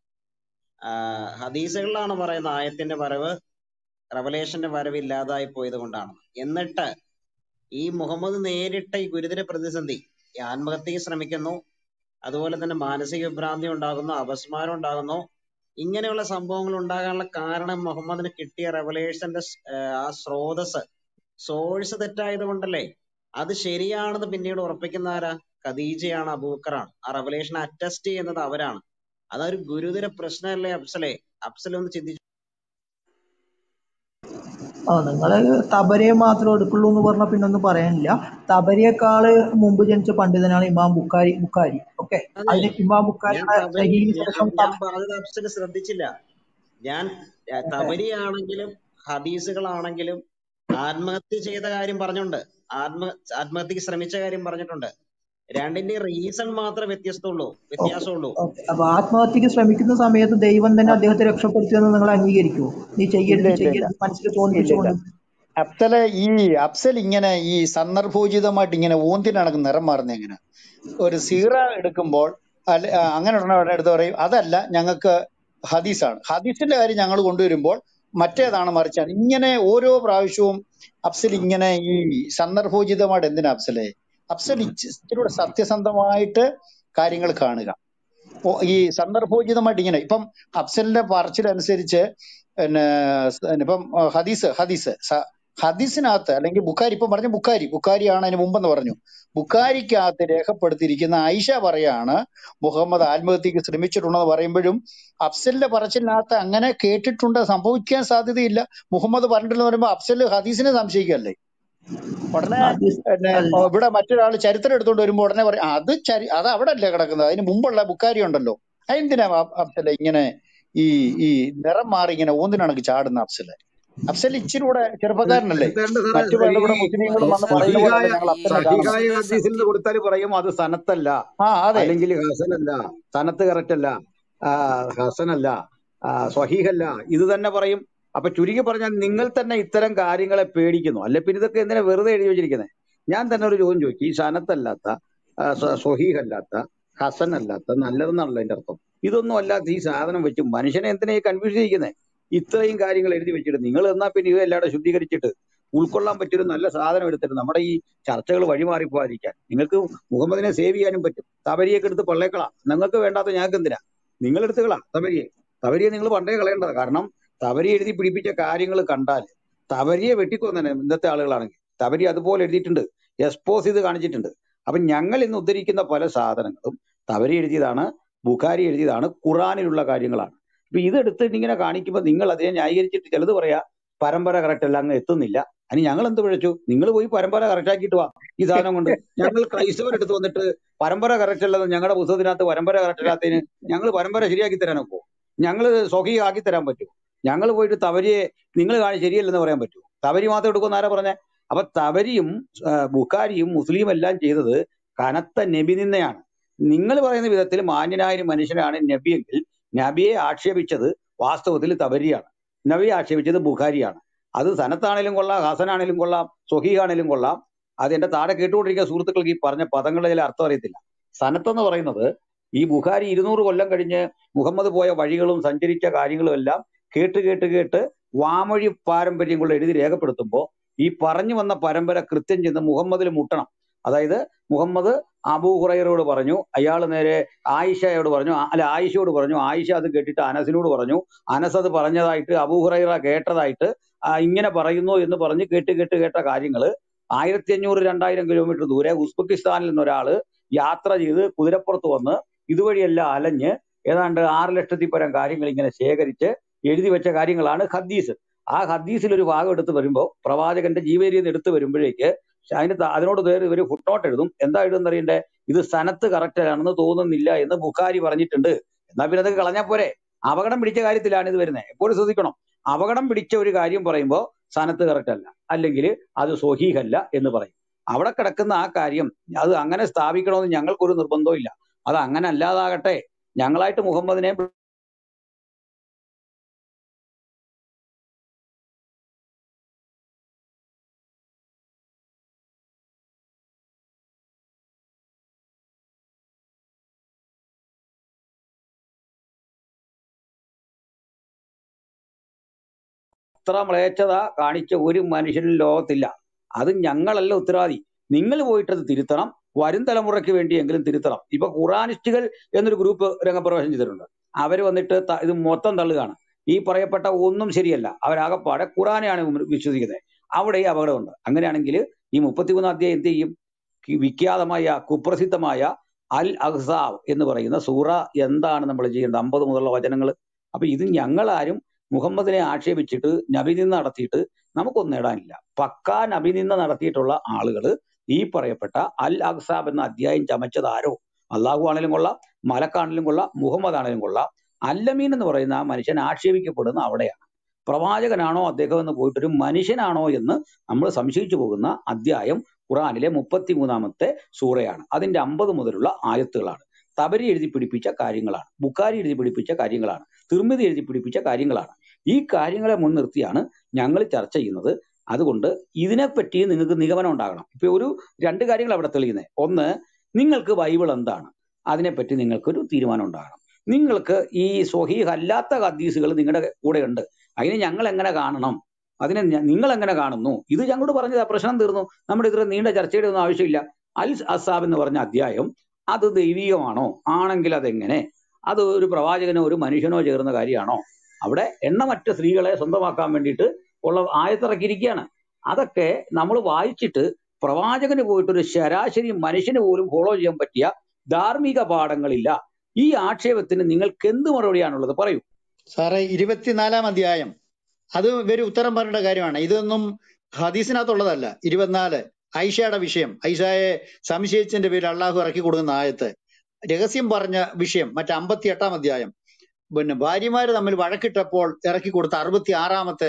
Speaker 12: ആഹ് ഹദീസുകളിലാണ് പറയുന്ന ആയത്തിന്റെ വരവ് റവലേഷന്റെ വരവ് ഇല്ലാതായി പോയത് കൊണ്ടാണ് എന്നിട്ട് ഈ മുഹമ്മദ് നേരിട്ട ഈ ഗുരുതര പ്രതിസന്ധി ഈ ആത്മഹത്യക്ക് ശ്രമിക്കുന്നു അതുപോലെ തന്നെ മാനസിക വിഭ്രാന്തി ഉണ്ടാകുന്നു അപസ്മാരം ഉണ്ടാകുന്നു ഇങ്ങനെയുള്ള സംഭവങ്ങൾ ഉണ്ടാകാനുള്ള കാരണം മുഹമ്മദിന് കിട്ടിയ റെവലേഷന്റെ ആ സ്രോതസ് സോഴ്സ് തെറ്റായത് കൊണ്ടല്ലേ അത് ശരിയാണെന്ന് പിന്നീട് ഉറപ്പിക്കുന്ന ആരാ ഖദീജയാണ് അബൂക്കറാണ് ആ റെവലേഷൻ അറ്റസ്റ്റ് ചെയ്യുന്നത് അവരാണ് അതൊരു ഗുരുതര പ്രശ്നമല്ലേ അഫ്സലെ അഫ്സൽ ഒന്ന് ചിന്തിച്ചു
Speaker 7: ആ നിങ്ങള് തബരിയെ മാത്രം എടുക്കുള്ളൂ എന്ന് പറഞ്ഞാൽ പിന്നെ ഒന്നും പറയാനില്ല തബരിയേക്കാള് മുമ്പ് ജനിച്ച പണ്ഡിതനാണ് ഇമാം ബുഖാരി ബുഖാരി ഓക്കെ
Speaker 12: അതെ
Speaker 7: അതിന് ഇമാം
Speaker 12: ഞാൻ
Speaker 7: ബുഖാരിയുടെ
Speaker 12: തബരി
Speaker 7: സഹീന്
Speaker 12: ഞാൻ
Speaker 7: ശേഷം
Speaker 12: ഞാൻ പറഞ്ഞത് അഫ്സൽ ശ്രദ്ധിച്ചില്ല ഞാൻ അഹ് തബരി ആണെങ്കിലും ഹദീസുകളാണെങ്കിലും ആത്മഹത്യ ചെയ്ത കാര്യം പറഞ്ഞുണ്ട് ആത്മ ആത്മഹത്യക്ക് ശ്രമിച്ച കാര്യം പറഞ്ഞിട്ടുണ്ട് രണ്ടിന്റെ റീസൺ മാത്രമേ വ്യത്യസ്തമുള്ളൂ
Speaker 7: ഓക്കെ
Speaker 12: വ്യത്യാസമുള്ളൂ
Speaker 7: ഓക്കെ അപ്പൊ ആത്മഹത്യക്ക് ശ്രമിക്കുന്ന സമയത്ത് ദൈവം തന്നെ അദ്ദേഹത്തെ രക്ഷപ്പെടുത്തിയെന്ന് നിങ്ങൾ അംഗീകരിക്കുമോ നീ
Speaker 1: ഇല്ല
Speaker 7: ചെയ്യരുത്
Speaker 1: ഇല്ല ഇല്ല
Speaker 7: ചെയ്യരുത് മനസ്സിൽ
Speaker 1: ഇല്ല ഇല്ല
Speaker 7: തോന്നിപ്പിച്ചുകൊണ്ട്
Speaker 1: അഫ്സലെ ഈ അഫ്സൽ ഇങ്ങനെ ഈ സന്ദർഭോചിതമായിട്ട് ഇങ്ങനെ ഓന്തിന് നടക്കുന്ന നിറം മാറുന്ന എങ്ങനെ ഒരു സീറ എടുക്കുമ്പോൾ അല്ല ആ, അങ്ങനെ ഉടനെ എടുത്ത് പറയും അതല്ല ഞങ്ങൾക്ക് ഹദീസാണ് ഹദീസിന്റെ കാര്യം ഞങ്ങൾ കൊണ്ടുവരുമ്പോൾ മറ്റേതാണ് മറിച്ചാണ് ഇങ്ങനെ ഓരോ പ്രാവശ്യവും അഫ്സൽ ഇങ്ങനെ ഈ സന്ദർഭോചിതമായിട്ട് എന്തിനാ അഫ്സലെ അഫ്സൽ ഇച്ചി- ഇച്ചിരി കൂടെ സത്യസന്ധമായിട്ട് കാര്യങ്ങൾ കാണുക ഓ, ഈ സന്ദർഭോചിതമായിട്ട് ഇങ്ങനെ ഇപ്പം അഫ്സലിന്റെ പറച്ചിലനുസരിച്ച് പിന്നെ സ് ഇപ്പം ആ, ഹദീസ് ഹദീസ് സ- ഹദീസിനകത്ത് അല്ലെങ്കിൽ ബുഖാരി ഇപ്പം പറഞ്ഞ ബുഖാരി ബുഖാരിയാണ് അതിന് മുമ്പെന്ന് പറഞ്ഞു ബുഖാരിക്കകത്ത് രേഖപ്പെടുത്തിയിരിക്കുന്ന ആയിഷ പറയാണ് മുഹമ്മദ് ആത്മഹത്യക്ക് ശ്രമിച്ചിട്ടുണ്ടെന്ന് പറയുമ്പോഴും അഫ്സലിന്റെ പറച്ചിലിനകത്ത് അങ്ങനെ കേട്ടിട്ടുണ്ട് സംഭവിക്കാൻ സാധ്യതയില്ല മുഹമ്മദ് പറഞ്ഞിട്ടില്ലെന്ന് പറയുമ്പോൾ അഫ്സൽ ഹദീസിനെ സംശയിക്കല്ലേ ഉടനെ
Speaker 7: ഹദീസ്
Speaker 1: പിന്നെ
Speaker 7: അല്ല
Speaker 1: ഓ, ഇവിടെ മറ്റൊരാൾ ചരിത്രം എടുത്തുകൊണ്ട് വരുമ്പോൾ ഉടനെ പറയും "ആ, അത് ചരി അത് അവിടെ അല്ലേ കിടക്കുന്നത് അതിന് മുമ്പുള്ള ബുക്കാരി ഉണ്ടല്ലോ അതെന്തിനാ അ- അഫ്സലെ ഇങ്ങനെ ഈ ഈ നിറം മാറി ഇങ്ങനെ ഓന്തിനണക്ക് ചാടുന്ന അഫ്സല് അഫ്സൽ ഇച്ചിരി കൂടെ ചെറുപ്പക്കാരനല്ലേ
Speaker 13: എടുത്തേണ്ട സാറേ
Speaker 1: മറ്റു
Speaker 13: ഈ
Speaker 1: ഇവിടെ മുസ്ലിങ്ങളും വന്ന് പറയുന്ന
Speaker 6: ഈ
Speaker 1: പോലെ
Speaker 13: സഹിഹായ
Speaker 1: ഞങ്ങൾ
Speaker 6: ഈ
Speaker 1: അഫ്സലിനെ കാണുന്നത്
Speaker 13: സഹിഹായ
Speaker 6: അഫ്സലെ
Speaker 13: ഹദീസിൽ നിന്ന്
Speaker 6: സത്യം
Speaker 13: കൊടുത്താൽ പറയും അത് സനത്തല്ല
Speaker 1: ആ അതെ
Speaker 13: അല്ലെങ്കിൽ ഹസനല്ല സനത്ത് കറക്റ്റ് അല്ല ആ, ഹസനല്ല ആ, സ്വഹീഹല്ല ഇത് തന്നെ പറയും അപ്പൊ ചുരുക്കി പറഞ്ഞാൽ നിങ്ങൾ തന്നെ ഇത്തരം കാര്യങ്ങളെ പേടിക്കുന്നു അല്ലെ പിന്നെ ഇതൊക്കെ എന്തിനാ വെറുതെ എഴുതി വെച്ചിരിക്കുന്നത് ഞാൻ തന്നെ ഒരു ചോദ്യം ചോദിക്കും ഈ സനത്തല്ലാത്ത ആ, സ്വ- സ്വഹീഹല്ലാത്ത ഹസനല്ലാത്ത നല്ലതെന്നാണല്ലോ എന്റെ അർത്ഥം ഇതൊന്നും അല്ലാത്ത ഈ സാധനം വെച്ച് മനുഷ്യനെ എന്തിനാ ഈ കൺഫ്യൂസ് ചെയ്യിക്കുന്നത് ഇത്രയും കാര്യങ്ങൾ എഴുതി വെച്ചിട്ട് നിങ്ങൾ എന്നാ പിന്നെ ഇത് എല്ലാവരും ശുദ്ധീകരിച്ചിട്ട് ഉൾക്കൊള്ളാൻ പറ്റിയൊരു നല്ല സാധനം എടുത്തിട്ട് നമ്മുടെ ഈ ചർച്ചകൾ വഴിമാറിപ്പോകാതിരിക്കാൻ നിങ്ങൾക്ക് മുഹമ്മദിനെ സേവ് ചെയ്യാനും പറ്റും തബരിയൊക്കെ എടുത്ത് പള്ളേക്കളാ നിങ്ങൾക്ക് വേണ്ടാത്ത ഞങ്ങൾക്ക് എന്തിനാ നിങ്ങൾ എടുത്തുകളാ തബരിയെ തബരിയെ നിങ്ങൾ പണ്ടേ കളയേണ്ടത് കാരണം തബരി എഴുതി പിടിപ്പിച്ച കാര്യങ്ങൾ കണ്ടാൽ തബരിയെ വെട്ടിക്കൊന്നെ ഇന്നത്തെ ആളുകളാണെങ്കിൽ തബരി അതുപോലെ എഴുതിയിട്ടുണ്ട് എക്സ്പോസ് ചെയ്ത് കാണിച്ചിട്ടുണ്ട് അപ്പൊ ഞങ്ങൾ ഇന്ന് ഉദ്ധരിക്കുന്ന പല സാധനങ്ങളും തബരി എഴുതിയതാണ് ബുഖാരി എഴുതിയതാണ് ഖുറാനിലുള്ള കാര്യങ്ങളാണ് അപ്പൊ ഇത് എടുത്തിട്ട് ഇങ്ങനെ കാണിക്കുമ്പോൾ നിങ്ങൾ അതിനെ ന്യായീകരിച്ചിട്ട് ചിലത് പറയാ പരമ്പര കറക്റ്റ് അല്ല അങ്ങ് എത്തുന്നില്ല അതിന് ഞങ്ങൾ എന്ത് പിഴച്ചു നിങ്ങൾ പോയി പരമ്പര കറക്റ്റ് ആക്കിയിട്ട് വാ ഈ സാധനം കൊണ്ട് ഞങ്ങൾ ക്രൈസ്തവരെടുത്ത് വന്നിട്ട് പരമ്പര കറക്റ്റ് അല്ലെന്ന് ഞങ്ങളുടെ പുസ്തകത്തിനകത്ത് പരമ്പര കറക്റ്റ് അല്ലാത്തതിന് ഞങ്ങൾ പരമ്പര ശരിയാക്കി തരാൻ ഒക്കുമോ ഞങ്ങൾ സ്വഹീ ആക്കി തരാൻ പറ്റുമോ ഞങ്ങൾ പോയിട്ട് തവരിയെ നിങ്ങൾ കാണി ശരിയല്ലെന്ന് പറയാൻ പറ്റുമോ തവരി മാത്രം എടുക്കുമെന്ന് ആരാ പറഞ്ഞേ അപ്പൊ തവരിയും ആ, ബുഖാരിയും മുസ്ലിം എല്ലാം ചെയ്തത് കനത്ത നബി നിന്നയാണ് നിങ്ങൾ പറയുന്ന വിധത്തിൽ മാന്യനായ ഒരു മനുഷ്യനാണ് നബിയെങ്കിൽ നബിയെ ആക്ഷേപിച്ചത് വാസ്തവത്തിൽ തബരിയാണ് നബിയെ ആക്ഷേപിച്ചത് ബുഖാരിയാണ് അത് സനത്താണേലും കൊള്ളാം ഹസനാണേലും കൊള്ളാം സ്വഹീഹാണേലും കൊള്ളാം അത് എന്റെ താഴെ കേട്ടുകൊണ്ടിരിക്കുന്ന സുഹൃത്തുക്കൾക്ക് ഈ പറഞ്ഞ പദങ്ങളുടെ അർത്ഥം അറിയത്തില്ല സനത്ത് എന്ന് പറയുന്നത് ഈ ബുഖാരി ഇരുന്നൂറ് കൊല്ലം കഴിഞ്ഞ് മുഹമ്മദ് പോയ വഴികളും സഞ്ചരിച്ച കാര്യങ്ങളും എല്ലാം കേട്ട് കേട്ട് കേട്ട് വാമൊഴി പാരമ്പര്യം കൊണ്ട് എഴുതി രേഖപ്പെടുത്തുമ്പോൾ ഈ പറഞ്ഞു വന്ന പരമ്പര കൃത്യം ചെന്ന് മുഹമ്മദിൽ മുട്ടണം അതായത് മുഹമ്മദ് അബൂ ഹുറൈറയോട് പറഞ്ഞു അയാൾ നേരെ ആയിഷയോട് പറഞ്ഞു ആ- അല്ല ആയിഷയോട് പറഞ്ഞു ആയിഷ അത് കേട്ടിട്ട് അനസിനോട് പറഞ്ഞു അനസ് അത് പറഞ്ഞതായിട്ട് അബൂ ഹുറൈറ കേട്ടതായിട്ട് ആ, ഇങ്ങനെ പറയുന്നു എന്ന് പറഞ്ഞ് കേട്ട് കേട്ട് കേട്ട കാര്യങ്ങൾ ആയിരത്തി അഞ്ഞൂറ് രണ്ടായിരം കിലോമീറ്റർ ദൂരെ ഉസ്ബെക്കിസ്ഥാനിൽ നിന്ന് ഒരാള് യാത്ര ചെയ്ത് കുതിരപ്പുറത്ത് വന്ന് ഇതുവഴിയെല്ലാം അലഞ്ഞ് ഏതാണ്ട് ആറ് ലക്ഷത്തിൽ പരം കാര്യങ്ങൾ ഇങ്ങനെ ശേഖരിച്ച് എഴുതി വെച്ച കാര്യങ്ങളാണ് ഹദീസ് ആ ഹദീസിൽ ഒരു ഭാഗം എടുത്ത് വരുമ്പോൾ പ്രവാചകന്റെ ജീവചര്യത എടുത്ത് വരുമ്പോഴേക്ക് അതിന് ത- അതിനോട് നേരെ ഇവര് ഫുട്നോട്ട് എഴുതും എന്താ എഴുതുന്ന അറിയണ്ടേ ഇത് സനത്ത് കറക്റ്റ് ആണെന്ന് തോന്നുന്നില്ല എന്ന് ബുഖാരി പറഞ്ഞിട്ടുണ്ട് എന്നാൽ പിന്നെ അത് കളഞ്ഞാൽ പോരെ അപകടം പിടിച്ച കാര്യത്തിലാണ് ഇത് വരുന്നത് എപ്പോഴും ശ്രദ്ധിക്കണം അപകടം പിടിച്ച ഒരു കാര്യം പറയുമ്പോൾ സനത്ത് കറക്റ്റ് അല്ല അല്ലെങ്കിൽ അത് സ്വഹീഹല്ല എന്ന് പറയും അവിടെ കിടക്കുന്ന ആ കാര്യം അത് അങ്ങനെ സ്ഥാപിക്കണമെന്ന് ഞങ്ങൾക്കൊരു നിർബന്ധവും ഇല്ല അത് അങ്ങനെ അല്ലാതാകട്ടെ ഞങ്ങളായിട്ട് മുഹമ്മദിനെ അത്ര മ്ലേച്ഛത കാണിച്ച ഒരു മനുഷ്യനും ലോകത്തില്ല അത് ഞങ്ങളല്ല ഉത്തരവാദി നിങ്ങൾ പോയിട്ട് അത് തിരുത്തണം വരും തലമുറയ്ക്ക് വേണ്ടിയെങ്കിലും തിരുത്തണം ഇപ്പൊ ഖുറാനിസ്റ്റുകൾ എന്നൊരു ഗ്രൂപ്പ് രംഗപ്രവേശം ചെയ്തിട്ടുണ്ട് അവര് വന്നിട്ട് ത- ഇത് മൊത്തം തള്ളുകയാണ് ഈ പറയപ്പെട്ട ഒന്നും ശരിയല്ല അവരാകപ്പാടെ ഖുറാനെയാണ് വിശ്വസിക്കുന്നത് അവിടെ ഈ അപകടമുണ്ട് അങ്ങനെയാണെങ്കിൽ ഈ മുപ്പത്തിമൂന്നാം അധ്യായം എന്ത് ചെയ്യും ഈ വിഖ്യാതമായ കുപ്രസിദ്ധമായ അൽ അഹ്സാബ് എന്ന് പറയുന്ന സൂറ എന്താണ് നമ്മൾ ചെയ്യേണ്ടത് അമ്പത് മുതലുള്ള വചനങ്ങൾ അപ്പൊ ഇത് ഞങ്ങളാരും മുഹമ്മദിനെ ആക്ഷേപിച്ചിട്ട് നബി നിന്ന് നടത്തിയിട്ട് നമുക്കൊന്നും നേടാനില്ല പക്കാ നബിനിന്ദ നടത്തിയിട്ടുള്ള ആളുകൾ ഈ പറയപ്പെട്ട അൽ അഖ്സാബ് എന്ന അധ്യായം ചമച്ചത് ആരോ അള്ളാഹു ആണെങ്കിലും കൊള്ളാം മലക്കാണെങ്കിലും കൊള്ളാം മുഹമ്മദ് ആണെങ്കിലും കൊള്ളാം അല്ലമീൻ എന്ന് പറയുന്ന ആ മനുഷ്യൻ ആക്ഷേപിക്കപ്പെടുന്ന അവിടെയാണ് പ്രവാചകനാണോ അദ്ദേഹം എന്ന് പോയിട്ടൊരു മനുഷ്യനാണോ എന്ന് നമ്മൾ സംശയിച്ചു പോകുന്ന അധ്യായം ഖുറാനിലെ മുപ്പത്തിമൂന്നാമത്തെ സൂറയാണ് അതിന്റെ അമ്പത് മുതലുള്ള ആയത്തുകളാണ് തബരി എഴുതി പിടിപ്പിച്ച കാര്യങ്ങളാണ് ബുക്കാരി എഴുതി പിടിപ്പിച്ച കാര്യങ്ങളാണ് തിർമിതി എഴുതി പിടിപ്പിച്ച കാര്യങ്ങളാണ് ഈ കാര്യങ്ങളെ മുൻനിർത്തിയാണ് ഞങ്ങൾ ചർച്ച ചെയ്യുന്നത് അതുകൊണ്ട് ഇതിനെപ്പറ്റി നിങ്ങൾക്ക് നിഗമനം ഉണ്ടാകണം ഇപ്പൊ ഒരു രണ്ട് കാര്യങ്ങൾ അവിടെ തെളിയുന്നത് ഒന്ന് നിങ്ങൾക്ക് ബൈബിൾ എന്താണ് അതിനെപ്പറ്റി നിങ്ങൾക്കൊരു തീരുമാനം ഉണ്ടാകണം നിങ്ങൾക്ക് ഈ സ്വഹീഹ് അല്ലാത്ത ഹദീസുകൾ നിങ്ങളുടെ കൂടെ ഉണ്ട് അതിനെ ഞങ്ങൾ എങ്ങനെ കാണണം അതിനെ ഞ- നിങ്ങൾ എങ്ങനെ കാണുന്നു ഇത് ഞങ്ങളോട് പറഞ്ഞത് പ്രശ്നം തീർന്നു നമ്മുടെ ഇത്ര നീണ്ട ചർച്ചയുടെ ഒന്നും ആവശ്യമില്ല അൽ അസാബ് എന്ന് പറഞ്ഞ അധ്യായം അത് ദൈവികമാണോ ആണെങ്കിൽ അതെങ്ങനെ അത് ഒരു പ്രവാചകനോ ഒരു മനുഷ്യനോ ചേർന്ന കാര്യമാണോ അവിടെ എണ്ണമറ്റ സ്ത്രീകളെ സ്വന്തമാക്കാൻ വേണ്ടിയിട്ട് ഉള്ള ആയത്തിറക്കിയിരിക്കുകയാണ് അതൊക്കെ നമ്മൾ വായിച്ചിട്ട് പ്രവാചകന് പോയിട്ട് ഒരു ശരാശരി മനുഷ്യന് പോലും ഫോളോ ചെയ്യാൻ പറ്റിയ ധാർമ്മിക പാഠങ്ങളില്ല ഈ ആക്ഷേപത്തിന് നിങ്ങൾക്ക് എന്ത് മറുപടിയാണുള്ളത് പറയൂ
Speaker 1: സാറേ ഇരുപത്തിനാലാം അധ്യായം അത് ഇവര് ഉത്തരം പറയേണ്ട കാര്യമാണ് ഇതൊന്നും ഹദീസിനകത്തുള്ളതല്ല ഇരുപത്തിനാല് ഐഷയുടെ വിഷയം ഐഷയെ സംശയിച്ചതിന്റെ പേരിൽ അള്ളാഹു ഇറക്കി കൊടുക്കുന്ന ആയത്ത് രഹസ്യം പറഞ്ഞ വിഷയം മറ്റേ അമ്പത്തി എട്ടാം അധ്യായം പിന്നെ ഭാര്യമാര് തമ്മിൽ വഴക്കിട്ടപ്പോൾ ഇറക്കി കൊടുത്ത അറുപത്തി ആറാമത്തെ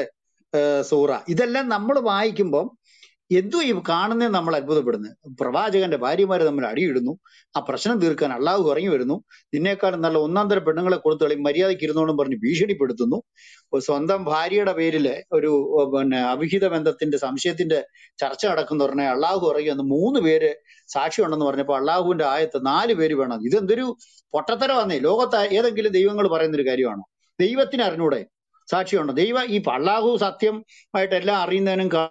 Speaker 1: സൂറ ഇതെല്ലാം നമ്മൾ വായിക്കുമ്പോൾ എന്തോ ഈ കാണുന്നേ നമ്മൾ അത്ഭുതപ്പെടുന്നത് പ്രവാചകന്റെ ഭാര്യമാര് തമ്മിൽ അടിയിടുന്നു ആ പ്രശ്നം തീർക്കാൻ അള്ളാഹു ഇറങ്ങി വരുന്നു നിന്നേക്കാളും നല്ല ഒന്നാം തരം പെണ്ണുങ്ങളെ കൊടുത്തു കളി മര്യാദയ്ക്ക് ഇരുന്നോളും പറഞ്ഞ് ഭീഷണിപ്പെടുത്തുന്നു ഒരു സ്വന്തം ഭാര്യയുടെ പേരില് ഒരു ഏർ പിന്നെ അവിഹിത ബന്ധത്തിന്റെ സംശയത്തിന്റെ ചർച്ച നടക്കുന്ന പറഞ്ഞ അള്ളാഹു ഇറങ്ങി വന്ന് മൂന്ന് പേര് സാക്ഷിയുണ്ടെന്ന് പറഞ്ഞപ്പോ അള്ളാഹുവിന്റെ ആയത്ത് നാല് പേര് വേണം ഇതെന്തൊരു പൊട്ടത്തരമാന്നേ ലോകത്ത് ഏതെങ്കിലും ദൈവങ്ങൾ പറയുന്ന ഒരു കാര്യമാണോ ദൈവത്തിന് അറിഞ്ഞൂടെ സാക്ഷിയുണ്ടോ ദൈവ ഈ അള്ളാഹു സത്യം ആയിട്ട് എല്ലാം അറിയുന്നതിനും കാ-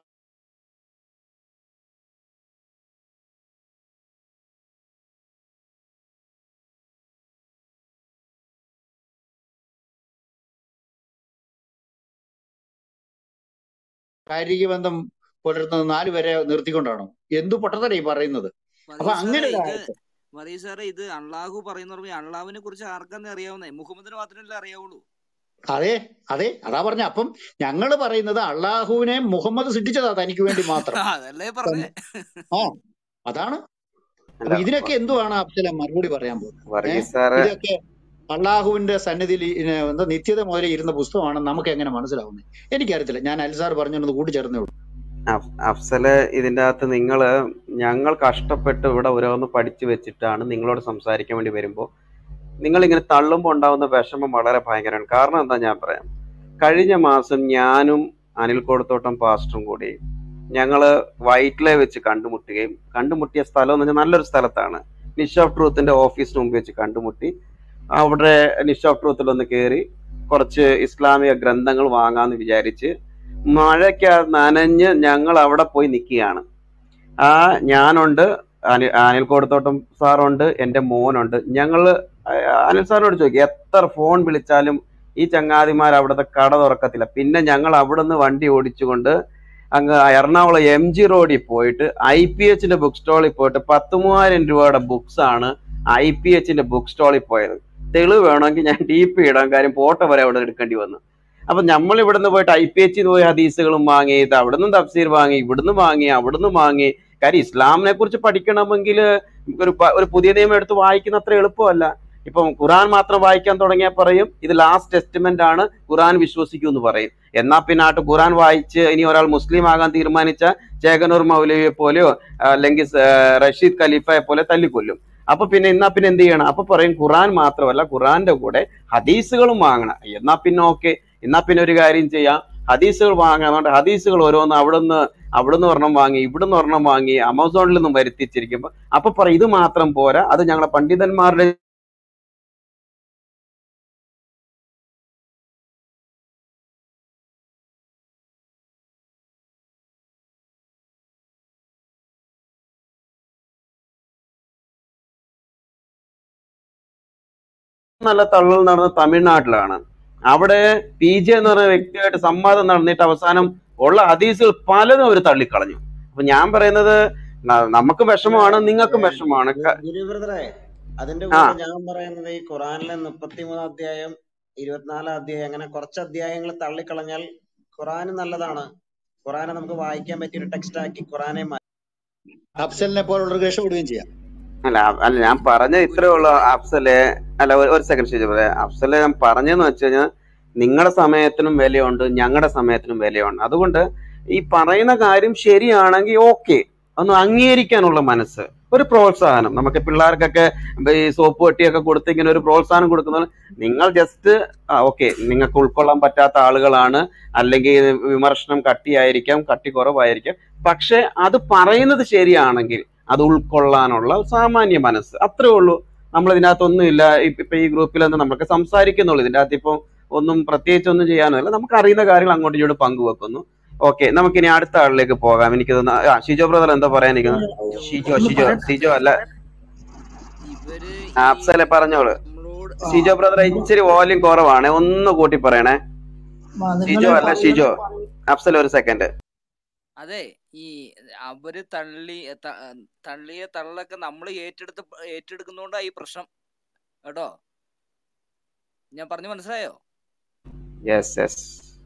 Speaker 1: ശാരീരിക ബന്ധം പുലർത്തുന്ന നാല് പേരെ നിർത്തിക്കൊണ്ടാണോ എന്തു പൊട്ടത്തര ഈ പറയുന്നത് അപ്പൊ
Speaker 6: മറിയ
Speaker 1: അങ്ങനെ
Speaker 6: സാറേ
Speaker 1: ഒരു
Speaker 6: ഇത്
Speaker 1: ആയത്ത്
Speaker 6: മറിയ സാറേ ഇത് അള്ളാഹു പറയുന്ന പറഞ്ഞ അള്ളാഹുവിനെ കുറിച്ച് ആർക്കാന്ന് അറിയാവുന്നേ മുഹമ്മദിന് മാത്രമല്ലേ അറിയാവുള്ളൂ
Speaker 1: അതെ അതെ അതാ പറഞ്ഞ അപ്പം ഞങ്ങള് പറയുന്നത് അള്ളാഹുവിനെ മുഹമ്മദ് സൃഷ്ടിച്ചതാ തനിക്ക് വേണ്ടി മാത്രം
Speaker 6: അതല്ലേ പറഞ്ഞേ
Speaker 1: ആ അതാണ്
Speaker 10: അല്ല
Speaker 1: അപ്പൊ ഇതിനൊക്കെ എന്തുവാണ് അബ്ദുല മറുപടി പറയാൻ പോകുന്നത് ഏഹ്
Speaker 10: വർഗീസ് സാറ്
Speaker 1: ഇതൊക്കെ അള്ളാഹുവിന്റെ സന്നിധിയിൽ ഇങ്ങനെ എന്താ നിത്യത മുതലേ ഇരുന്ന പുസ്തകമാണെന്ന് നമുക്ക് എങ്ങനെ മനസ്സിലാവുന്നത് എനിക്കറിയത്തില്ല ഞാൻ അൽസാർ പറഞ്ഞൊന്ന് കൂട്ടിച്ചേർന്നേ ഉള്ളൂ
Speaker 10: അഫ്- അഫ്സല് ഇതിന്റെ അകത്ത് നിങ്ങള് ഞങ്ങൾ കഷ്ടപ്പെട്ട് ഇവിടെ ഓരോന്ന് പഠിച്ചു വെച്ചിട്ടാണ് നിങ്ങളോട് സംസാരിക്കാൻ വേണ്ടി വരുമ്പോൾ നിങ്ങൾ ഇങ്ങനെ തള്ളുമ്പോൾ ഉണ്ടാവുന്ന വിഷമം വളരെ ഭയങ്കരമാണ് കാരണം എന്താ ഞാൻ പറയാം കഴിഞ്ഞ മാസം ഞാനും അനിൽ കൊടുത്തോട്ടം പാസ്റ്ററും കൂടി ഞങ്ങള് വൈറ്റിലെ വെച്ച് കണ്ടുമുട്ടുകയും കണ്ടുമുട്ടിയ സ്ഥലം എന്ന് വെച്ചാൽ നല്ലൊരു സ്ഥലത്താണ് നിഷ് ഓഫ് ട്രൂത്തിന്റെ ഓഫീസിന് മുമ്പ് വെച്ച് കണ്ടുമുട്ടി അവിടെ നിഷ് ഓഫ് ട്രൂത്തിൽ ഒന്ന് കയറി കുറച്ച് ഇസ്ലാമിക ഗ്രന്ഥങ്ങൾ വാങ്ങാന്ന് വിചാരിച്ച് മഴയ്ക്ക് നനഞ്ഞ് ഞങ്ങൾ അവിടെ പോയി നിൽക്കുകയാണ് ആ ഞാനുണ്ട് അനി അനിൽ കോടത്തോട്ടം സാറുണ്ട് എൻ്റെ മോനുണ്ട് ഞങ്ങൾ അനിൽ സാറിനോട് ചോദിക്കും എത്ര ഫോൺ വിളിച്ചാലും ഈ ചങ്ങാതിമാർ അവിടുത്തെ കട തുറക്കത്തില്ല പിന്നെ ഞങ്ങൾ അവിടുന്ന് വണ്ടി ഓടിച്ചുകൊണ്ട് അങ്ങ് എറണാകുളം എം ജി റോഡിൽ പോയിട്ട് ഐ പി എച്ചിന്റെ ബുക്ക് സ്റ്റാളിൽ പോയിട്ട് പത്ത് മൂവായിരം രൂപയുടെ ബുക്സ് ആണ് ഐ പി എച്ചിന്റെ ബുക്ക് സ്റ്റാളിൽ പോയത് തെളിവ് വേണമെങ്കിൽ ഞാൻ ടി പി ഇടാൻ കാര്യം ഫോട്ടോ വരെ അവിടെ എടുക്കേണ്ടി വന്നു അപ്പൊ നമ്മൾ ഇവിടുന്ന് പോയിട്ട് ഐ പി എച്ചിൽ പോയി ഹദീസുകളും വാങ്ങി ഇത് അവിടുന്ന് തഫ്സീർ വാങ്ങി ഇവിടുന്ന് വാങ്ങി അവിടുന്ന് വാങ്ങി കാര്യം ഇസ്ലാമിനെ കുറിച്ച് പഠിക്കണമെങ്കിൽ ഒരു പ- ഒരു പുതിയ നിയമം എടുത്ത് വായിക്കുന്ന അത്ര എളുപ്പമല്ല ഇപ്പം ഖുറാൻ മാത്രം വായിക്കാൻ തുടങ്ങിയാൽ പറയും ഇത് ലാസ്റ്റ് ടെസ്റ്റ്മെന്റ് ആണ് ഖുറാൻ വിശ്വസിക്കൂ എന്ന് പറയും എന്നാ പിന്നെ ആട്ട് ഖുറാൻ വായിച്ച് ഇനി ഒരാൾ മുസ്ലിം ആകാൻ തീരുമാനിച്ച ചേകനൂർ മൗലവിയെ പോലെയോ അല്ലെങ്കിൽ സ- റഷീദ് ഖലീഫയെ പോലെ തല്ലിക്കൊല്ലും അപ്പൊ പിന്നെ എന്നാ പിന്നെ എന്ത് ചെയ്യണം അപ്പൊ പറയും ഖുറാൻ മാത്രമല്ല ഖുറാന്റെ കൂടെ ഹദീസുകളും വാങ്ങണം എന്നാ പിന്നെ ഓക്കെ എന്നാ പിന്നെ ഒരു കാര്യം ചെയ്യാം ഹദീസുകൾ വാങ്ങാൻ അതുകൊണ്ട് ഹദീസുകൾ ഓരോന്ന് അവിടുന്ന് അവിടുന്ന് ഒരെണ്ണം വാങ്ങി ഇവിടുന്ന് ഒരെണ്ണം വാങ്ങി ആമസോണിൽ നിന്നും വരുത്തിച്ചിരിക്കുമ്പോ അപ്പൊ പറയും ഇത് മാത്രം പോരാ അത് ഞങ്ങളെ പണ്ഡിതന്മാരുടെ നല്ല തള്ളൽ നടന്ന തമിഴ്നാട്ടിലാണ് അവിടെ പി ജെ എന്ന് പറയുന്ന വ്യക്തിയായിട്ട് സംവാദം നടന്നിട്ട് അവസാനം ഉള്ള ഹദീസുകൾ പലതും അവർ തള്ളിക്കളഞ്ഞു അപ്പൊ ഞാൻ പറയുന്നത് ന- നമുക്കും വിഷമമാണ് നിങ്ങൾക്കും വിഷമമാണ് ക-
Speaker 12: ഗുരു ബ്രദറെ അതിന്റെ
Speaker 10: ആ
Speaker 12: കൂടെ ഞാൻ പറയുന്നത് ഈ ഖുറാനിലെ മുപ്പത്തിമൂന്ന് അധ്യായം ഇരുപത്തിനാലാം അധ്യായം അങ്ങനെ കുറച്ച് അധ്യായങ്ങൾ തള്ളിക്കളഞ്ഞാൽ ഖുറാൻ നല്ലതാണ് ഖുറാനെ നമുക്ക് വായിക്കാൻ പറ്റിയ ഒരു ടെക്സ്റ്റ് ആക്കി ഖുറാനെ മാറ്റി
Speaker 1: അഫ്സലിനെ പോലുള്ളവർക്ക് രക്ഷപ്പെടുകയും ചെയ്യാം
Speaker 10: അല്ല അ- അല്ല ഞാൻ പറഞ്ഞ ഇത്രേ ഉള്ളൂ അഫ്സലെ അല്ല ഒരു- ഒരു സെക്കൻഡ് ശരി പറയാം അഫ്സലെ ഞാൻ പറഞ്ഞെന്ന് വെച്ച് കഴിഞ്ഞാൽ നിങ്ങളുടെ സമയത്തിനും വിലയുണ്ട് ഞങ്ങളുടെ സമയത്തിനും വിലയുണ്ട് അതുകൊണ്ട് ഈ പറയുന്ന കാര്യം ശരിയാണെങ്കിൽ ഓക്കെ ഒന്ന് അംഗീകരിക്കാനുള്ള മനസ്സ് ഒരു പ്രോത്സാഹനം നമുക്ക് പിള്ളേർക്കൊക്കെ ഈ സോപ്പ് പെട്ടിയൊക്കെ കൊടുത്ത് ഇങ്ങനെ ഒരു പ്രോത്സാഹനം കൊടുക്കുന്നത് നിങ്ങൾ ജസ്റ്റ് ഓക്കെ നിങ്ങൾക്ക് ഉൾക്കൊള്ളാൻ പറ്റാത്ത ആളുകളാണ് അല്ലെങ്കിൽ വിമർശനം കട്ടിയായിരിക്കാം കട്ടി കുറവായിരിക്കാം പക്ഷെ അത് പറയുന്നത് ശരിയാണെങ്കിൽ അത് ഉൾക്കൊള്ളാനുള്ള സാമാന്യ മനസ്സ് അത്രേ ഉള്ളൂ നമ്മൾ ഇതിനകത്തൊന്നുമില്ല ഇപ്പ- ഇപ്പൊ ഈ ഷിജോ നമുക്ക് സംസാരിക്കുന്നുള്ളൂ ഇതിന്റെ അകത്ത് ഇപ്പം ഒന്നും പ്രത്യേകിച്ച് ഒന്നും ചെയ്യാനല്ല നമുക്ക് അറിയുന്ന കാര്യങ്ങൾ അങ്ങോട്ടും ഇങ്ങോട്ടും പങ്കുവെക്കുന്നു ഓക്കെ നമുക്കിനി അടുത്ത ആളിലേക്ക് പോകാം എനിക്ക് തോന്നുന്നു ആ ഷിജോ ബ്രദർ എന്താ പറയാനിരിക്കുന്നത് ഷിജോ
Speaker 7: ഒന്ന്
Speaker 10: ഷിജോ
Speaker 7: പറയട്ടെ
Speaker 10: ഷിജോ അല്ല
Speaker 6: ഇവര്
Speaker 10: ആ,
Speaker 6: ഈ
Speaker 10: അഫ്സലെ പറഞ്ഞോളൂ
Speaker 6: നമ്മളോട്
Speaker 7: ആ
Speaker 10: ഷിജോ ബ്രദർ ഇച്ചിരി വോല്യൂം കുറവാണ് ഒന്ന് കൂട്ടി പറയണേ
Speaker 7: നിങ്ങൾ
Speaker 10: ഷിജോ അല്ല
Speaker 7: പറയുന്നത്
Speaker 10: ഷിജോ അഫ്സൽ ഒരു സെക്കൻഡ്
Speaker 6: അതെ ഈ അവര് തള്ളി ത- തള്ളിയ തള്ളൊക്കെ നമ്മൾ ഏറ്റെടുത്ത് ഏറ്റെടുക്കുന്നോണ്ടാ ഈ പ്രശ്നം കേട്ടോ ഞാൻ പറഞ്ഞു മനസ്സിലായോ
Speaker 10: യെസ് യെസ്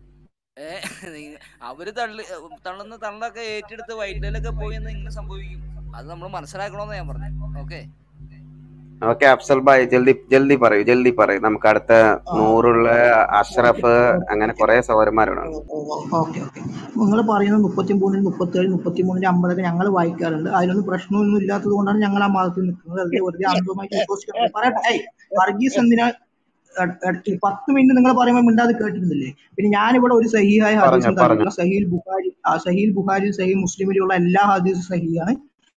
Speaker 6: ഏ നിങ്ങ- അവര് തള്ളി തള്ളുന്ന തള്ളൊക്കെ ഏറ്റെടുത്ത് വൈറ്റിലൊക്കെ പോയി എന്ന് ഇങ്ങനെ സംഭവിക്കും അത് നമ്മൾ മനസ്സിലാക്കണമെന്ന് ഞാൻ പറഞ്ഞു ഓക്കെ
Speaker 10: ഓക്കെ അഫ്സൽ ഭായ് ജൽദി ജൽദി പറയൂ ജൽദി പറയൂ നമുക്ക് അടുത്ത
Speaker 7: ആ
Speaker 10: നൂറുള്ള അഷ്റഫ് അങ്ങനെ കുറെ സഹോദരന്മാരുണ്ട്
Speaker 7: ഓക്കെ ഓക്കെ നിങ്ങൾ പറയുന്നത് മുപ്പത്തിമൂന്നിന് മുപ്പത്തേഴ് മുപ്പത്തിമൂന്നിന് അമ്പതൊക്കെ ഞങ്ങൾ വായിക്കാറുണ്ട് അതിലൊന്നും പ്രശ്നമൊന്നും ഇല്ലാത്തത് കൊണ്ടാണ് ഞങ്ങൾ ആ മതത്തിൽ നിൽക്കുന്നത് അത് വെറുതെ അന്ധമായിട്ട് വിശ്വസിക്കുന്നത് പറയട്ടെ ഏയ് വർഗീസ് എന്തിനാ എ- എ- പത്ത് മിനിറ്റ് നിങ്ങൾ പറയുമ്പോൾ മിണ്ടാതെ കേട്ടിരുന്നില്ലേ പിന്നെ ഞാനിവിടെ ഒരു സഹിയായ
Speaker 10: പറഞ്ഞു
Speaker 7: ഹദീസും
Speaker 10: പറഞ്ഞു
Speaker 7: തന്നിട്ടില്ല സഹീൽ ബുഖാരി ആ സഹീൽ ബുഖാരി സഹീൽ മുസ്ലിമിലുള്ള എല്ലാ ഹദീസും സഹിയാണ്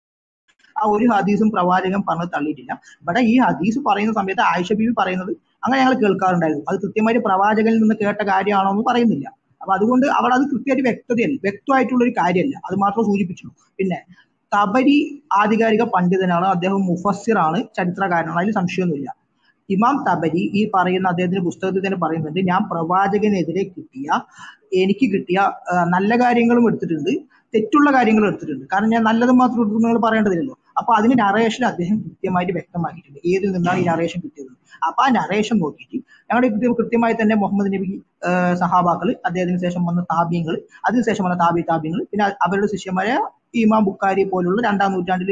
Speaker 7: ആ ഒരു ഹദീസും പ്രവാചകൻ പറഞ്ഞത് തള്ളിയിട്ടില്ല ഇവിടെ ഈ ഹദീസ് പറയുന്ന സമയത്ത് ആയിഷ ബീവി പറയുന്നത് അങ്ങനെ ഞങ്ങൾ കേൾക്കാറുണ്ടായിരുന്നു അത് കൃത്യമായിട്ട് പ്രവാചകനിൽ നിന്ന് കേട്ട കാര്യമാണോ എന്ന് പറയുന്നില്ല അപ്പൊ അതുകൊണ്ട് അവിടെ അത് കൃത്യമായിട്ട് വ്യക്തതയല്ല വ്യക്തമായിട്ടുള്ള ഒരു കാര്യമല്ല അത് മാത്രം സൂചിപ്പിച്ചു പിന്നെ തബരി ആധികാരിക പണ്ഡിതനാണ് അദ്ദേഹം മുഫസ്സിറാണ് ചരിത്രകാരനാണ് അതിൽ സംശയമൊന്നുമില്ല ഇമാം തബരി ഈ പറയുന്ന അദ്ദേഹത്തിന്റെ പുസ്തകത്തിൽ തന്നെ പറയുന്നുണ്ട് ഞാൻ പ്രവാചകനെതിരെ കിട്ടിയ എനിക്ക് കിട്ടിയ ആ, നല്ല കാര്യങ്ങളും എടുത്തിട്ടുണ്ട് തെറ്റുള്ള കാര്യങ്ങളും എടുത്തിട്ടുണ്ട് കാരണം ഞാൻ നല്ലത് മാത്രം എടുത്തു നിങ്ങൾ പറയേണ്ടതില്ലല്ലോ അപ്പൊ അതിന് നറേഷൻ അദ്ദേഹം കൃത്യമായിട്ട് വ്യക്തമാക്കിയിട്ടുണ്ട് ഏതിൽ നിന്നാണ് ഈ നറേഷൻ കിട്ടിയത് അപ്പൊ ആ നറേഷൻ നോക്കിയിട്ട് ഞങ്ങളുടെ കൃത്യ കൃത്യമായി തന്നെ മുഹമ്മദ് നബി സഹാബാക്കൾ അദ്ദേഹത്തിന് ശേഷം വന്ന താപ്യങ്ങൾ അതിനുശേഷം വന്ന താബി താപ്യങ്ങൾ പിന്നെ അവരുടെ ശിഷ്യന്മാരെ ഇമാം ബുക്കാരി പോലുള്ള രണ്ടാം നൂറ്റാണ്ടിൽ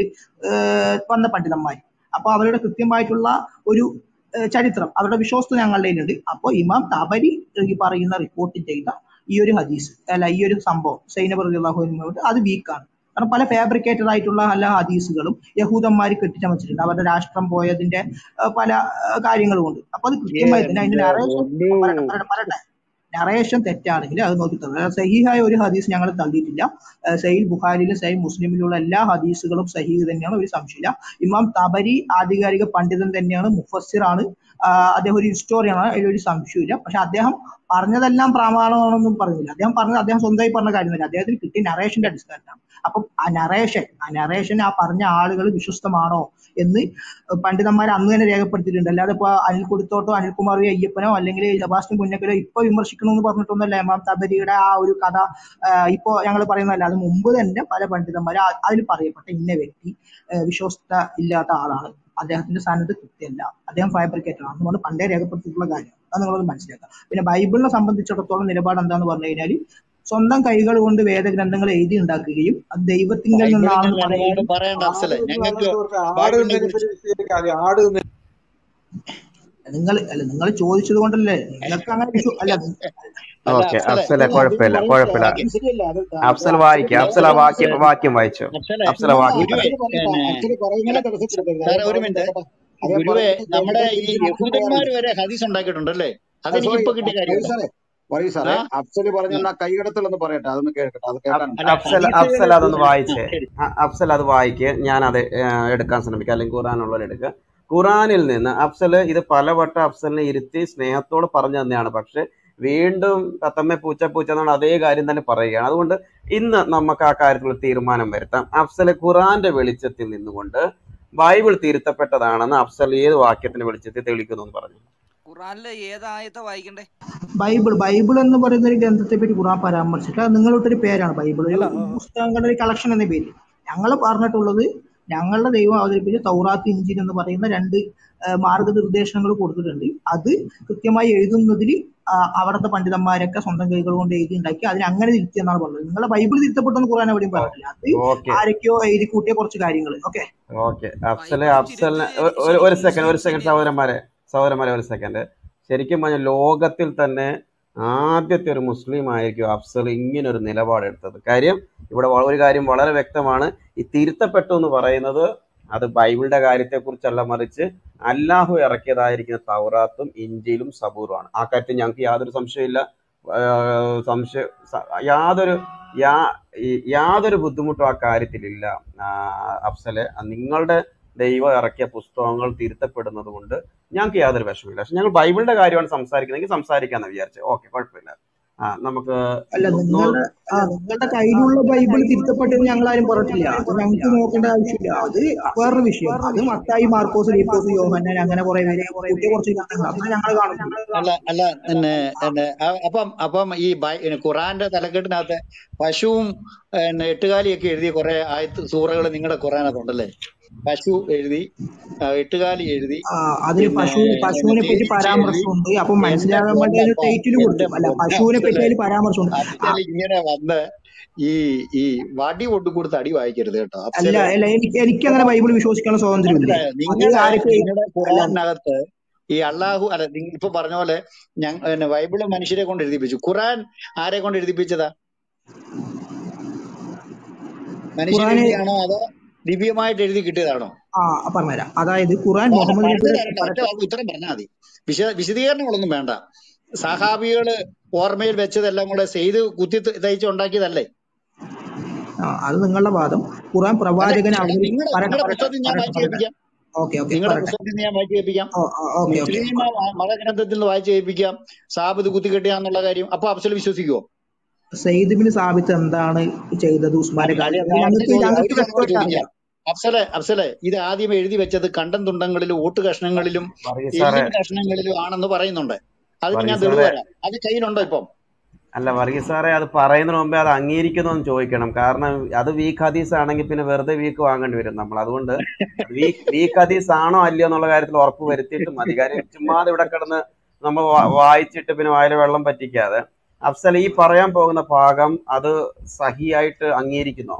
Speaker 7: വന്ന പണ്ഡിതന്മാർ അപ്പൊ അവരുടെ കൃത്യമായിട്ടുള്ള ഒരു ഏഹ് ചരിത്രം അവരുടെ വിശ്വാസത ഞങ്ങളുടെ കയ്യിലുണ്ട് അപ്പോൾ ഇമാം തബരി ഈ പറയുന്ന റിപ്പോർട്ട് ചെയ്ത ഈ ഒരു ഹദീസ് അല്ല ഈ ഒരു സംഭവം സൈനബ് റളിയല്ലാഹുവിനോട് അത് വീക്കാണ് കാരണം പല ഫാബ്രിക്കേറ്റഡ് ആയിട്ടുള്ള പല ഹദീസുകളും യഹൂദന്മാർ കെട്ടിച്ചമച്ചിട്ടുണ്ട് അവരുടെ രാഷ്ട്രം പോയതിന്റെ ഏഹ് പല ഏഹ് കാര്യങ്ങളും ഉണ്ട് അപ്പൊ അത് കൃത്യമായി തന്നെ അതിന്റെ
Speaker 1: എന്റെ
Speaker 7: നറേഷൻ
Speaker 1: പൊന്നു
Speaker 7: പറയട്ടെ പറയട്ടെ പറയട്ടെ നറേഷൻ തെറ്റാണെങ്കിൽ അത് നോക്കി തന്നെ സഹിഹായ ഒരു ഹദീസ് ഞങ്ങൾ തള്ളിയിട്ടില്ല ഏഹ് സഹീൽ ബുഖാരിയിലും സഹീൽ മുസ്ലിമിലുള്ള എല്ലാ ഹദീസുകളും സഹീഹ് തന്നെയാണ് ഒരു സംശയമില്ല ഇമാം തബരി ആധികാരിക പണ്ഡിതൻ തന്നെയാണ് മുഫസ്സിറാണ് ആഹ് അദ്ദേഹം ഒരു ഹിസ്റ്റോറിയാണ് അതിലൊരു സംശയമില്ല പക്ഷെ അദ്ദേഹം പറഞ്ഞതെല്ലാം പ്രാമാണമാണെന്നും പറഞ്ഞില്ല അദ്ദേഹം പറഞ്ഞത് അദ്ദേഹം സ്വന്തമായി പറഞ്ഞ കാര്യമല്ല അദ്ദേഹത്തിന് കിട്ടിയ നറേഷന്റെ അടിസ്ഥാനത്തിലാണ് അപ്പം ആ നറേഷൻ ആ നറേഷൻ ആ പറഞ്ഞ ആളുകൾ വിശ്വസ്തമാണോ എന്ന് പണ്ഡിതന്മാർ അന്ന് തന്നെ രേഖപ്പെടുത്തിയിട്ടുണ്ട് അല്ലാതെ ഇപ്പൊ അനിൽ കൊടുത്തോട്ടോ അനിൽകുമാർ അയ്യപ്പനോ അല്ലെങ്കിൽ സെബാസ്റ്റ്യൻ കുഞ്ഞക്കലോ ഇപ്പൊ വിമർശിക്കണമെന്ന് പറഞ്ഞിട്ടൊന്നുമല്ല ഇമാം തബരിയുടെ ആ ഒരു കഥ ആഹ് ഇപ്പൊ ഞങ്ങൾ പറയുന്നതല്ല അത് മുമ്പ് തന്നെ പല പണ്ഡിതന്മാർ അതിൽ പറയപ്പെട്ട ഇന്ന വ്യക്തി ആഹ് വിശ്വസ്ത ഇല്ലാത്ത ആളാണ് അദ്ദേഹത്തിന്റെ സ്ഥാനത്ത് കൃത്യമല്ല അദ്ദേഹം ഫാബ്രിക്കേറ്റർ ആണ് നമ്മൾ പണ്ടേ രേഖപ്പെടുത്തിയിട്ടുള്ള കാര്യം അത് നിങ്ങളത് മനസ്സിലാക്കുക പിന്നെ ബൈബിളിനെ സംബന്ധിച്ചിടത്തോളം നിലപാട് എന്താന്ന് പറഞ്ഞു കഴിഞ്ഞാൽ സ്വന്തം കൈകൾ കൊണ്ട് വേദഗ്രന്ഥങ്ങൾ എഴുതി ഉണ്ടാക്കുകയും അത് ദൈവത്തിങ്കൽ
Speaker 1: ബൈബിളിന്റെ
Speaker 7: നിന്നാണെന്ന്
Speaker 1: നിലപാട്
Speaker 7: പറയുകയും
Speaker 1: പറയണ്ട അഫ്സലെ
Speaker 13: ആട്
Speaker 1: ഞങ്ങൾക്ക്
Speaker 13: സുഹൃത്തെ ആട്
Speaker 1: ബൈബിളിനെ
Speaker 13: എന്നതിനെ
Speaker 1: കുറിച്ച്
Speaker 13: പറ്റി വിശദീകരിക്കാതെ ആട് എന്ന്
Speaker 7: നിങ്ങൾ അല്ല നിങ്ങൾ ചോദിച്ചത് കൊണ്ടല്ലേ നിങ്ങൾക്ക് അങ്ങനെ വിശ്വ അല്ല
Speaker 1: അല്ല
Speaker 10: ഓക്കെ
Speaker 1: അഫ്സലെ
Speaker 10: അഫ്സലെ
Speaker 13: അല്ല അത്
Speaker 10: കുഴപ്പമില്ല
Speaker 13: പറയുന്നത്
Speaker 10: കുഴപ്പമില്ല
Speaker 13: അത് ശരിയല്ല അത് ത- ഇത്
Speaker 10: അഫ്സൽ
Speaker 13: അച്ഛന്
Speaker 10: വായിക്കാം അഫ്സൽ ആ
Speaker 1: ഒരു
Speaker 10: വാക്യം
Speaker 1: മിനിറ്റ്
Speaker 10: വാക്യം വായിച്ചു
Speaker 1: അഫ്സലെ
Speaker 10: അഫ്സൽ ആ
Speaker 13: അല്ലല്ല
Speaker 10: വാക്യം
Speaker 1: ഗുരുവേ
Speaker 13: അച്ഛന് പറയട്ടെ
Speaker 1: പിന്നെ
Speaker 13: അച്ഛന് പറയുന്നതിനെ തടസ്സപ്പെടുത്തരുത്
Speaker 1: സാറേ
Speaker 13: അദ്ദേഹം
Speaker 1: ഒരു
Speaker 13: പറയുന്നത്
Speaker 1: മിനിറ്റ്
Speaker 13: കേൾക്കട്ടെ അദ്ദേഹം
Speaker 1: ഗുരുവേ
Speaker 13: പറയുന്നത്
Speaker 1: നമ്മുടെ
Speaker 13: കേൾക്കട്ടെ
Speaker 1: ഈ
Speaker 13: തിരിച്ച് നടക്കാൻ
Speaker 1: യഹൂദന്മാർ
Speaker 13: തയ്യാറല്ല
Speaker 1: വരെ ഹദീസ് ഉണ്ടാക്കിയിട്ടുണ്ടല്ലേ
Speaker 13: ആ
Speaker 1: അതെനിക്ക്
Speaker 13: സോറി
Speaker 1: ഇപ്പൊ കിട്ടിയ
Speaker 13: പറയൂ
Speaker 1: കാര്യമല്ല
Speaker 13: സാറേ പറയൂ
Speaker 1: ആ
Speaker 13: സാറേ അഫ്സല് പറഞ്ഞ
Speaker 1: ആ.
Speaker 13: ആ കൈകടത്തലൊന്ന് പറയട്ടെ അതൊന്ന് കേൾക്കട്ടെ അത്
Speaker 10: അഫ്-
Speaker 13: കേൾക്കാനുണ്ട്
Speaker 1: അല്ല
Speaker 10: അഫ്സൽ അഫ്സൽ
Speaker 1: ഹദീസുകൾ
Speaker 10: അതൊന്ന് വായിച്ചേ
Speaker 1: ശരി
Speaker 10: അ- അഫ്സൽ അത് വായിക്ക് ഞാൻ അത് എടുക്കാൻ ശ്രമിക്കാം അല്ലെങ്കിൽ ഖുറാനുള്ളവർ എടുക്കുക ഖുറാനിൽ നിന്ന് അഫ്സൽ ഇത് പലവട്ടം അഫ്സലിനെ ഇരുത്തി സ്നേഹത്തോട് പറഞ്ഞു തന്നെയാണ് പക്ഷെ വീണ്ടും തത്തമ്മ പൂച്ച പൂച്ച എന്നാണ് അതേ കാര്യം തന്നെ പറയുകയാണ് അതുകൊണ്ട് ഇന്ന് നമുക്ക് ആ കാര്യത്തിൽ ഒരു തീരുമാനം വരുത്താം അഫ്സൽ ഖുറാന്റെ വെളിച്ചത്തിൽ നിന്നുകൊണ്ട് ബൈബിൾ തിരുത്തപ്പെട്ടതാണെന്ന് അഫ്സൽ ഏത് വാക്യത്തിന്റെ വെളിച്ചത്തിൽ തെളിയിക്കുന്നു എന്ന് പറഞ്ഞു
Speaker 6: ഖുറാനിലെ ഏതായത്തെ വായിക്കണ്ടേ
Speaker 7: ബൈബിൾ ബൈബിൾ എന്ന് പറയുന്ന ഒരു ഗ്രന്ഥത്തെ പറ്റി ഖുറാൻ പരാമർശിക്കുക അത് നിങ്ങളിട്ടൊരു പേരാണ് ബൈബിൾ ഒരു
Speaker 4: അല്ല
Speaker 7: പുസ്തകങ്ങളുടെ ഒരു കളക്ഷൻ എന്ന പേര് ഞങ്ങൾ പറഞ്ഞിട്ടുള്ളത് ഞങ്ങളുടെ ദൈവം അവതരിപ്പിച്ച തൗറാത്ത് ഇഞ്ചിൻ എന്ന് പറയുന്ന രണ്ട് ആ, മാർഗനിർദ്ദേശങ്ങൾ കൊടുത്തിട്ടുണ്ട് അത് കൃത്യമായി എഴുതുന്നതിൽ ആ, അവിടുത്തെ പണ്ഡിതന്മാരൊക്കെ സ്വന്തം കൈകൾ കൊണ്ട് എഴുതി ഉണ്ടാക്കി അതിന് അങ്ങനെ തിരുത്തി എന്നാണ് പറഞ്ഞത് നിങ്ങളെ ബൈബിൾ തിരുത്തപ്പെട്ടെന്ന് ഖുർആൻ എവിടെയും പറഞ്ഞില്ല അത്
Speaker 10: ഓക്കെ
Speaker 7: ആരൊക്കെയോ എഴുതി കൂട്ടിയ കുറച്ച് കാര്യങ്ങൾ ഓക്കെ
Speaker 10: ഓക്കെ അഫ്സല് അഫ്സലിന് ഒ- ഒരു ഒരു സെക്കൻഡ് ഒരു സെക്കൻഡ് സഹോദരന്മാരെ സഹോദരന്മാരെ ഒരു സെക്കൻഡ് ശരിക്കും പറഞ്ഞാൽ ലോകത്തിൽ തന്നെ ആദ്യത്തെ ഒരു മുസ്ലിം ആയിരിക്കും അഫ്സൽ ഇങ്ങനെ ഒരു നിലപാടെടുത്തത് കാര്യം ഇവിടെ വ- ഒരു കാര്യം വളരെ വ്യക്തമാണ് ഈ തിരുത്തപ്പെട്ടു എന്ന് പറയുന്നത് അത് ബൈബിളിന്റെ കാര്യത്തെക്കുറിച്ചല്ല മറിച്ച് അല്ലാഹു ഇറക്കിയതായിരിക്കുന്ന തൗറാത്തും ഇഞ്ചിയിലും സബൂറുമാണ് ആ കാര്യത്തിൽ ഞങ്ങൾക്ക് യാതൊരു സംശയമില്ല ആഹ് സംശയ സ- യാതൊരു യാ ഈ- യാതൊരു ബുദ്ധിമുട്ടും ആ കാര്യത്തിലില്ല ആഹ് അഫ്സലെ നിങ്ങളുടെ ദൈവം ഇറക്കിയ പുസ്തകങ്ങൾ തിരുത്തപ്പെടുന്നത് കൊണ്ട് ഞങ്ങൾക്ക് യാതൊരു വിഷമമില്ല പക്ഷെ ഞങ്ങൾ ബൈബിളിന്റെ കാര്യമാണ് സംസാരിക്കുന്നതെങ്കിൽ സംസാരിക്കാന്ന് വിചാരിച്ചു ഓക്കെ കുഴപ്പമില്ല ആ നമുക്ക്
Speaker 7: അല്ല
Speaker 10: നൂ- നൂ-
Speaker 7: നിങ്ങളുടെ ആ നിങ്ങളുടെ കയ്യിലുള്ള ബൈബിൾ തിരുത്തപ്പെട്ടത് ഞങ്ങൾ ആരും പറഞ്ഞിട്ടില്ല അത് ഞങ്ങൾക്ക് നോക്കേണ്ട ആവശ്യമില്ല അത് വേറൊരു വിഷയം അത് മത്തായി മാർക്കോസ് ലീക്കോസ് യോഹന്നാൻ അങ്ങനെ കുറെ പേര് കൂട്ടിയ കുറച്ച് ഗ്രന്ഥങ്ങൾ അത് ഞങ്ങൾ കാണുന്നു
Speaker 1: അല്ല അല്ല പിന്നെ പിന്നെ അ- അപ്പം അപ്പം ഈ ബൈ- പിന്നെ ഖുറാന്റെ തലക്കെട്ടിനകത്ത് പശുവും പിന്നെ എട്ടുകാലിയൊക്കെ എഴുതിയ കുറെ ആയത്ത് സൂറകൾ നിങ്ങളുടെ ഖുറാനകത്തുണ്ടല്ലേ പശു എഴുതി ആ, എട്ടുകാലി എഴുതി
Speaker 7: ആ, അതിൽ
Speaker 1: പിന്നെ
Speaker 7: പശു
Speaker 1: പിന്നെ
Speaker 7: പശുവിനെ പറ്റി
Speaker 1: തേനീച്ച എഴുതി
Speaker 7: പരാമർശമുണ്ട് അപ്പൊ
Speaker 1: എന്റെ
Speaker 7: മനസ്സിലാകാൻ വേണ്ടി അതിന്
Speaker 1: പൊന്നപ്പ
Speaker 7: ടൈറ്റിൽ
Speaker 1: എന്റെ
Speaker 7: കൊടുത്തു അല്ല പശുവിനെ പറ്റി
Speaker 1: പൊന്നഫ്സലെ
Speaker 7: അതിൽ പരാമർശമുണ്ട് ആ,
Speaker 1: അഫ്സൽ ഇങ്ങനെ വന്ന് ഈ ഈ വടി കൊണ്ടു കൊടുത്ത് അടി വായിക്കരുത് കേട്ടോ
Speaker 7: അല്ല
Speaker 1: അഫ്സല്
Speaker 7: അല്ല എനിക്ക് എനിക്ക് അങ്ങനെ ബൈബിൾ വിശ്വസിക്കാനുള്ള സ്വാതന്ത്ര്യമില്ലേ
Speaker 1: മനസ്സിലായോ
Speaker 7: അത്
Speaker 1: നിങ്ങളുടെ
Speaker 7: ആരൊക്കെ
Speaker 1: നിങ്ങളുടെ
Speaker 7: അല്ല
Speaker 1: ഖുറാനകത്ത് ഈ അള്ളാഹു അല്ല നിങ്ങൾ ഇപ്പൊ പറഞ്ഞ പോലെ ഞങ്ങ പിന്നെ ബൈബിള് മനുഷ്യരെ കൊണ്ട് എഴുതിപ്പിച്ചു ഖുറാൻ ആരെ കൊണ്ട് എഴുതിപ്പിച്ചതാ മനുഷ്യൻ
Speaker 7: ഖുറാന്
Speaker 1: എഴുതിയാണോ അതോ ദിവ്യമായിട്ട് എഴുതി കിട്ടിയതാണോ
Speaker 7: ആ പറഞ്ഞുതരാം അതായത് ഖുറാൻ
Speaker 1: വേണ്ട
Speaker 7: മുഹമ്മദ്
Speaker 1: പറഞ്ഞു
Speaker 7: നബിയുടെ
Speaker 1: തരണ്ട ഒറ്റ വാക്ക് ഉത്തരം പറഞ്ഞാൽ മതി വിശ വിശദീകരണങ്ങളൊന്നും വേണ്ട സഹാബികള് ഓർമ്മയിൽ വെച്ചതെല്ലാം കൂടെ ചെയ്ത് കുത്തി ത- തയ്ച്ച് ഉണ്ടാക്കിയതല്ലേ
Speaker 7: ആ അത് നിങ്ങളുടെ വാദം ഖുറാൻ
Speaker 1: അല്ല
Speaker 7: പ്രവാചകനെ
Speaker 1: അല്ല
Speaker 7: അവതരി
Speaker 1: നിങ്ങളുടെ
Speaker 7: പറയട്ടെ
Speaker 1: നിങ്ങളുടെ
Speaker 7: പറയട്ടെ
Speaker 1: പുസ്തകത്തിൽ ഞാൻ
Speaker 7: പറയട്ടെ
Speaker 1: വായിച്ചു
Speaker 7: പറയട്ടെ
Speaker 1: കേൾപ്പിക്കാം
Speaker 7: ഓക്കെ ഓക്കെ
Speaker 1: നിങ്ങളുടെ
Speaker 7: പറയട്ടെ
Speaker 1: പുസ്തകത്തിൽ നിന്ന് ഞാൻ വായിച്ചു കേൾപ്പിക്കാം
Speaker 7: ഓ ഓക്കെ ഓക്കെ
Speaker 1: മുസ്ലിം മ- മതഗ്രന്ഥത്തിൽ നിന്ന് വായിച്ചു കേൾപ്പിക്കാം സാബിത് കുത്തി കെട്ടിയാന്നുള്ള കാര്യം അപ്പൊ അഫ്സൽ വിശ്വസിക്കുവോ
Speaker 7: സയ്യിദ് ബിൻ സാബിത്ത് എന്താണ് ചെയ്തത് ഉസ്മാന്റെ
Speaker 1: അല്ല
Speaker 7: കാര്യം
Speaker 1: അത്
Speaker 7: ഞങ്ങൾക്ക്
Speaker 1: ചോദ്യം
Speaker 7: ഞങ്ങൾക്ക്
Speaker 1: ഒരു ചോദ്യം കൂടെ
Speaker 7: വ്യക്തമായിട്ട് അറിയാം
Speaker 1: ചോദിക്കാം അഫ്സലെ അഫ്സലെ ഇത് ആദ്യം എഴുതി വെച്ചത് കണ്ടം തുണ്ടങ്ങളിലും ഓട്ട് കഷ്ണങ്ങളിലും
Speaker 10: വർഗീസ് സാറേ
Speaker 1: എല്ലും കഷ്ണങ്ങളിലും ആണെന്ന് പറയുന്നുണ്ട് അതിന് ഞാൻ
Speaker 10: വർഗീസ്
Speaker 1: തെളിവ്
Speaker 10: സാറേ
Speaker 1: തരാം അത് കയ്യിലുണ്ടോ ഇപ്പം
Speaker 10: അല്ല വർഗീസ് സാറേ അത് പറയുന്നതിന് മുമ്പേ അത് അംഗീകരിക്കുന്നു എന്ന് ചോദിക്കണം കാരണം അത് വീക്ക് ഹദീസ് ആണെങ്കിൽ പിന്നെ വെറുതെ വീക്ക് വാങ്ങേണ്ടി വരും നമ്മൾ അതുകൊണ്ട് വീക്ക് വീക്ക് ഹദീസ് ആണോ അല്ലയോ എന്നുള്ള കാര്യത്തിൽ ഉറപ്പ് വരുത്തിയിട്ട് മതി കാര്യം ചുമ്മാതെ ഇവിടെ കിടന്ന് നമ്മൾ വാ- വായിച്ചിട്ട് പിന്നെ വായിലെ വെള്ളം പറ്റിക്കാതെ അഫ്സൽ ഈ പറയാൻ പോകുന്ന ഭാഗം അത് സഹിയായിട്ട് അംഗീകരിക്കുന്നോ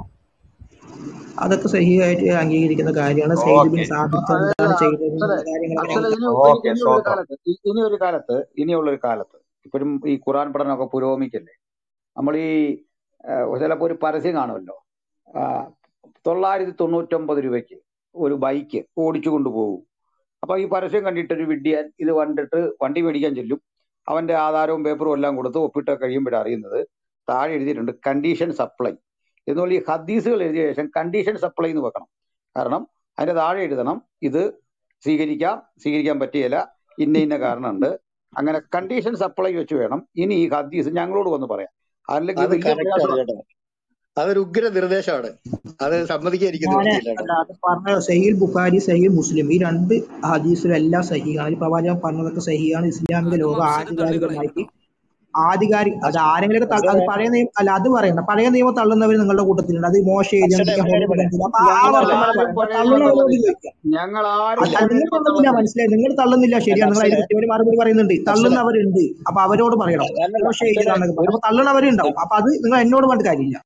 Speaker 7: അതൊക്കെ സഹിയായിട്ട് അംഗീകരിക്കുന്ന കാര്യമാണ് സയ്യിദ് ബിൻ
Speaker 10: ഓക്കെ
Speaker 7: സാബിത്ത്
Speaker 13: അല്ല
Speaker 7: എന്താണ് ചെയ്തത്
Speaker 13: അഫ്സലെ
Speaker 7: എന്നുള്ള കാര്യങ്ങളൊക്കെ
Speaker 13: അഫ്സലെ
Speaker 7: ഞങ്ങൾക്ക്
Speaker 13: ഇനി ഇനി
Speaker 10: ഓക്കെ
Speaker 13: ഇനി ഒരു
Speaker 10: സ്തോത്രം
Speaker 13: കാലത്ത് ഇ- ഇനി ഒരു കാലത്ത് ഇനിയുള്ള ഒരു കാലത്ത് ഇപ്പോഴും ഈ ഖുറാൻ പഠനമൊക്കെ പുരോഗമിക്കല്ലേ നമ്മൾ ഈ ചിലപ്പോൾ ഒരു പരസ്യം കാണുമല്ലോ ആ, തൊള്ളായിരത്തി തൊണ്ണൂറ്റൊമ്പത് രൂപയ്ക്ക് ഒരു ബൈക്ക് ഓടിച്ചു കൊണ്ടുപോകും അപ്പൊ ഈ പരസ്യം കണ്ടിട്ട് ഒരു വിഡ്ഢിയാൻ ഇത് കണ്ടിട്ട് വണ്ടി മേടിക്കാൻ ചെല്ലും അവന്റെ ആധാരവും പേപ്പറും എല്ലാം കൊടുത്ത് ഒപ്പിട്ട് കഴിയുമ്പോഴാണ് അറിയുന്നത് താഴെ എഴുതിയിട്ടുണ്ട് കണ്ടീഷൻ സപ്ലൈ എന്നുള്ള ഈ ഹദീസുകൾ എഴുതിയ ശേഷം കണ്ടീഷൻ സപ്ലൈ എന്ന് വെക്കണം കാരണം അതിന്റെ താഴെ എഴുതണം ഇത് സ്വീകരിക്കാം സ്വീകരിക്കാൻ പറ്റിയല്ല ഇന്ന ഇന്ന കാരണമുണ്ട് അങ്ങനെ കണ്ടീഷൻ സപ്ലൈ വെച്ച് വേണം ഇനി ഈ ഹദീസ് ഞങ്ങളോട് വന്ന് പറയാം അല്ലെങ്കിൽ
Speaker 1: അത്
Speaker 13: വലിയ
Speaker 1: കറക്റ്റ് ആണ്
Speaker 13: പ്രയാസമാണ്
Speaker 1: കേട്ടോ അതൊരു ഉഗ്ര നിർദ്ദേശമാണ് അത് സമ്മതിക്കാൻ
Speaker 7: ഞാന്
Speaker 1: നിവൃത്തിയില്ല കേട്ടോ
Speaker 7: അല്ല അത് പറഞ്ഞ സഹീൽ ബുഖാരി സഹീൽ മുസ്ലിം ഈ രണ്ട് ഹദീസിലും എല്ലാം സഹിയാണ് ഈ പ്രവാചകൻ പറഞ്ഞതൊക്കെ സഹിയാണ് ഇസ്ലാമിക ലോകം ആധികാരികമായിട്ട് ആധികാരിക അത് ആരെങ്കിലും അത്
Speaker 1: അഫ്സലെ
Speaker 7: പഴയ നിയമം അല്ല അത് പറയണ്ട പഴയ നിയമം തള്ളുന്നവർ നിങ്ങളുടെ കൂട്ടത്തിലുണ്ട് അത് മോശ
Speaker 1: അഫ്സലെ
Speaker 7: എഴുതിയ
Speaker 1: ഒരു കാര്യം പറയാം
Speaker 7: ഹോമിബന്ധത്തിൽ അപ്പൊ ആ ആ
Speaker 13: ഞങ്ങൾ
Speaker 7: വർത്തമാനം
Speaker 13: ആരും
Speaker 7: പറയണ്ട
Speaker 13: പഴയ നിയമം
Speaker 7: തള്ളുന്നവരോട്
Speaker 13: തള്ളുന്നില്ല
Speaker 7: ചോദിക്കാം
Speaker 13: ഞങ്ങൾ ആരും
Speaker 1: അല്ല
Speaker 7: അല്ല
Speaker 13: പഴയ
Speaker 7: നിങ്ങൾ
Speaker 13: നിയമം
Speaker 7: തള്ളുന്നില്ല
Speaker 13: തള്ളുന്നില്ല
Speaker 7: മനസ്സിലായി നിങ്ങൾ തള്ളുന്നില്ല
Speaker 1: അല്ല
Speaker 7: ശരിയാണ് നിങ്ങൾ അതിന്
Speaker 1: അഫ്സലെ
Speaker 7: കൃത്യമായിട്ട് മറുപടി പറയുന്നുണ്ട്
Speaker 1: അഫ്സലെ
Speaker 7: തള്ളുന്നവരുണ്ട് അപ്പൊ അവരോട് പറയണം
Speaker 1: അല്ലല്ല
Speaker 7: മോശ
Speaker 1: അഫ്സലെ
Speaker 7: എഴുതിയതാന്നൊക്കെ
Speaker 1: ഒരു
Speaker 7: പറയും അപ്പൊ തള്ളുന്നവരുണ്ടാവും അപ്പൊ അത് നിങ്ങൾ എന്നോട് പറഞ്ഞിട്ട് കാര്യമില്ല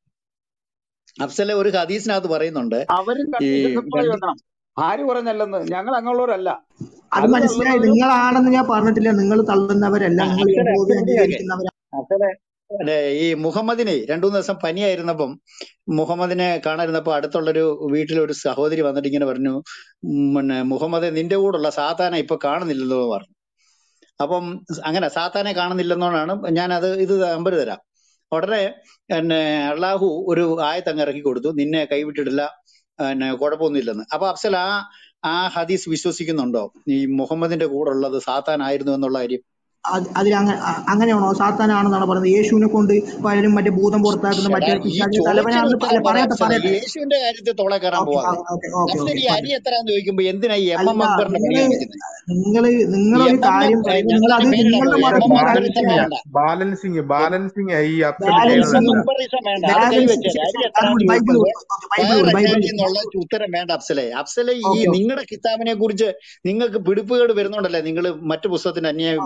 Speaker 1: അഫ്സലെ ഒരു ഹദീസിനകത്ത് പറയുന്നുണ്ട്
Speaker 13: അവരും
Speaker 1: ഈ
Speaker 13: കണ്ടീഷൻ സപ്ലൈ
Speaker 1: രണ്ട്
Speaker 13: വെക്കണം ആര് പറഞ്ഞല്ലെന്ന് ഞങ്ങൾ അങ്ങുള്ളവരല്ല
Speaker 7: അത്
Speaker 13: അത്
Speaker 7: മനസ്സിലായി
Speaker 13: തള്ളുന്നവരും
Speaker 7: നിങ്ങളാണെന്ന് ഞാൻ പറഞ്ഞിട്ടില്ല നിങ്ങൾ തള്ളുന്നവരല്ല
Speaker 1: ആ,
Speaker 7: നിങ്ങൾ
Speaker 1: അഫ്സലെ
Speaker 7: യഹോവയെ
Speaker 1: അഫ്സലെ ഒരു കാര്യം
Speaker 7: അംഗീകരിക്കുന്നവരാണ്
Speaker 1: അഫ്സലെ അതെ ഈ മുഹമ്മദിനെ രണ്ടു മൂന്ന് ദിവസം പനിയായിരുന്നപ്പം മുഹമ്മദിനെ കാണാതിരുന്നപ്പോ അടുത്തുള്ളൊരു വീട്ടിലൊരു സഹോദരി വന്നിട്ട് ഇങ്ങനെ പറഞ്ഞു ഉം, പിന്നെ മുഹമ്മദ് നിന്റെ കൂടെയുള്ള സാത്താനെ ഇപ്പൊ കാണുന്നില്ലല്ലോ എന്ന് പറഞ്ഞു അപ്പം അങ്ങനെ സാത്താനെ കാണുന്നില്ലെന്നോടാണ് ഞാൻ അത് ഇത് നമ്പർ തരാം ഉടനെ പിന്നെ അള്ളാഹു ഒരു ആയത്ത് അങ്ങ് ഇറക്കി കൊടുത്തു നിന്നെ കൈവിട്ടിട്ടില്ല പിന്നെ കുഴപ്പമൊന്നുമില്ലെന്ന് അപ്പൊ അഫ്സൽ ആ ആ ഹദീസ് വിശ്വസിക്കുന്നുണ്ടോ ഈ മുഹമ്മദിന്റെ കൂടെ ഉള്ളത് സാത്താൻ ആയിരുന്നു എന്നുള്ള കാര്യം
Speaker 7: അത് അതിൽ അങ്ങനെ അങ്ങനെയാണോ സാത്താനാണെന്നാണ് പറയുന്നത് യേശുവിനെ കൊണ്ട് പലരും മറ്റേ ഭൂതം പുറത്താക്കുന്ന
Speaker 1: എടാ
Speaker 7: മറ്റേ
Speaker 1: ഈ
Speaker 7: പിശാചിന്റെ
Speaker 1: ചോദിച്ചതിന്
Speaker 7: തലവനാണെന്ന്
Speaker 1: ഉത്തരം
Speaker 7: അല്ല
Speaker 1: പറ
Speaker 7: പറയട്ടെ
Speaker 1: അഫ്സലെ
Speaker 7: പറയട്ടെ
Speaker 1: യേശുവിന്റെ കാര്യത്തിൽ തോളെ കയറാൻ
Speaker 7: ഓക്കെ
Speaker 1: പോവാതെ
Speaker 7: ഓക്കെ ഓക്കെ
Speaker 1: അഫ്സൽ
Speaker 7: ഓക്കെ
Speaker 1: ഈ
Speaker 7: പറയട്ടെ
Speaker 1: അരി എത്രാന്ന് ചോദിക്കുമ്പോ എന്തിനാ ഈ എം എം
Speaker 7: അല്ല
Speaker 1: അക്ബറിന്റെ പണി
Speaker 7: നിങ്ങള്
Speaker 1: കാണിക്കുന്നത്
Speaker 7: നിങ്ങള്
Speaker 1: ഈ
Speaker 7: നിങ്ങളൊരു
Speaker 1: എം എം
Speaker 7: കാര്യം പറയുന്നത് നിങ്ങൾ അത്
Speaker 1: ഞങ്ങളുടെ പേരിടണ്ട
Speaker 7: നിങ്ങളുടെ
Speaker 1: എം
Speaker 7: മതത്തിന്റെ
Speaker 1: എം
Speaker 7: കാര്യം
Speaker 1: അക്ബറിസം
Speaker 4: ബാലൻസിങ്
Speaker 1: വേണ്ട
Speaker 4: ബാലൻസിങ് ബാലൻസിങ് ഈ അഫ്സൽ
Speaker 1: എം
Speaker 4: ചെയ്യുന്നത്
Speaker 1: എം
Speaker 7: ബാലൻസിങ്
Speaker 1: അക്ബറിസം വേണ്ട അത്
Speaker 7: ബാലൻസിങ്
Speaker 1: കൈവച്ചേരെ അരി
Speaker 7: അത്
Speaker 1: എത്രാന്ന്
Speaker 7: ബൈബിൾ
Speaker 1: ചോദിക്കുമ്പോ
Speaker 7: ബൈബിൾ വിട് ബൈബിൾ
Speaker 1: വയറെന്നാടി
Speaker 7: വിട്
Speaker 1: എന്നുള്ള ഉത്തരം വേണ്ട അഫ്സലെ അഫ്സലെ ഈ
Speaker 7: ഓക്കെ
Speaker 1: നിങ്ങളുടെ കിതാബിനെ കുറിച്ച് നിങ്ങൾക്ക് പിടിപ്പുകേട് വരുന്നുണ്ടല്ലേ നിങ്ങൾ മറ്റു പുസ്തകത്തിന്റെ അന്യായം
Speaker 7: ഓക്കെ
Speaker 1: പോകുന്നത്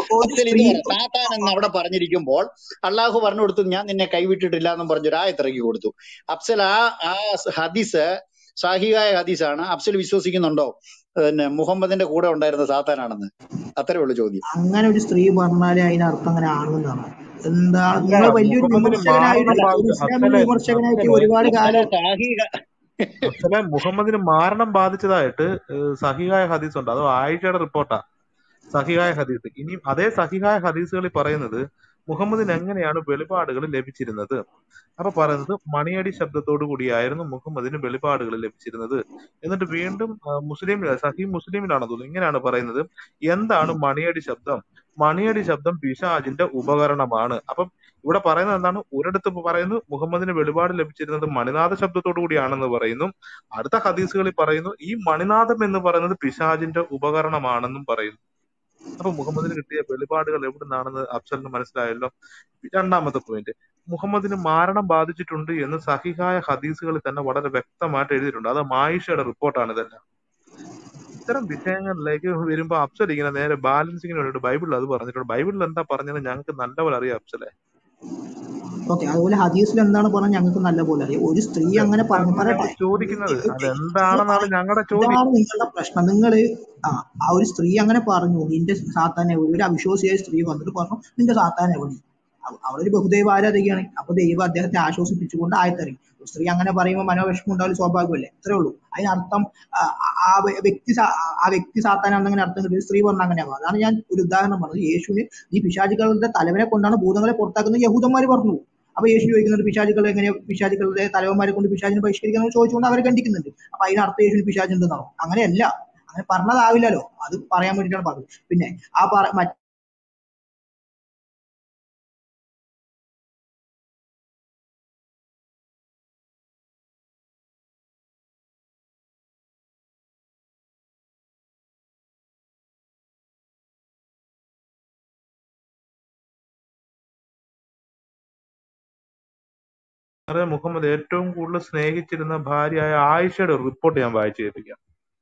Speaker 7: ഒ- ഒരു
Speaker 1: അഫ്സൽ ഇത്
Speaker 7: സ്ത്രീ
Speaker 1: പറ സാത്താൻ എന്ന് അവിടെ പറഞ്ഞിരിക്കുമ്പോൾ അള്ളാഹു പറഞ്ഞു കൊടുത്തു ഞാൻ നിന്നെ കൈവിട്ടിട്ടില്ല എന്നും പറഞ്ഞൊരു ആയത്തിറക്കി കൊടുത്തു അഫ്സൽ ആ ആ ഹദീസ് സാഹിഹായ ഹദീസാണ് അഫ്സൽ വിശ്വസിക്കുന്നുണ്ടോ പിന്നെ മുഹമ്മദിന്റെ കൂടെ ഉണ്ടായിരുന്ന സാത്താനാണെന്ന് അത്രേ ഉള്ളൂ ചോദ്യം
Speaker 7: അങ്ങനെ ഒരു സ്ത്രീ പറഞ്ഞാലേ അതിന് അർത്ഥം അങ്ങനെ ആണെന്നാണ് എന്താ
Speaker 4: അല്ല
Speaker 7: നിങ്ങൾ വലിയൊരു
Speaker 4: മുഹമ്മദിന് മാരണം
Speaker 7: വിമർശകനായിട്ടില്ല ഒരു
Speaker 4: ബാധിച്ച
Speaker 7: ഇസ്ലാമിക
Speaker 4: അഫ്സലെ
Speaker 7: വിമർശകനായിട്ട്
Speaker 4: അഫ്സലെ
Speaker 7: ഒരുപാട്
Speaker 1: അഫ്സലെ
Speaker 7: കാലം
Speaker 1: സാഹിഹ
Speaker 4: അഫ്സലെ മുഹമ്മദിന് മാരണം ബാധിച്ചതായിട്ട് ഏഹ് സഹിഹായ ഹദീസ് ഉണ്ട് അത് ആയിഷയുടെ റിപ്പോർട്ടാ സഹിഹായ ഹദീസ് ഇനി അതേ സഹിഹായ ഹദീസുകളിൽ പറയുന്നത് മുഹമ്മദിന് എങ്ങനെയാണ് വെളിപാടുകൾ ലഭിച്ചിരുന്നത് അപ്പൊ പറയുന്നത് മണിയടി ശബ്ദത്തോടു കൂടിയായിരുന്നു മുഹമ്മദിന് വെളിപാടുകൾ ലഭിച്ചിരുന്നത് എന്നിട്ട് വീണ്ടും ആ, മുസ്ലിം സഹി മുസ്ലിമിലാണ് തോന്നുന്നു ഇങ്ങനെയാണ് പറയുന്നത് എന്താണ് മണിയടി ശബ്ദം മണിയടി ശബ്ദം പിശാജിന്റെ ഉപകരണമാണ് അപ്പം ഇവിടെ പറയുന്നത് എന്താണ് ഒരിടത്ത് പറയുന്നു മുഹമ്മദിന് വെളിപാട് ലഭിച്ചിരുന്നത് മണിനാഥ ശബ്ദത്തോടു കൂടിയാണെന്ന് പറയുന്നു അടുത്ത ഹദീസുകളിൽ പറയുന്നു ഈ മണിനാഥം എന്ന് പറയുന്നത് പിശാജിന്റെ ഉപകരണമാണെന്നും പറയുന്നു അപ്പൊ മുഹമ്മദിന് കിട്ടിയ വെളിപാടുകൾ എവിടെ നിന്നാണെന്ന് അഫ്സലിന് മനസ്സിലായല്ലോ രണ്ടാമത്തെ പോയിന്റ് മുഹമ്മദിന് മാരണം ബാധിച്ചിട്ടുണ്ട് എന്ന് സഹിഹായ ഹദീസുകളിൽ തന്നെ വളരെ വ്യക്തമായിട്ട് എഴുതിയിട്ടുണ്ട് അത് മായിഷയുടെ റിപ്പോർട്ടാണ് ഇതെല്ലാം ഇത്തരം വിഷയങ്ങളിലേക്ക് വരുമ്പോ അഫ്സൽ ഇങ്ങനെ നേരെ ബാലൻസിങ്ങിന് വേണ്ടിയിട്ട് ബൈബിളിൽ അത് പറഞ്ഞിട്ടുണ്ട് ബൈബിളിൽ എന്താ പറഞ്ഞത് ഞങ്ങൾക്ക് നല്ലപോലെ അറിയാം അഫ്സലെ
Speaker 7: ഓക്കെ അതുപോലെ ഹദീസിൽ എന്താണ് പറഞ്ഞത് ഞങ്ങൾക്ക് നല്ലപോലെ അറിയാം ഒരു സ്ത്രീ
Speaker 4: അല്ല
Speaker 7: അങ്ങനെ പറഞ്ഞു
Speaker 4: അതാണ് ഞങ്ങൾ
Speaker 7: പറയട്ടെ
Speaker 4: ചോദിക്കുന്നത്
Speaker 7: ഇത് ഇത് ഇത്
Speaker 4: അതെന്താണെന്നാണ് ഞങ്ങളുടെ ചോദ്യം
Speaker 7: ഇതാണ് നിങ്ങളുടെ പ്രശ്നം നിങ്ങൾ ആ ആ ഒരു സ്ത്രീ അങ്ങനെ പറഞ്ഞു നിന്റെ സാത്താൻ എവിടെ ഒരു അവിശ്വാസിയായ സ്ത്രീ വന്നിട്ട് പറഞ്ഞു നിന്റെ സാത്താൻ എവിടെ അവ- അവളൊരു ബഹുദൈവ ആരാധികയാണ് അപ്പൊ ദൈവം അദ്ദേഹത്തെ ആശ്വസിപ്പിച്ചുകൊണ്ട് ആയത്തറി ഒരു സ്ത്രീ അങ്ങനെ പറയുമ്പോൾ മനോവിഷമം ഉണ്ടാവില്ല സ്വാഭാവികമല്ലേ അത്രേ ഉള്ളൂ അതിനർത്ഥം ആ ആ വ്യ- വ്യക്തി സാ- ആ വ്യക്തി സാത്താനാണെന്ന് അങ്ങനെ അർത്ഥം കിട്ടിയ സ്ത്രീ പറഞ്ഞ അങ്ങനെയാവും അതാണ് ഞാൻ ഒരു ഉദാഹരണം പറഞ്ഞത് യേശുവിന് ഈ പിശാചികളുടെ തലവനെ കൊണ്ടാണ് ഭൂതങ്ങളെ പുറത്താക്കുന്നത് യഹൂദന്മാർ പറഞ്ഞു അപ്പൊ യേശു ചോദിക്കുന്നുണ്ട് പിശാചുകൾ എങ്ങനെ പിശാചുകളുടെ തലവന്മാരെ കൊണ്ട് പിശാചിനെ ബഹിഷ്കരിക്കാന്ന് ചോദിച്ചുകൊണ്ട് അവരെ ഖണ്ഡിക്കുന്നുണ്ട് അപ്പൊ അതിനർത്ഥം യേശുവിന് പിശാചുണ്ടെന്നാണോ അങ്ങനെയല്ല അങ്ങനെ പറഞ്ഞതാവില്ലല്ലോ അത് പറയാൻ വേണ്ടിയിട്ടാണ് പറഞ്ഞത് പിന്നെ ആ പറ മറ്റ്
Speaker 4: അതായത് മുഹമ്മദ് ഏറ്റവും കൂടുതൽ സ്നേഹിച്ചിരുന്ന ഭാര്യയായ ആയിഷയുടെ ഒരു റിപ്പോർട്ട് ഞാൻ വായിച്ചു കേൾപ്പിക്കാം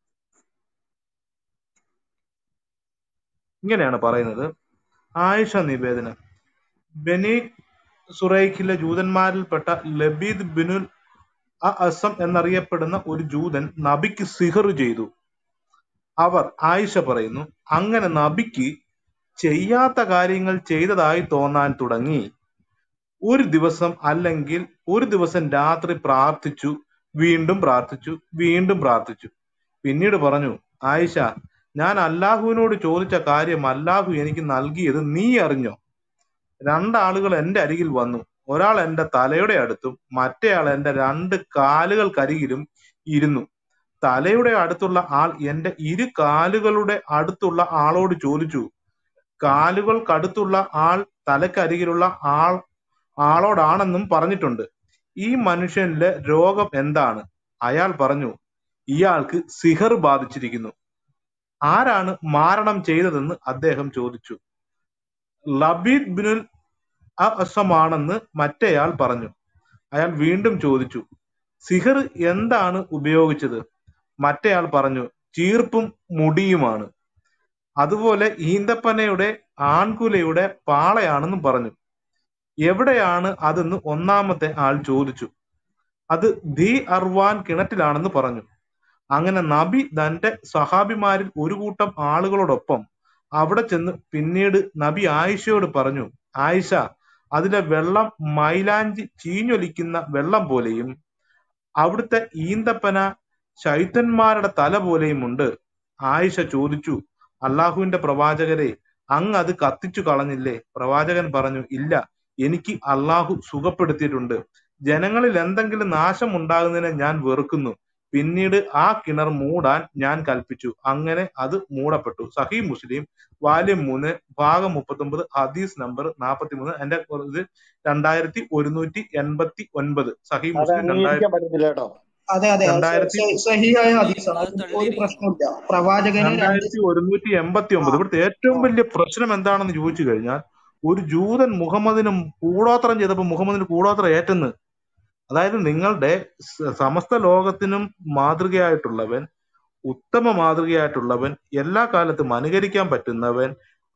Speaker 4: ഇങ്ങനെയാണ് പറയുന്നത് ആയിഷ നിവേദനം ബനി സുറൈഖിലെ ജൂതന്മാരിൽപ്പെട്ട ലബീദ് ബിനുൽ അ അസം എന്നറിയപ്പെടുന്ന ഒരു ജൂതൻ നബിക്ക് സിഹർ ചെയ്തു അവർ ആയിഷ പറയുന്നു അങ്ങനെ നബിക്ക് ചെയ്യാത്ത കാര്യങ്ങൾ ചെയ്തതായി തോന്നാൻ തുടങ്ങി ഒരു ദിവസം അല്ലെങ്കിൽ ഒരു ദിവസം രാത്രി പ്രാർത്ഥിച്ചു വീണ്ടും പ്രാർത്ഥിച്ചു വീണ്ടും പ്രാർത്ഥിച്ചു പിന്നീട് പറഞ്ഞു ആയിഷ ഞാൻ അല്ലാഹുവിനോട് ചോദിച്ച കാര്യം അല്ലാഹു എനിക്ക് നൽകിയത് നീ അറിഞ്ഞോ രണ്ടാളുകൾ എന്റെ അരികിൽ വന്നു ഒരാൾ എന്റെ തലയുടെ അടുത്തും മറ്റേയാൾ എന്റെ രണ്ട് കാലുകൾക്കരികിലും ഇരുന്നു തലയുടെ അടുത്തുള്ള ആൾ എന്റെ ഇരു കാലുകളുടെ അടുത്തുള്ള ആളോട് ചോദിച്ചു കാലുകൾക്കടുത്തുള്ള ആൾ തലക്കരികിലുള്ള ആൾ ആളോടാണെന്നും പറഞ്ഞിട്ടുണ്ട് ഈ മനുഷ്യനിലെ രോഗം എന്താണ് അയാൾ പറഞ്ഞു ഇയാൾക്ക് സിഹർ ബാധിച്ചിരിക്കുന്നു ആരാണ് മാരണം ചെയ്തതെന്ന് അദ്ദേഹം ചോദിച്ചു ലബീദ് ബിനുൽ അസമാണെന്ന് മറ്റേയാൾ പറഞ്ഞു അയാൾ വീണ്ടും ചോദിച്ചു സിഹർ എന്താണ് ഉപയോഗിച്ചത് മറ്റേയാൾ പറഞ്ഞു ചീർപ്പും മുടിയുമാണ് അതുപോലെ ഈന്തപ്പനയുടെ ആൺകുലയുടെ പാളയാണെന്നും പറഞ്ഞു എവിടെയാണ് അതെന്ന് ഒന്നാമത്തെ ആൾ ചോദിച്ചു അത് ദി അർവാൻ കിണറ്റിലാണെന്ന് പറഞ്ഞു അങ്ങനെ നബി തന്റെ സഹാബിമാരിൽ ഒരു കൂട്ടം ആളുകളോടൊപ്പം അവിടെ ചെന്ന് പിന്നീട് നബി ആയിഷയോട് പറഞ്ഞു ആയിഷ അതിലെ വെള്ളം മൈലാഞ്ചി ചീഞ്ഞൊലിക്കുന്ന വെള്ളം പോലെയും അവിടുത്തെ ഈന്തപ്പന ശൈത്തന്മാരുടെ തല പോലെയും ഉണ്ട് ആയിഷ ചോദിച്ചു അള്ളാഹുവിന്റെ പ്രവാചകരെ അങ്ങ് അത് കത്തിച്ചു കളഞ്ഞില്ലേ പ്രവാചകൻ പറഞ്ഞു ഇല്ല എനിക്ക് അള്ളാഹു സുഖപ്പെടുത്തിയിട്ടുണ്ട് ജനങ്ങളിൽ എന്തെങ്കിലും നാശം ഉണ്ടാകുന്നതിനെ ഞാൻ വെറുക്കുന്നു പിന്നീട് ആ കിണർ മൂടാൻ ഞാൻ കൽപ്പിച്ചു അങ്ങനെ അത് മൂടപ്പെട്ടു സഹി മുസ്ലിം വാല്യം മൂന്ന് ഭാഗം മുപ്പത്തൊമ്പത് ഹദീസ് നമ്പർ നാൽപ്പത്തി മൂന്ന് എന്റെ ഇത് രണ്ടായിരത്തി ഒരുന്നൂറ്റി എൺപത്തി ഒൻപത് സഹി
Speaker 1: അത്
Speaker 4: മുസ്ലിം
Speaker 1: അംഗീകരിക്കാൻ
Speaker 4: രണ്ടായിരത്തി
Speaker 1: പറ്റത്തില്ല കേട്ടോ
Speaker 7: അതെ അതെ അത് സ-
Speaker 4: രണ്ടായിരത്തി
Speaker 7: സ- സഹിയായ ഹദീസാണ്
Speaker 6: അത്
Speaker 7: അതിന് ഒരു
Speaker 6: തള്ളിയിരിക്കുന്നു
Speaker 7: പ്രശ്നമില്ല പ്രവാചകന് രണ്ട്
Speaker 4: രണ്ടായിരത്തി ഒരുന്നൂറ്റി എൺപത്തി
Speaker 7: ആ
Speaker 4: ഒമ്പത് ഇവിടുത്തെ ഏറ്റവും
Speaker 7: ആ
Speaker 4: വലിയ പ്രശ്നം എന്താണെന്ന് ചോദിച്ചു കഴിഞ്ഞാൽ ഒരു ജൂതൻ മുഹമ്മദിനും കൂടോത്രം ചെയ്തപ്പോൾ മുഹമ്മദിന് കൂടോത്രം ഏറ്റെന്ന് അതായത് നിങ്ങളുടെ സ- സമസ്ത ലോകത്തിനും മാതൃകയായിട്ടുള്ളവൻ ഉത്തമ മാതൃകയായിട്ടുള്ളവൻ എല്ലാ കാലത്തും അനുകരിക്കാൻ പറ്റുന്നവൻ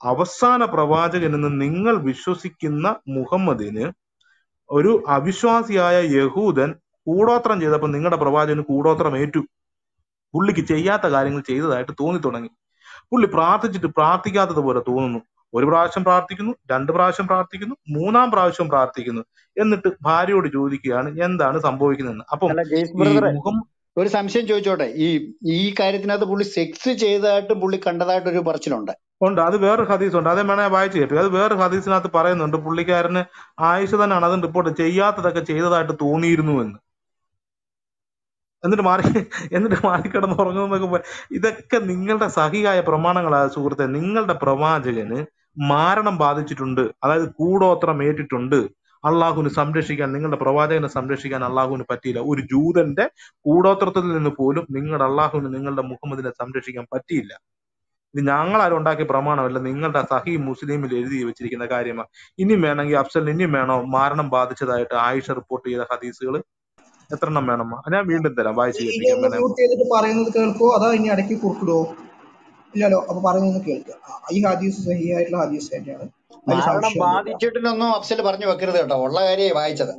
Speaker 4: അവസാന പ്രവാചകൻ എന്ന് നിങ്ങൾ വിശ്വസിക്കുന്ന മുഹമ്മദിന് ഒരു അവിശ്വാസിയായ യഹൂദൻ കൂടോത്രം ചെയ്തപ്പോൾ നിങ്ങളുടെ പ്രവാചകന് കൂടോത്രം ഏറ്റു പുള്ളിക്ക് ചെയ്യാത്ത കാര്യങ്ങൾ ചെയ്തതായിട്ട് തോന്നി തുടങ്ങി പുള്ളി പ്രാർത്ഥിച്ചിട്ട് പ്രാർത്ഥിക്കാത്തത് പോലെ തോന്നുന്നു ഒരു പ്രാവശ്യം പ്രാർത്ഥിക്കുന്നു രണ്ട് പ്രാവശ്യം പ്രാർത്ഥിക്കുന്നു മൂന്നാം പ്രാവശ്യം പ്രാർത്ഥിക്കുന്നു എന്നിട്ട് ഭാര്യയോട് ചോദിക്കുകയാണ് എന്താണ് സംഭവിക്കുന്നതെന്ന് അപ്പം
Speaker 1: അല്ല ജെയ്സ്
Speaker 4: ഈ
Speaker 1: ബ്രദറെ
Speaker 4: മുഖം
Speaker 1: ഒരു സംശയം ചോദിച്ചോട്ടെ ഈ ഈ കാര്യത്തിനകത്ത് പുള്ളി സെക്സ് ചെയ്തതായിട്ടും പുള്ളി കണ്ടതായിട്ട് ഒരു പറച്ചിലുണ്ട്
Speaker 4: ഉണ്ട് അത് വേറെ ഹദീസ് ഉണ്ട് അതേ വേണേ വായിച്ചു കേട്ടു അത് വേറെ ഹദീസിനകത്ത് പറയുന്നുണ്ട് പുള്ളിക്കാരന് ആയിഷ തന്നെയാണ് അതും റിപ്പോർട്ട് ചെയ്യാത്തതൊക്കെ ചെയ്തതായിട്ട് തോന്നിയിരുന്നു എന്ന് എന്നിട്ട് മാറി എന്നിട്ട് മാറി കിടന്ന് ഉറങ്ങുന്നൊക്കെ പ- ഇതൊക്കെ നിങ്ങളുടെ സഹിയായ പ്രമാണങ്ങളായ സുഹൃത്തെ നിങ്ങളുടെ പ്രവാചകന് മാരണം ബാധിച്ചിട്ടുണ്ട് അതായത് കൂടോത്രം ഏറ്റിട്ടുണ്ട് അള്ളാഹുവിന് സംരക്ഷിക്കാൻ നിങ്ങളുടെ പ്രവാചകനെ സംരക്ഷിക്കാൻ അള്ളാഹുവിന് പറ്റിയില്ല ഒരു ജൂതന്റെ കൂടോത്രത്തിൽ നിന്ന് പോലും നിങ്ങളുടെ അള്ളാഹുവിന് നിങ്ങളുടെ മുഹമ്മദിനെ സംരക്ഷിക്കാൻ പറ്റിയില്ല ഇത് ഞങ്ങളാരും ഉണ്ടാക്കിയ പ്രമാണമല്ല നിങ്ങളുടെ സഹി മുസ്ലിമിൽ എഴുതി വെച്ചിരിക്കുന്ന കാര്യമാണ് ഇനിയും വേണമെങ്കിൽ അഫ്സൽ ഇനിയും വേണോ മാരണം ബാധിച്ചതായിട്ട് ആയിഷ റിപ്പോർട്ട് ചെയ്ത ഹദീസുകൾ എത്ര എണ്ണം വേണം ഞാൻ വീണ്ടും തരാം വായിച്ച്
Speaker 7: ഇനി
Speaker 4: കേൾപ്പിക്കാം
Speaker 7: ഒന്ന്
Speaker 4: വേണേ
Speaker 7: മ്യൂട്ട് ചെയ്തിട്ട് പറയുന്നത് കേൾക്കോ അതോ ഇനി ഇടയ്ക്ക് കുറുക്കിടുവോ ഇല്ലല്ലോ അപ്പൊ പറയുന്നത് കേൾക്കുക ആ, ഈ ഹദീസ് സഹിയായിട്ടുള്ള ഹദീസ് തന്നെയാണ് അതിൽ
Speaker 1: മാരണം
Speaker 7: സംശയമൊന്നുമില്ല
Speaker 1: ബാധിച്ചിട്ടില്ലൊന്നും അഫ്സൽ പറഞ്ഞു വെക്കരുത് കേട്ടോ ഉള്ള കാര്യമായി വായിച്ചത്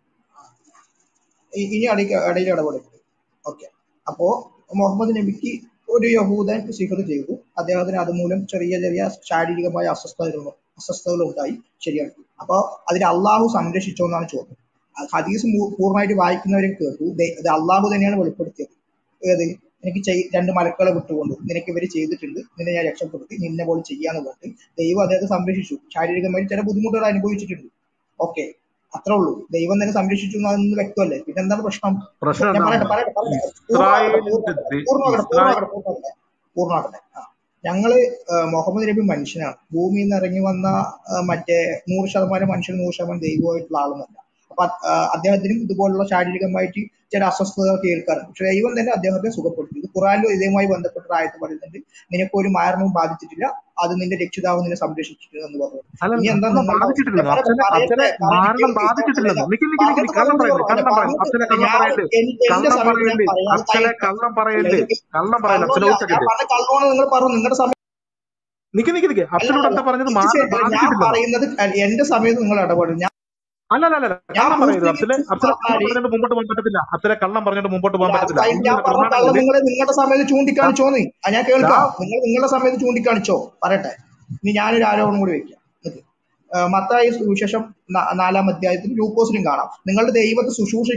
Speaker 7: ഇ- ഇനി ഇടയ്ക്ക് ഇടയിൽ ഇടപെടരുത് ഓക്കെ അപ്പോ മുഹമ്മദ് നബിക്ക് ഒരു യഹൂദൻ സിഹർ ചെയ്തു അദ്ദേഹത്തിന് അതുമൂലം ചെറിയ ചെറിയ ശാരീരികമായ അസ്വസ്ഥതകൾ അസ്വസ്ഥതകൾ ഉണ്ടായി ശരിയാണ് അപ്പൊ അതിന് അള്ളാഹു സംരക്ഷിച്ചോ എന്നാണ് ചോദ്യം ആ ഹദീസ് മൂ- പൂർണ്ണമായിട്ട് വായിക്കുന്നവരും കേട്ടു ദേ- ഇത് അള്ളാഹു തന്നെയാണ് വെളിപ്പെടുത്തിയത് ഏത് എനിക്ക് ചെയ്- രണ്ട് മലക്കളെ വിട്ടുകൊണ്ട് നിനക്ക് ഇവര് ചെയ്തിട്ടുണ്ട് നിന്നെ ഞാൻ രക്ഷപ്പെടുത്തി നിന്നെ പോലെ ചെയ്യാന്ന് പറഞ്ഞിട്ട് ദൈവം അദ്ദേഹത്തെ സംരക്ഷിച്ചു ശാരീരികമായി ചില ബുദ്ധിമുട്ടുകൾ അനുഭവിച്ചിട്ടുണ്ട് ഓക്കെ അത്രേ ഉള്ളൂ ദൈവം തന്നെ സംരക്ഷിച്ചു എന്ന് വ്യക്തമല്ലേ പിന്നെ എന്താണ് പ്രശ്നം
Speaker 4: പ്രശ്നം
Speaker 7: ഞാൻ
Speaker 4: എന്താണെന്ന്
Speaker 7: പറയട്ടെ പറയട്ടെ പറയട്ടെ പൂർണ്ണമാകട്ടെ
Speaker 4: ഇസ്രായേലിന്റെ
Speaker 7: പൂർണ്ണമാകട്ടെ
Speaker 4: ദി-
Speaker 7: പൂർണ്ണമാകട്ടെ
Speaker 4: ഇസ്രായേൽ
Speaker 7: പൂർണ്ണമാകട്ടെ പൂർണ്ണമാകട്ടെ പൂർണ്ണമാകട്ടെ ആ ഞങ്ങള് ആ, മുഹമ്മദ് നബി മനുഷ്യനാണ് ഭൂമിയിൽ നിന്ന് ഇറങ്ങി വന്ന ആ, മറ്റേ നൂറ് ശതമാനം മനുഷ്യൻ നൂറ് ശതമാനം ദൈവമായിട്ടുള്ള ആളൊന്നല്ല അപ്പൊ അത്, ആ, അദ്ദേഹത്തിനും ഇതുപോലുള്ള ശാരീരികമായിട്ട് ചില അസ്വസ്ഥതകൾ കേൾക്കാറുണ്ട് പക്ഷെ ദൈവം തന്നെ അദ്ദേഹത്തെ സുഖപ്പെടുത്തി ഇത് ഖുറാനിലും ഇതുമായി ബന്ധപ്പെട്ട ആയത്ത് പറയുന്നുണ്ട് നിനക്ക് ഒരു മാരണവും ബാധിച്ചിട്ടില്ല അത് നിന്റെ രക്ഷിതാവ് നിന്നെ സംരക്ഷിച്ചിട്ടുണ്ട് എന്ന് പറഞ്ഞു
Speaker 4: അല്ല
Speaker 7: ഇനി എന്താ
Speaker 4: കള്ളം
Speaker 7: നിങ്ങളുടെ
Speaker 4: ബാധിച്ചിട്ടില്ല
Speaker 7: ഞാൻ പറയട്ടെ
Speaker 4: അച്ഛനെ
Speaker 7: പറയട്ടെ
Speaker 4: അച്ഛനെ
Speaker 7: പറയട്ടെ
Speaker 4: മാരണം
Speaker 7: കേൾക്ക് അച്ഛനെ
Speaker 4: ബാധിച്ചിട്ടില്ലെന്ന് നിക്ക് നിക്ക് നിക്ക്
Speaker 7: പറഞ്ഞിട്ട്
Speaker 4: കള്ളം പറയല്ലേ
Speaker 7: പറഞ്ഞിട്ട്
Speaker 4: കള്ളം പറയല്ലേ
Speaker 7: പറഞ്ഞിട്ട്
Speaker 4: അച്ഛനെ കള്ളം
Speaker 7: ഞാൻ
Speaker 4: പറയല്ലേ
Speaker 7: എന്റെ എന്റെ
Speaker 4: കള്ളം
Speaker 7: സമയത്ത് ഞാൻ
Speaker 4: പറയല്ലേ
Speaker 7: പറയാം അത്
Speaker 4: അച്ഛനെ
Speaker 7: കഴിഞ്ഞിട്ട്
Speaker 4: കള്ളം
Speaker 7: അല്ല
Speaker 4: പറയല്ലേ
Speaker 7: ഇത്
Speaker 4: കള്ളം പറയല്ലേ അച്ഛനെ
Speaker 7: കള്ളമല്ല
Speaker 4: ഒരു
Speaker 7: ഞാൻ
Speaker 4: സെക്കൻഡ്
Speaker 7: പറഞ്ഞ കള്ളമാണ് നിങ്ങൾ പറഞ്ഞു നിങ്ങളുടെ സമയം
Speaker 4: നിക്ക് നിക്ക് നിക്ക്
Speaker 7: അല്ല
Speaker 4: അച്ഛനോട്
Speaker 7: അല്ല
Speaker 4: എന്താ പറഞ്ഞത്
Speaker 7: ഇത്
Speaker 4: മാരണം
Speaker 7: ശരി ഞാൻ
Speaker 4: ബാധിച്ചിട്ടില്ലെന്നോ
Speaker 7: പറയുന്നത് അല്ല, എന്റെ സമയത്ത് നിങ്ങൾ ഇടപെടും ഞാൻ
Speaker 4: അല്ല അല്ല അല്ല
Speaker 7: ഞാൻ
Speaker 4: കള്ളം പറയരുത് അച്ഛനെ
Speaker 7: പൂർത്തീകരിച്ച്
Speaker 4: അച്ഛനെ കള്ളം
Speaker 7: പറഞ്ഞാല്
Speaker 4: പറഞ്ഞിട്ട് മുമ്പോട്ട് പോകാൻ പറ്റത്തില്ല അച്ഛനെ കള്ളം പറഞ്ഞിട്ട് മുമ്പോട്ട് പോകാൻ
Speaker 7: ഇല്ല അത്
Speaker 4: പറ്റത്തില്ല
Speaker 7: കഴിഞ്ഞ് ഞാൻ
Speaker 4: നിങ്ങളുടെ
Speaker 7: പറഞ്ഞ കള്ളം
Speaker 4: പ്രമാണങ്ങളിൽ
Speaker 7: നിങ്ങൾ നിങ്ങളുടെ സമയത്ത് ചൂണ്ടിക്കാണിച്ചോന്ന് ആ ഞാൻ
Speaker 4: ഞാൻ
Speaker 7: കേൾക്കാം നിങ്ങൾ നിങ്ങളുടെ സമയത്ത് ചൂണ്ടിക്കാണിച്ചോ പറയട്ടെ ഇനി ഞാനൊരു ആരോപണം കൂടി വെക്കാം നിക്ക്. ആ, മത്തായി സുവിശേഷം നാ- നാലാം അധ്യായത്തിൽ ലൂക്കോസിലും കാണാം നിങ്ങളുടെ ദൈവത്തെ ശുശ്രൂഷിക്കുക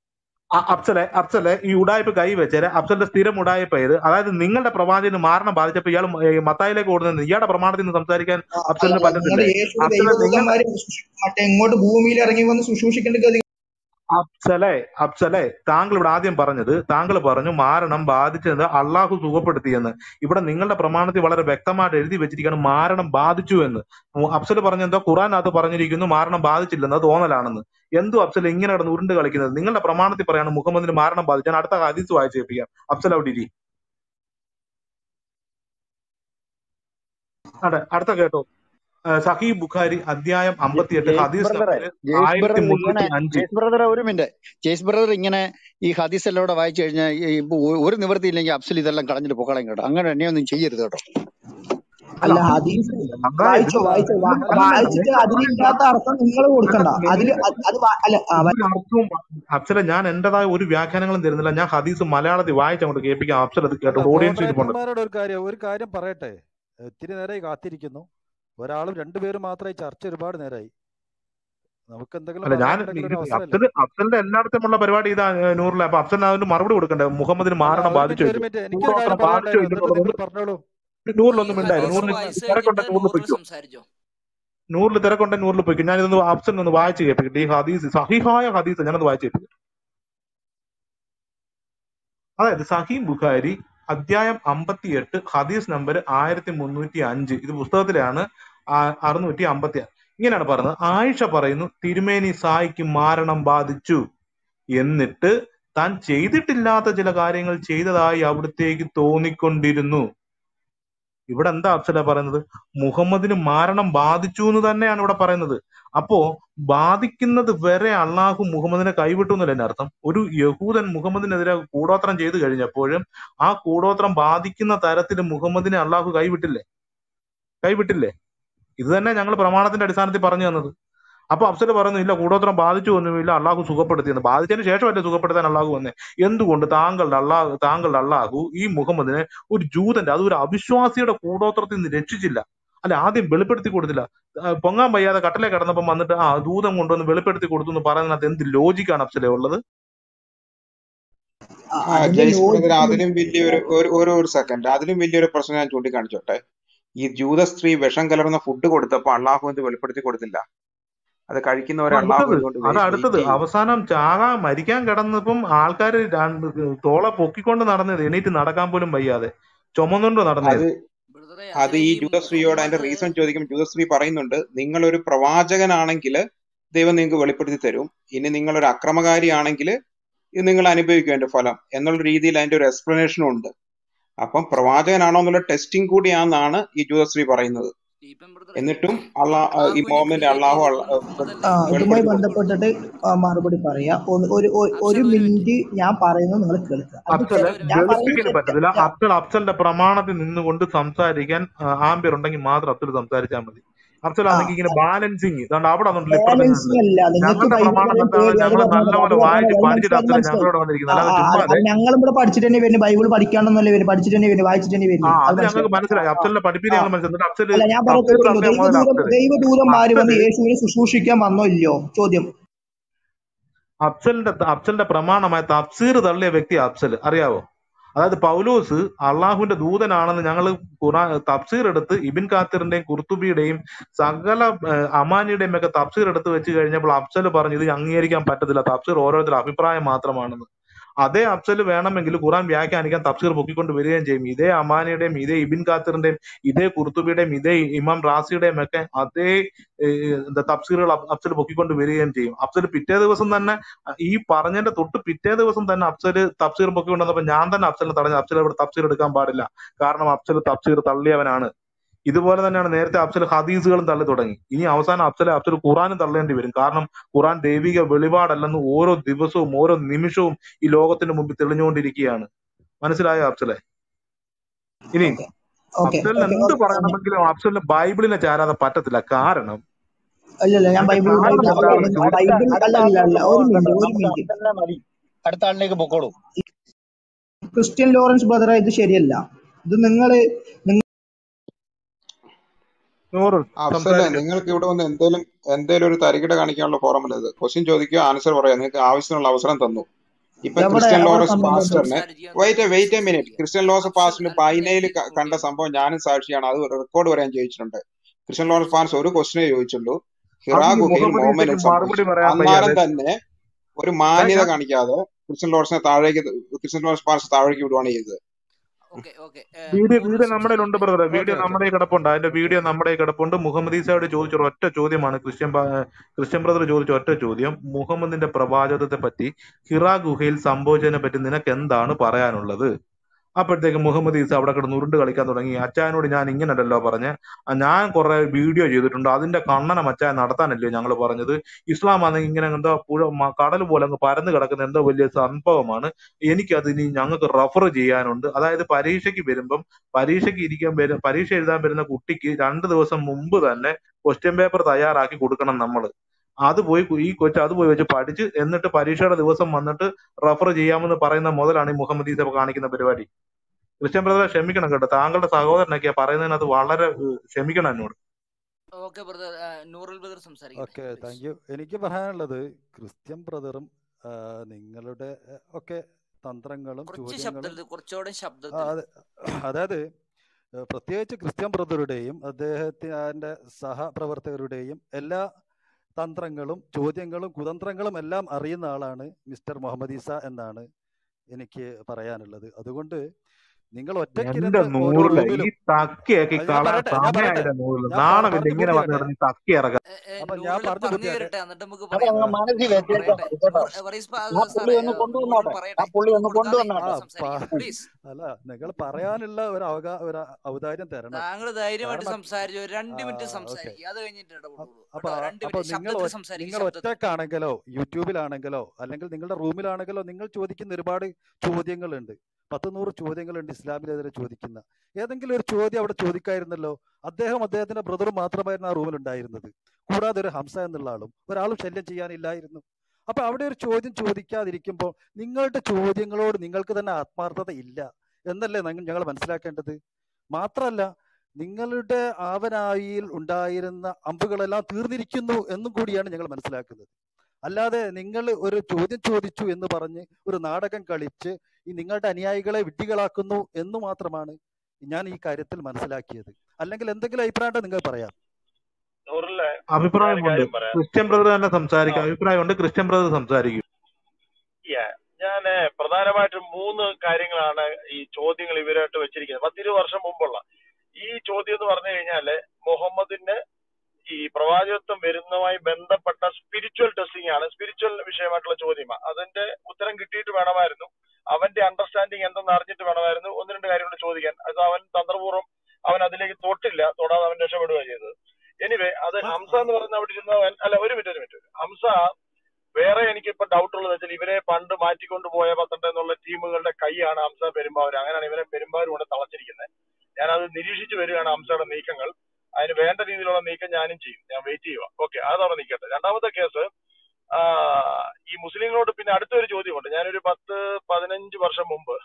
Speaker 4: അ- അഫ്സലെ അഫ്സലെ ഈ ഉടായ്പ കൈ വെച്ചേരെ അഫ്സലിന്റെ സ്ഥിരം ഉടായ്പ ഇത് അതായത് നിങ്ങളുടെ പ്രവാചകന് മാരണം ബാധിച്ചപ്പോൾ ഇയാൾ മത്തായിലേക്ക് ഓടുന്നത് ഇയാളുടെ പ്രമാണത്തിൽ നിന്ന് സംസാരിക്കാൻ
Speaker 7: അല്ല
Speaker 4: അഫ്സലിന്
Speaker 7: അല്ല
Speaker 4: പറ്റത്തില്ലേ
Speaker 7: നിങ്ങളുടെ യേശുവിന്റെ
Speaker 4: അഫ്സലെ നിങ്ങൾ
Speaker 7: ദൈവദൂതന്മാരെ ശുശ്രൂ- മറ്റേ ഇങ്ങോട്ട് ഭൂമിയിൽ ഇറങ്ങി വന്ന് ശുശ്രൂഷിക്കേണ്ട ഗതി
Speaker 4: അഫ്സലെ അഫ്സലെ താങ്കൾ ഇവിടെ ആദ്യം പറഞ്ഞത് താങ്കൾ പറഞ്ഞു മാരണം ബാധിച്ചത് അള്ളാഹു സുഖപ്പെടുത്തിയെന്ന് ഇവിടെ നിങ്ങളുടെ പ്രമാണത്തിൽ വളരെ വ്യക്തമായിട്ട് എഴുതി വെച്ചിരിക്കുകയാണ് മാരണം ബാധിച്ചു എന്ന് മു- അഫ്സൽ പറഞ്ഞെന്തോ ഖുറാനകത്ത് പറഞ്ഞിരിക്കുന്നു മാരണം ബാധിച്ചില്ലെന്ന് അത് തോന്നലാണെന്ന് എന്തോ അഫ്സൽ ഇങ്ങനെ കിടന്ന് ഉരുണ്ട് കളിക്കുന്നത് നിങ്ങളുടെ പ്രമാണത്തിൽ പറയാണ് മുഹമ്മദിന് മാരണം ബാധിച്ചു ഞാൻ അടുത്ത ഹദീസ് വായിച്ചു കേൾപ്പിക്കാം അഫ്സൽ അവിടെ ഇരി അതെ അടുത്ത കേട്ടോ ആ, സഹീ ബുഖാരി അധ്യായം അമ്പത്തിയെട്ട്
Speaker 1: ജെയ്സ്
Speaker 4: ഹദീസ്
Speaker 1: ബ്രദറെ
Speaker 4: നമ്പർ
Speaker 1: ജെയ്സ്
Speaker 4: ആയിരത്തി
Speaker 1: ബ്രദർ ഇങ്ങനെ
Speaker 4: മുന്നൂറ്റി അഞ്ച്
Speaker 1: ജെയ്സ് ബ്രദർ ഒരു മിനിറ്റ് ജെയ്സ് ബ്രദർ ഇങ്ങനെ ഈ ഹദീസ് എല്ലാം കൂടെ വായിച്ചു കഴിഞ്ഞാൽ ഇപ്പൊ ഒരു നിവൃത്തി ഇല്ലെങ്കിൽ അഫ്സൽ ഇതെല്ലാം കളഞ്ഞിട്ട് പൊക്കളയും കേട്ടോ അങ്ങനെ എന്നെയൊന്നും ചെയ്യരുത് കേട്ടോ
Speaker 4: അല്ല
Speaker 7: അല്ല
Speaker 4: അത്
Speaker 7: ഹദീസ്
Speaker 4: അതായത്
Speaker 7: വായിച്ചോ വായിച്ചോ വാ-
Speaker 4: അല്ലല്ല
Speaker 7: വായിച്ചിട്ട് അതിലില്ലാത്ത അർത്ഥം നിങ്ങൾ കൊടുക്കണ്ട അതിൽ അത് അത് വാ- അല്ല ആ, വ-
Speaker 4: ഒരു അർത്ഥവും അഫ്സല ഞാൻ എന്റേതായ ഒരു വ്യാഖ്യാനങ്ങളും തരുന്നില്ല ഞാൻ ഹദീസ് മലയാളത്തിൽ വായിച്ച് അങ്ങോട്ട് കേൾപ്പിക്കാം അഫ്സൽ അത്
Speaker 15: അല്ല
Speaker 4: കേട്ടോ ഓഡിയൻസ് ഇരിപ്പുണ്ട്
Speaker 15: കോമറേറ്റർമാരോട് ഒരു കാര്യം ഒരു കാര്യം പറയട്ടെ ഒത്തിരി നേരമായി കാത്തിരിക്കുന്നു ഒരാളും രണ്ടുപേരും മാത്രമായി ചർച്ച ഒരുപാട് നേരമായി നമുക്ക് എന്തെങ്കിലും
Speaker 4: അല്ല ഞാൻ
Speaker 15: പറയാനുണ്ടെങ്കിൽ ഒരു അവസരമല്ലേ
Speaker 4: അഫ്സൽ അഫ്സലിന്റെ എല്ലായിടത്തുമുള്ള പരിപാടി ഇതാ ഏഹ്, നൂറിലെ അപ്പൊ അഫ്സലിന് അതിന് മറുപടി കൊടുക്കണ്ടേ മുഹമ്മദിന്
Speaker 15: അല്ല
Speaker 4: മാരണം
Speaker 15: ഒരു
Speaker 4: ബാധിച്ചു
Speaker 15: മിനിറ്റ് ഒരു
Speaker 4: വെച്ചു
Speaker 15: മിനിറ്റ് എനിക്കൊരു കാര്യം
Speaker 4: കൂടോത്രം ബാധിച്ചു
Speaker 15: പറയാനുണ്ടായിരുന്നു
Speaker 4: വെച്ചു
Speaker 15: എന്നിട്ട് നിങ്ങൾ പറഞ്ഞോളൂ
Speaker 6: ഈ
Speaker 4: നൂറിലൊന്നും ഉണ്ടായിരുന്നു
Speaker 6: ഹദീസ്
Speaker 4: നൂറിൽ
Speaker 6: വായിച്ചു
Speaker 4: തിരക്കുണ്ടെ
Speaker 6: കഴിഞ്ഞിട്ട്
Speaker 4: നൂറിൽ
Speaker 6: നൂറിൽ
Speaker 4: പൊയ്ക്കോ
Speaker 6: സംസാരിച്ചോ
Speaker 4: നൂറിൽ തിരക്കുണ്ടെ നൂറിൽ പൊയ്ക്കോ ഞാൻ ഇതൊന്ന് അഫ്സലിന് ഒന്ന് വായിച്ച് കേൾപ്പിക്കട്ടെ ഈ ഹദീസ് സഹിഹായ ഹദീസ് ഞാനത് വായിച്ച് കേൾപ്പിക്കും അതായത് സഹീം ബുഖാരി അധ്യായം അമ്പത്തിയെട്ട് ഹദീസ് നമ്പർ ആയിരത്തി മുന്നൂറ്റി അഞ്ച് ഇത് പുസ്തകത്തിലാണ് ആ- അറുന്നൂറ്റി അമ്പത്തി ആറ് ഇങ്ങനെയാണ് പറയുന്നത് ആയിഷ പറയുന്നു തിരുമേനി സായിക്ക് മാരണം ബാധിച്ചു എന്നിട്ട് താൻ ചെയ്തിട്ടില്ലാത്ത ചില കാര്യങ്ങൾ ചെയ്തതായി അവിടത്തേക്ക് തോന്നിക്കൊണ്ടിരുന്നു ഇവിടെ എന്താ അഫ്സല പറയുന്നത് മുഹമ്മദിന് മാരണം ബാധിച്ചു എന്ന് തന്നെയാണ് ഇവിടെ പറയുന്നത് അപ്പോ ബാധിക്കുന്നത് വരെ അള്ളാഹു മുഹമ്മദിനെ കൈവിട്ടു എന്നല്ല എന്റെ അർത്ഥം ഒരു യഹൂദൻ മുഹമ്മദിനെതിരെ കൂടോത്രം ചെയ്തു കഴിഞ്ഞപ്പോഴും ആ കൂടോത്രം ബാധിക്കുന്ന തരത്തിൽ മുഹമ്മദിനെ അള്ളാഹു കൈവിട്ടില്ലേ കൈവിട്ടില്ലേ ഇത് തന്നെ ഞങ്ങൾ പ്രമാണത്തിന്റെ അടിസ്ഥാനത്തിൽ പറഞ്ഞു തന്നത് അപ്പൊ അഫ്സൽ പറയുന്നു ഇല്ല കൂടോത്രം ബാധിച്ചു ഒന്നുമില്ല അള്ളാഹു സുഖപ്പെടുത്തിയെന്ന് ബാധിച്ചതിന് ശേഷമല്ലേ സുഖപ്പെടുത്താൻ അള്ളാഹു വന്നേ എന്തുകൊണ്ട് താങ്കളുടെ അള്ളാഹു താങ്കളുടെ അള്ളാഹു ഈ മുഹമ്മദിനെ ഒരു ജൂതന്റെ അത് ഒരു അവിശ്വാസിയുടെ കൂടോത്രത്തിൽ നിന്ന് രക്ഷിച്ചില്ല അല്ല ആദ്യം വെളിപ്പെടുത്തി കൊടുത്തില്ല ആ, പൊങ്ങാൻ വയ്യാതെ കട്ടലെ കിടന്നപ്പം വന്നിട്ട് ആ ദൂതം കൊണ്ടുവന്ന് വെളിപ്പെടുത്തി കൊടുത്തു എന്ന് പറയുന്നതിനകത്ത് എന്ത് ലോജിക്കാണ് അഫ്സലെ ഉള്ളത്
Speaker 7: ആ,
Speaker 17: ആ
Speaker 7: അതിന്റെ
Speaker 17: ജയ്സ് ബ്രദർ
Speaker 7: ലോജിക്ക്
Speaker 17: അതിലും വലിയൊരു ഒരു ഒരു ഒരു സെക്കൻഡ് അതിലും വലിയൊരു പ്രശ്നം ഞാൻ ചൂണ്ടിക്കാണിച്ചോട്ടെ ഈ ജൂത സ്ത്രീ വിഷം കലർന്ന ഫുഡ് കൊടുത്തപ്പോ അള്ളാഹു എന്ത് വെളിപ്പെടുത്തി കൊടുത്തില്ല അത് കഴിക്കുന്നവരെ
Speaker 4: ആ,
Speaker 17: അള്ളാഹു
Speaker 4: അടുത്തത്
Speaker 17: എന്തുകൊണ്ട്
Speaker 4: അത്
Speaker 17: വെയിറ്റ്
Speaker 4: അടുത്തത്
Speaker 17: ചെയ്യും
Speaker 4: അവസാനം ചാകാൻ മരിക്കാൻ കിടന്നപ്പം ആൾക്കാർ തോളെ പൊക്കിക്കൊണ്ട് നടന്നത് എണീറ്റ് നടക്കാൻ പോലും വയ്യാതെ ചുമന്നുകൊണ്ട് നടന്നത്
Speaker 17: അത് അത് ഈ ജൂതസ്ത്രീയോട് അതിന്റെ റീസൺ ചോദിക്കും ജൂതസ്ത്രീ പറയുന്നുണ്ട് നിങ്ങൾ ഒരു പ്രവാചകനാണെങ്കിൽ ദൈവം നിങ്ങൾക്ക് വെളിപ്പെടുത്തി തരും ഇനി നിങ്ങൾ ഒരു അക്രമകാരിയാണെങ്കിൽ ഇത് നിങ്ങൾ അനുഭവിക്കും അതിന്റെ ഫലം എന്നുള്ള രീതിയിൽ അതിന്റെ ഒരു എക്സ്പ്ലനേഷനും ഉണ്ട് അപ്പം പ്രവാചകനാണോ എന്നുള്ള ടെസ്റ്റിംഗ് കൂടിയാണെന്നാണ് ഈ ജൂതസ്ത്രീ പറയുന്നത് എന്നിട്ടും അള്ളാ ഈ മോഹമ്മദിന്റെ അള്ളാഹു അള്ള-
Speaker 7: ആ ഇതുമായി
Speaker 17: വെളിപ്പെടുത്തി കൊടുത്തു
Speaker 7: ബന്ധപ്പെട്ടിട്ട് ആ, മറുപടി പറയാം ഒന്ന് ഒരു ഒരു- ഒരു മിനിറ്റ് ഞാൻ പറയുന്നത് നിങ്ങൾ കേൾക്കുക അത്
Speaker 4: അഫ്സല്
Speaker 7: തെ- ഞാൻ പറയുന്നത്
Speaker 4: വെളുപ്പിക്കല്
Speaker 7: തെറ്റ
Speaker 4: പറ്റത്തില്ല
Speaker 7: ത-
Speaker 4: അഫ്സൽ അഫ്സലിന്റെ പ്രമാണത്തിൽ നിന്നുകൊണ്ട് സംസാരിക്കാൻ ആംബിയർ ഉണ്ടെങ്കിൽ മാത്രം അഫ്സൽ സംസാരിച്ചാൽ മതി അഫ്സൽ
Speaker 7: ആ
Speaker 4: ആണെങ്കിൽ ഇങ്ങനെ ബാലൻസിങ് ഇതുകൊണ്ട് അവിടെ വന്നിട്ടില്ല ഇപ്പുറത്തെ
Speaker 7: ബാലൻസിങ് അല്ല നിങ്ങൾക്ക്
Speaker 4: ഞങ്ങളുടെ
Speaker 7: ബൈബിൾ
Speaker 4: പ്രമാണം
Speaker 7: പറയാൻ
Speaker 4: എന്താണ്
Speaker 7: പേടി അത്
Speaker 4: ഞങ്ങൾ
Speaker 7: പറഞ്ഞാൽ
Speaker 4: നല്ലപോലെ
Speaker 7: അത് പറഞ്ഞാൽ
Speaker 4: വായിച്ച്
Speaker 7: അത്
Speaker 4: പഠിച്ചിട്ട്
Speaker 7: മനസ്സിലായി
Speaker 4: അഫ്സൽ
Speaker 7: മനസ്സിലായി
Speaker 4: ഞങ്ങളോട് വന്നിരിക്കുന്നത്
Speaker 7: ആ
Speaker 4: അല്ലാതെ
Speaker 7: ആ
Speaker 4: ചുമ്മാതെ
Speaker 7: ഞങ്ങളും ഇവിടെ പഠിച്ചിട്ട് തന്നെ വരുന്നത് ബൈബിൾ പഠിക്കാണ്ടെന്നല്ലേ വരുന്നത് പഠിച്ചിട്ട് തന്നെ വരുന്നത് വായിച്ചിട്ട് തന്നെ
Speaker 4: ആ
Speaker 7: വരുന്നത് അത്
Speaker 4: അത് ഞങ്ങൾക്ക്
Speaker 7: മനസ്സിലായി
Speaker 4: മനസ്സിലായി അഫ്സലിന്റെ പഠിപ്പിനെ
Speaker 7: ആ
Speaker 4: ഞങ്ങൾ മനസ്സിലായി എന്നിട്ട് അഫ്സൽ
Speaker 7: അല്ല ഞാൻ
Speaker 4: തഫ്സീർ
Speaker 7: പറയത്തുള്ളൂ
Speaker 4: തള്ളിയ മുതൽ
Speaker 7: ദൈവദൂതം
Speaker 4: അഫ്സൽ
Speaker 7: ദൈവദൂതന്മാര് വന്ന്
Speaker 4: അഫ്സല്
Speaker 7: യേശുവിനെ ശുശ്രൂഷിക്കാൻ വന്നോ ഇല്ലയോ ചോദ്യം
Speaker 4: അഫ്സലിന്റെ അഫ്സലിന്റെ പ്രമാണമായ തഫ്സീർ തള്ളിയ വ്യക്തി അഫ്സൽ അറിയാവോ അതായത് പൗലോസ് അള്ളാഹുവിന്റെ ദൂതനാണെന്ന് ഞങ്ങൾ ഖുറാൻ തഫ്സീർ എടുത്ത് ഇബിൻ ഖാത്തിറിന്റെയും കുർത്തുബിയുടെയും സകല ഏഹ്, അമാനിയുടെയും ഒക്കെ തഫ്സീർ എടുത്ത് വെച്ച് കഴിഞ്ഞപ്പോൾ അഫ്സൽ പറഞ്ഞു ഇത് അംഗീകരിക്കാൻ പറ്റത്തില്ല തഫ്സീർ ഓരോരുത്തരുടെ അഭിപ്രായം മാത്രമാണെന്ന് അതേ അഫ്സൽ വേണമെങ്കിൽ ഖുറാൻ വ്യാഖ്യാനിക്കാൻ തഫ്സീർ പൊക്കിക്കൊണ്ട് വരികയും ചെയ്യും ഇതേ അമാനിയുടെയും ഇതേ ഇബിൻ ഖാത്തിറിന്റെയും ഇതേ കുർത്തുബിയുടെയും ഇതേ ഇമാം റാസിയുടെയും ഒക്കെ അതേ ഏഹ്, എന്താ തഫ്സീറുകൾ അഫ്- അഫ്സൽ പൊക്കിക്കൊണ്ട് വരികയും ചെയ്യും അഫ്സൽ പിറ്റേ ദിവസം തന്നെ ഈ പറഞ്ഞതിന്റെ തൊട്ട് പിറ്റേ ദിവസം തന്നെ അഫ്സൽ തഫ്സീർ പൊക്കി കൊണ്ടുവന്നപ്പോ ഞാൻ തന്നെ അഫ്സലിനെ തടഞ്ഞു അഫ്സൽ ഇവിടെ തഫ്സീർ എടുക്കാൻ പാടില്ല കാരണം അഫ്സൽ തഫ്സീർ തള്ളിയവനാണ് ഇതുപോലെ തന്നെയാണ് നേരത്തെ അഫ്സൽ ഹദീസുകളും തള്ളി തുടങ്ങി ഇനി അവസാനം അഫ്സൽ അഫ്സൽ ഖുറാനും തള്ളേണ്ടി വരും കാരണം ഖുറാൻ ദൈവിക വെളിപാടല്ലെന്ന് ഓരോ ദിവസവും ഓരോ നിമിഷവും ഈ ലോകത്തിന് മുമ്പിൽ തെളിഞ്ഞുകൊണ്ടിരിക്കുകയാണ് മനസ്സിലായോ അഫ്സലെ ഇനി
Speaker 7: ഓക്കെ
Speaker 4: അഫ്സലിന്
Speaker 7: ഓക്കെ
Speaker 4: എന്ത്
Speaker 7: ഓക്കെ
Speaker 4: പറയണമെങ്കിലും അഫ്സലിന് ബൈബിളിനെ ചാരാതെ പറ്റത്തില്ല കാരണം
Speaker 7: അല്ലല്ല ഞാൻ
Speaker 4: അതിന്റെ
Speaker 7: ബൈബിൾ
Speaker 4: കാരണം
Speaker 7: ബൈബിൾ
Speaker 4: എന്താണെന്ന്
Speaker 7: ബൈബിൾ
Speaker 4: ചോദിച്ചാൽ
Speaker 7: ബൈബിൾ
Speaker 1: അടുത്ത
Speaker 7: അല്ല അല്ല
Speaker 1: ആളിലേക്ക്
Speaker 7: അല്ല ഒരു
Speaker 1: പോകാം
Speaker 7: മിനിറ്റ്
Speaker 1: കേട്ടോ
Speaker 7: ഒരു
Speaker 1: നമുക്ക്
Speaker 7: മിനിറ്റ്
Speaker 1: അഫ്സലിനെ മതി അടുത്ത ആളിലേക്ക് പൊക്കോളൂ
Speaker 7: ക്രിസ്ത്യൻ ലോറൻസ് ബ്രദറെ ഇത് ശരിയല്ല ഇത് നിങ്ങള് നിങ്ങൾ
Speaker 4: നൂറ്
Speaker 17: അഫ്സലെ
Speaker 4: സംസാരിച്ചു
Speaker 17: നിങ്ങൾക്ക് ഇവിടെ വന്ന് എന്തേലും എന്തേലും ഒരു തരികിട കാണിക്കാനുള്ള ഫോറം അല്ല ഇത് ക്വസ്റ്റ്യൻ ചോദിക്കുക ആൻസർ പറയാം നിങ്ങൾക്ക് ആവശ്യത്തിനുള്ള അവസരം തന്നു ഇപ്പൊ
Speaker 7: എവിടെ
Speaker 17: ക്രിസ്ത്യൻ
Speaker 7: എവിടെ
Speaker 17: ലോറൻസ്
Speaker 7: സംഭവം കണ്ടു
Speaker 17: പാസ്റ്ററിനെ wait wait a minute Christian Lawrence പാസ്റ്ററിന് ബൈനയിൽ കണ്ട സംഭവം ഞാനും സാക്ഷിയാണ് അത് റെക്കോർഡ് വരാൻ ചോദിച്ചിട്ടുണ്ട് ക്രിസ്ത്യൻ ലോറൻസ് പാസ്റ്റർ ഒരു ക്വസ്റ്റിനെ ചോദിച്ചുള്ളൂ ഹിറാ
Speaker 4: അതിന്
Speaker 17: ഗുഹയിൽ
Speaker 4: മുഹമ്മദ്
Speaker 17: മുഹമ്മദ്
Speaker 4: ഈസയ്ക്ക്
Speaker 17: എന്ത്
Speaker 4: മറുപടി
Speaker 17: സംഭവിച്ചു
Speaker 4: പറയാൻ
Speaker 17: അന്നേരം
Speaker 4: വയ്യാതെ
Speaker 17: തന്നെ ഒരു
Speaker 4: ഞാൻ
Speaker 17: മാന്യത
Speaker 4: ഞാൻ
Speaker 17: കാണിക്കാതെ ക്രിസ്ത്യൻ ലോറൻസിനെ താഴേക്ക് ക്രിസ്ത്യൻ ലോറൻസ് പാസ്റ്റർ താഴേക്ക് വിടുവാണ് ചെയ്തത്
Speaker 4: വീഡിയോ വീഡിയോ നമ്മുടെ ഉണ്ട് ബ്രദറെ
Speaker 15: ഓക്കെ
Speaker 4: വീഡിയോ
Speaker 15: ഓക്കെ
Speaker 4: നമ്മുടെ കിടപ്പുണ്ട് അതിന്റെ വീഡിയോ നമ്മുടെ കിടപ്പുണ്ട് മുഹമ്മദ് ഈസയോട് ചോദിച്ച ഒരു ഒറ്റ ചോദ്യമാണ് ക്രിസ്ത്യൻ പാ- ക്രിസ്ത്യൻ ബ്രദർ ചോദിച്ച ഒറ്റ ചോദ്യം മുഹമ്മദിന്റെ പ്രവാചകത്തെ പറ്റി ഹിറാ ഗുഹയിൽ സംഭവിച്ചതിനെ പറ്റി നിനക്ക് എന്താണ് പറയാനുള്ളത് അപ്പോഴത്തേക്ക് മുഹമ്മദ് ഈസ അവിടെ കിടന്ന് ഉരുണ്ട് കളിക്കാൻ തുടങ്ങി അച്ചായനോട് ഞാൻ ഇങ്ങനല്ലല്ലോ പറഞ്ഞ് ആ, ഞാൻ കുറെ വീഡിയോ ചെയ്തിട്ടുണ്ട് അതിന്റെ കണ്ണനം അച്ചായ നടത്താനല്ലേ ഞങ്ങൾ പറഞ്ഞത് ഇസ്ലാം ആണെങ്കിൽ ഇങ്ങനെ എന്തോ പുഴ മ- കടൽ പോലെ അങ്ങ് പരന്ന് കിടക്കുന്ന എന്തോ വലിയ സംഭവമാണ് എനിക്കത് ഇനി ഞങ്ങൾക്ക് റഫർ ചെയ്യാനുണ്ട് അതായത് പരീക്ഷയ്ക്ക് വരുമ്പം പരീക്ഷയ്ക്ക് ഇരിക്കാൻ വരും പരീക്ഷ എഴുതാൻ വരുന്ന കുട്ടിക്ക് രണ്ട് ദിവസം മുമ്പ് തന്നെ ക്വസ്റ്റ്യൻ പേപ്പർ തയ്യാറാക്കി കൊടുക്കണം നമ്മൾ അത് പോയി കു- ഈ കൊച്ചു അത് പോയി വെച്ച് പഠിച്ച് എന്നിട്ട് പരീക്ഷയുടെ ദിവസം വന്നിട്ട് റഫർ ചെയ്യാമെന്ന് പറയുന്ന മുതലാണ് ഈ മുഹമ്മദ് ഈസ കാണിക്കുന്ന പരിപാടി ക്രിസ്ത്യൻ ബ്രദറെ ക്ഷമിക്കണം കേട്ടോ താങ്കളുടെ സഹോദരനൊക്കെയാ പറയുന്നതിനകത്ത് വളരെ ഏഹ്, ക്ഷമിക്കണം എന്നോട്
Speaker 6: ഓക്കെ ബ്രദർ നൂറൽ ബ്രദർ സംസാരിക്കട്ടെ
Speaker 15: ഓക്കെ
Speaker 6: പ്ലീസ്
Speaker 15: താങ്ക് യു എനിക്ക് പറയാനുള്ളത് ക്രിസ്ത്യൻ ബ്രദറും ആ, നിങ്ങളുടെ ആ, ഒക്കെ തന്ത്രങ്ങളും
Speaker 6: കുറച്ച്
Speaker 15: ചോദ്യങ്ങളും
Speaker 6: ശബ്ദത്തിൽ കുറച്ചുകൂടെ
Speaker 15: ആ,
Speaker 6: ശബ്ദത്തിൽ
Speaker 15: അതെ അതായത് ആ, പ്രത്യേകിച്ച് ക്രിസ്ത്യൻ ബ്രദറുടെയും അദ്ദേഹത്തിന്റെ സഹപ്രവർത്തകരുടെയും എല്ലാ തന്ത്രങ്ങളും ചോദ്യങ്ങളും കുതന്ത്രങ്ങളും എല്ലാം അറിയുന്ന ആളാണ് മിസ്റ്റർ മുഹമ്മദ് ഈസ എന്നാണ് എനിക്ക് പറയാനുള്ളത് അതുകൊണ്ട് നിങ്ങൾ
Speaker 4: എന്റെ
Speaker 15: ഒറ്റയ്ക്കിരുന്ന് ഓരോ
Speaker 4: നൂറില് ഈ
Speaker 15: റൂമിലും
Speaker 4: തക്കിയൊക്കെ
Speaker 15: അത് ഞാൻ
Speaker 4: കളയാൻ
Speaker 15: പറയട്ടെ ഞാൻ പറയട്ടെ
Speaker 4: സമയമായില്ല നൂറില്
Speaker 15: ഞാൻ പ-
Speaker 4: നാണമില്ല
Speaker 15: പറഞ്ഞു
Speaker 4: ഇങ്ങനെ വന്ന്
Speaker 15: പൂർത്തിയാക്കട്ടെ
Speaker 4: കിടന്ന് ഈ തക്കി ഇറക്കാൻ
Speaker 15: അപ്പൊ ഞാൻ
Speaker 6: നൂറിൽ
Speaker 15: പറഞ്ഞു
Speaker 6: പറഞ്ഞു
Speaker 15: പൂർത്തിയാക്കട്ടെ
Speaker 6: തരട്ടെ എന്നിട്ട് നമുക്ക്
Speaker 1: അത്
Speaker 6: പറയാം
Speaker 1: അങ്ങ് മനസ്സിൽ
Speaker 6: നൂറിൽ
Speaker 1: വെച്ചേച്ചാ
Speaker 6: പറയട്ടെ
Speaker 1: മതി കേട്ടോ
Speaker 6: നൂർ വറീസ്
Speaker 1: ആ
Speaker 6: സാറേ
Speaker 1: പുള്ളി ഒന്ന്
Speaker 6: നൂറിൽ
Speaker 1: കൊണ്ടുവന്നോട്ടെ ആ
Speaker 6: പറയട്ടെ
Speaker 1: പുള്ളി ഒന്ന്
Speaker 6: ടൈം കൊടുക്കാതെ
Speaker 1: കൊണ്ടുവന്നാട്ടെ
Speaker 15: ആ
Speaker 6: നൂറിൽ
Speaker 15: പ-
Speaker 6: സംസാരിക്കട്ടെ പ്ലീസ്
Speaker 15: അല്ല നിങ്ങൾ പറയാനുള്ള ഒരു അവകാ ഒരു ഔദാര്യം തരണം
Speaker 6: താങ്കൾ ധൈര്യമായിട്ട്
Speaker 15: കാരണം
Speaker 6: സംസാരിച്ചു ഒരു രണ്ട്
Speaker 15: ആ
Speaker 6: മിനിറ്റ്
Speaker 15: ഓക്കെ
Speaker 6: സംസാരിക്കുക അത് കഴിഞ്ഞിട്ട് ഇടപെടുള്ളൂ
Speaker 15: അപ്പൊ
Speaker 6: കേട്ടോ രണ്ട്
Speaker 15: അപ്പൊ
Speaker 6: മിനിറ്റ്
Speaker 15: നിങ്ങൾ
Speaker 6: ശബ്ദത്തിൽ
Speaker 15: ഒ-
Speaker 6: സംസാരിക്കുക
Speaker 15: നിങ്ങൾ
Speaker 6: ശബ്ദത്തിൽ
Speaker 15: ഒറ്റക്കാണെങ്കിലോ യൂട്യൂബിലാണെങ്കിലോ അല്ലെങ്കിൽ നിങ്ങളുടെ റൂമിലാണെങ്കിലോ നിങ്ങൾ ചോദിക്കുന്ന ഒരുപാട് ചോദ്യങ്ങളുണ്ട് പത്ത് നൂറ് ചോദ്യങ്ങളുണ്ട് ഇസ്ലാമിനെതിരെ ചോദിക്കുന്ന ഏതെങ്കിലും ഒരു ചോദ്യം അവിടെ ചോദിക്കായിരുന്നല്ലോ അദ്ദേഹം അദ്ദേഹത്തിന്റെ ബ്രദറും മാത്രമായിരുന്നു ആ റൂമിൽ ഉണ്ടായിരുന്നത് കൂടാതെ ഒരു ഹംസ എന്നുള്ള ആളും ഒരാളും ശല്യം ചെയ്യാനില്ലായിരുന്നു അപ്പൊ അവിടെ ഒരു ചോദ്യം ചോദിക്കാതിരിക്കുമ്പോൾ നിങ്ങളുടെ ചോദ്യങ്ങളോട് നിങ്ങൾക്ക് തന്നെ ആത്മാർത്ഥത ഇല്ല എന്നല്ലേ ഞങ്ങൾ മനസ്സിലാക്കേണ്ടത് മാത്രമല്ല നിങ്ങളുടെ ആവനാഴിയിൽ ഉണ്ടായിരുന്ന അമ്പുകളെല്ലാം തീർന്നിരിക്കുന്നു എന്നും കൂടിയാണ് ഞങ്ങൾ മനസ്സിലാക്കുന്നത് അല്ലാതെ നിങ്ങൾ ഒരു ചോദ്യം ചോദിച്ചു എന്ന് പറഞ്ഞ് ഒരു നാടകം കളിച്ച് ഈ നിങ്ങളുടെ അനുയായികളെ വിഡ്ഢികളാക്കുന്നു എന്ന് മാത്രമാണ് ഞാൻ ഈ കാര്യത്തിൽ മനസ്സിലാക്കിയത് അല്ലെങ്കിൽ എന്തെങ്കിലും അഭിപ്രായം നിങ്ങൾ പറയാം
Speaker 18: നൂറിലെ ഞാനൊരു
Speaker 4: അഭിപ്രായമുണ്ട്
Speaker 18: കാര്യം പറയാം
Speaker 4: ക്രിസ്ത്യൻ ബ്രദർ തന്നെ സംസാരിക്കാം അഭിപ്രായമുണ്ട് ക്രിസ്ത്യൻ ബ്രദർ സംസാരിക്കും
Speaker 18: Yeah. ഞാന് പ്രധാനമായിട്ടും മൂന്ന് കാര്യങ്ങളാണ് ഈ ചോദ്യങ്ങൾ ഇവരായിട്ട് വെച്ചിരിക്കുന്നത് പത്തിരുപത് വർഷം മുമ്പുള്ള ഈ ചോദ്യം എന്ന് പറഞ്ഞു കഴിഞ്ഞാല് മുഹമ്മദിന് ഈ പ്രവാചകത്വം വരുന്നതുമായി ബന്ധപ്പെട്ട സ്പിരിച്വൽ ടെസ്റ്റിംഗ് ആണ് സ്പിരിച്വൽ വിഷയമായിട്ടുള്ള ചോദ്യമാണ് അതിന്റെ ഉത്തരം കിട്ടിയിട്ട് വേണമായിരുന്നു അവന്റെ അണ്ടർസ്റ്റാൻഡിങ് എന്തെന്ന് അറിഞ്ഞിട്ട് വേണമായിരുന്നു ഒന്ന് രണ്ട് കാര്യങ്ങൾ ചോദിക്കാൻ അത് അവൻ തന്ത്രപൂർവ്വം അവൻ അതിലേക്ക് തൊട്ടില്ല തൊടാതെ അവൻ രക്ഷപ്പെടുകയാണ് ചെയ്തത് എനിവേ അത് ഹംസ എന്ന് പറയുന്ന അവിടെ ഇരുന്നവൻ അല്ല ഒരു മിനിറ്റ് ഒരു മിനിറ്റ് ഹംസ വേറെ എനിക്ക് ഇപ്പൊ ഡൗട്ട് ഉള്ളത് വെച്ചാൽ ഇവരെ പണ്ട് മാറ്റിക്കൊണ്ട് പോയ പന്ത്രണ്ട് എന്നുള്ള ടീമുകളുടെ കൈയാണ് ഹംസ പെരുമ്പാവൂർ അങ്ങനെയാണ് ഇവരെ പെരുമ്പാവൂർ കൊണ്ട് തളച്ചിരിക്കുന്നത് ഞാനത് നിരീക്ഷിച്ചു വരികയാണ് ഹംസയുടെ നീക്കങ്ങൾ അതിന് വേണ്ട രീതിയിലുള്ള നീക്കം ഞാനും ചെയ്യും ഞാൻ വെയിറ്റ് ചെയ്യുക ഓക്കെ അതവിടെ നിൽക്കട്ടെ രണ്ടാമത്തെ കേസ് ആ, ഈ മുസ്ലിങ്ങളോട് പിന്നെ അടുത്തൊരു ചോദ്യമുണ്ട് ഞാനൊരു പത്ത് പതിനഞ്ച് വർഷം മുമ്പ്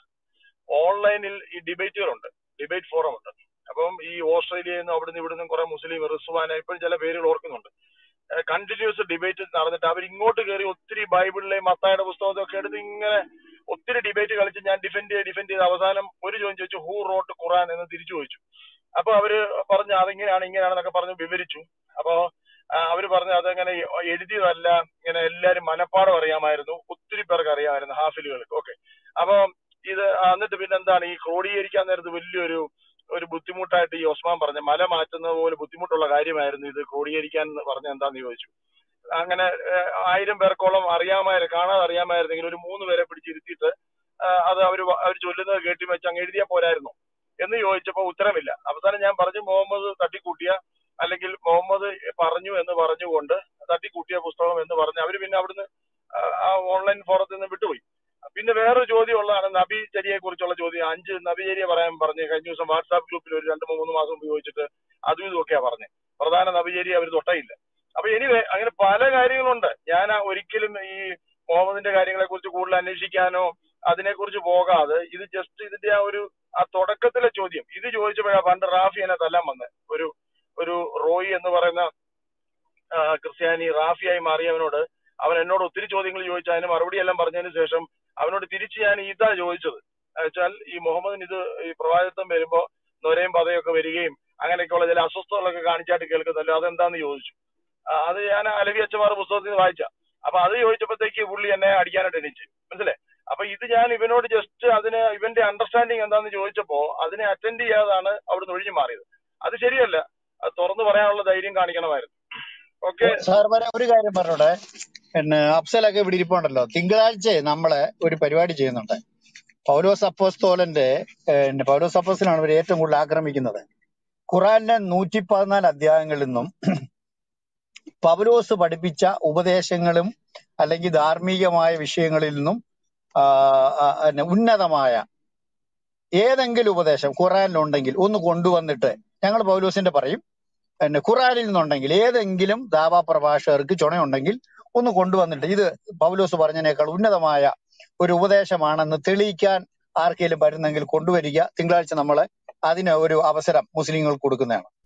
Speaker 18: ഓൺലൈനിൽ ഈ ഡിബേറ്റുകളുണ്ട് ഡിബേറ്റ് ഫോറം ഉണ്ട് അപ്പം ഈ ഓസ്ട്രേലിയയിൽ നിന്നും അവിടുന്ന് ഇവിടുന്ന് കുറെ മുസ്ലിം റിസ്വാന ഇപ്പോഴും ചില പേരുകൾ ഓർക്കുന്നുണ്ട് കണ്ടിന്യൂസ് ഡിബേറ്റ് നടന്നിട്ട് അവർ ഇങ്ങോട്ട് കയറി ഒത്തിരി ബൈബിളിലെയും മത്തായുടെ പുസ്തകത്തൊക്കെ എടുത്ത് ഇങ്ങനെ ഒത്തിരി ഡിബേറ്റ് കളിച്ച് ഞാൻ ഡിഫെൻഡ് ചെയ്ത് ഡിഫെൻഡ് ചെയ്ത് അവസാനം ഒരു ചോദ്യം ചോദിച്ചു ഹൂ റോട്ട് ഖുറാൻ എന്ന് തിരിച്ചു ചോദിച്ചു അപ്പൊ അവര് പറഞ്ഞു അതിങ്ങനെയാണ് ഇങ്ങനെയാണെന്നൊക്കെ പറഞ്ഞ് വിവരിച്ചു അപ്പൊ ആ, അവര് പറഞ്ഞു അതങ്ങനെ എഴുതിയതല്ല ഇങ്ങനെ എല്ലാരും മനപ്പാടം അറിയാമായിരുന്നു ഒത്തിരി പേർക്ക് അറിയാമായിരുന്നു ഹാഫിലുകൾക്ക് ഓക്കെ അപ്പൊ ഇത് ആ, എന്നിട്ട് പിന്നെ എന്താണ് ഈ ക്രോഡീകരിക്കാൻ നേരത്ത് വലിയൊരു ഒരു ബുദ്ധിമുട്ടായിട്ട് ഈ ഒസ്മാൻ പറഞ്ഞ മല മാറ്റുന്നത് പോലെ ബുദ്ധിമുട്ടുള്ള കാര്യമായിരുന്നു ഇത് ക്രോഡീകരിക്കാൻ എന്ന് പറഞ്ഞ എന്താന്ന് ചോദിച്ചു അങ്ങനെ ഏഹ്, ആയിരം പേർക്കോളം അറിയാമായിരുന്നു കാണാതെ അറിയാമായിരുന്നെങ്കിൽ ഒരു മൂന്ന് പേരെ പിടിച്ചിരുത്തിയിട്ട് ആഹ് അത് അവർ അവർ ചൊല്ലുന്നത് കേട്ടി വെച്ച് അങ്ങ് എഴുതിയാൽ പോരായിരുന്നു എന്ന് ചോദിച്ചപ്പോൾ ഉത്തരമില്ല അവസാനം ഞാൻ പറഞ്ഞു മുഹമ്മദ് തട്ടിക്കൂട്ടിയ അല്ലെങ്കിൽ മുഹമ്മദ് പറഞ്ഞു എന്ന് പറഞ്ഞുകൊണ്ട് തട്ടിക്കൂട്ടിയ പുസ്തകം എന്ന് പറഞ്ഞ് അവർ പിന്നെ അവിടുന്ന് ആഹ് ആ ഓൺലൈൻ ഫോറത്തിൽ നിന്ന് വിട്ടുപോയി പിന്നെ വേറൊരു ചോദ്യം ഉള്ളതാണ് നബിചര്യയെ കുറിച്ചുള്ള ചോദ്യം അഞ്ച് നബിചര്യ പറയാൻ പറഞ്ഞു കഴിഞ്ഞ ദിവസം വാട്സാപ്പ് ഗ്രൂപ്പിൽ ഒരു രണ്ട് മൂന്ന് മാസം ഉപയോഗിച്ചിട്ട് അതും ഇതുമൊക്കെയാ പറഞ്ഞത് പ്രധാന നബിചര്യ അവർ തൊട്ടയില്ല അപ്പൊ എനിവേ അങ്ങനെ പല കാര്യങ്ങളുണ്ട് ഞാൻ ആ ഒരിക്കലും ഈ മുഹമ്മദിന്റെ കാര്യങ്ങളെ കുറിച്ച് കൂടുതൽ അന്വേഷിക്കാനോ അതിനെക്കുറിച്ച് പോകാതെ ഇത് ജസ്റ്റ് ഇതിന്റെ ആ ഒരു ആ തുടക്കത്തിലെ ചോദ്യം ഇത് ചോദിച്ചപ്പോഴാ പണ്ട് റാഫി എന്നെ തല്ലാൻ വന്നത് ഒരു ഒരു റോയി എന്ന് പറയുന്ന ആ, ക്രിസ്ത്യാനി റാഫിയായി മാറിയവനോട് അവൻ എന്നോട് ഒത്തിരി ചോദ്യങ്ങൾ ചോദിച്ചു അതിന് മറുപടി എല്ലാം പറഞ്ഞതിന് ശേഷം അവനോട് തിരിച്ച് ഞാൻ ഇതാ ചോദിച്ചത് വെച്ചാൽ ഈ മുഹമ്മദിന് ഇത് ഈ പ്രവാചകത്വം വരുമ്പോ നൊരയും പതയൊക്കെ വരികയും അങ്ങനെയൊക്കെയുള്ള ചില അസ്വസ്ഥതകളൊക്കെ കാണിച്ചായിട്ട് കേൾക്കുന്നല്ലോ അതെന്താന്ന് ചോദിച്ചു ആ, അത് ഞാൻ അലവി അച്ചമാർ പുസ്തകത്തിൽ നിന്ന് വായിച്ച അപ്പൊ അത് ചോദിച്ചപ്പോഴത്തേക്ക് പുള്ളി എന്നെ അടിക്കാനായിട്ട് എണീച്ചു മനസ്സിലെ അപ്പൊ ഇത് ഞാൻ ഇവനോട് ജസ്റ്റ് അതിന് ഇവന്റെ അണ്ടർസ്റ്റാൻഡിങ് എന്താന്ന് ചോദിച്ചപ്പോ അതിനെ അറ്റൻഡ് ചെയ്യാതാണ് അവിടുന്ന് ഒഴിഞ്ഞു മാറിയത് അത് ശരിയല്ല അത് തുറന്നു പറയാനുള്ള ധൈര്യം കാണിക്കണമായിരുന്നു ഓക്കെ
Speaker 1: സാർ വരെ ഒരു കാര്യം പറഞ്ഞോടെ പിന്നെ അഫ്സലൊക്കെ ഇവിടെ ഇരിപ്പുണ്ടല്ലോ തിങ്കളാഴ്ച നമ്മള് ഒരു പരിപാടി ചെയ്യുന്നുണ്ട് പൗലോസ് അപ്പോസ്തോലന്റെ പിന്നെ പൗലോസ് അപ്പോസ്തലാണ് ഇവർ ഏറ്റവും കൂടുതൽ ആക്രമിക്കുന്നത് ഖുറാനിലെ നൂറ്റി പതിനാല് അധ്യായങ്ങളിൽ നിന്നും പൗലോസ് പഠിപ്പിച്ച ഉപദേശങ്ങളും അല്ലെങ്കിൽ ധാർമ്മികമായ വിഷയങ്ങളിൽ നിന്നും ആ, ആ, പിന്നെ ഉന്നതമായ ഏതെങ്കിലും ഉപദേശം ഖുറാനിലുണ്ടെങ്കിൽ ഒന്ന് കൊണ്ടുവന്നിട്ട് ഞങ്ങൾ പൗലോസിന്റെ പറയും പിന്നെ ഖുറാനിൽ നിന്നുണ്ടെങ്കിൽ ഏതെങ്കിലും ദാവാ പ്രഭാഷകർക്ക് ചുണയുണ്ടെങ്കിൽ ഒന്ന് കൊണ്ടുവന്നിട്ട് ഇത് പൗലോസ് പറഞ്ഞതിനേക്കാൾ ഉന്നതമായ ഒരു ഉപദേശമാണെന്ന് തെളിയിക്കാൻ ആർക്കെങ്കിലും വരുന്നെങ്കിൽ കൊണ്ടുവരിക തിങ്കളാഴ്ച നമ്മൾ അതിന് ഒരു അവസരം മുസ്ലിങ്ങൾക്ക് കൊടുക്കുന്നതാണ്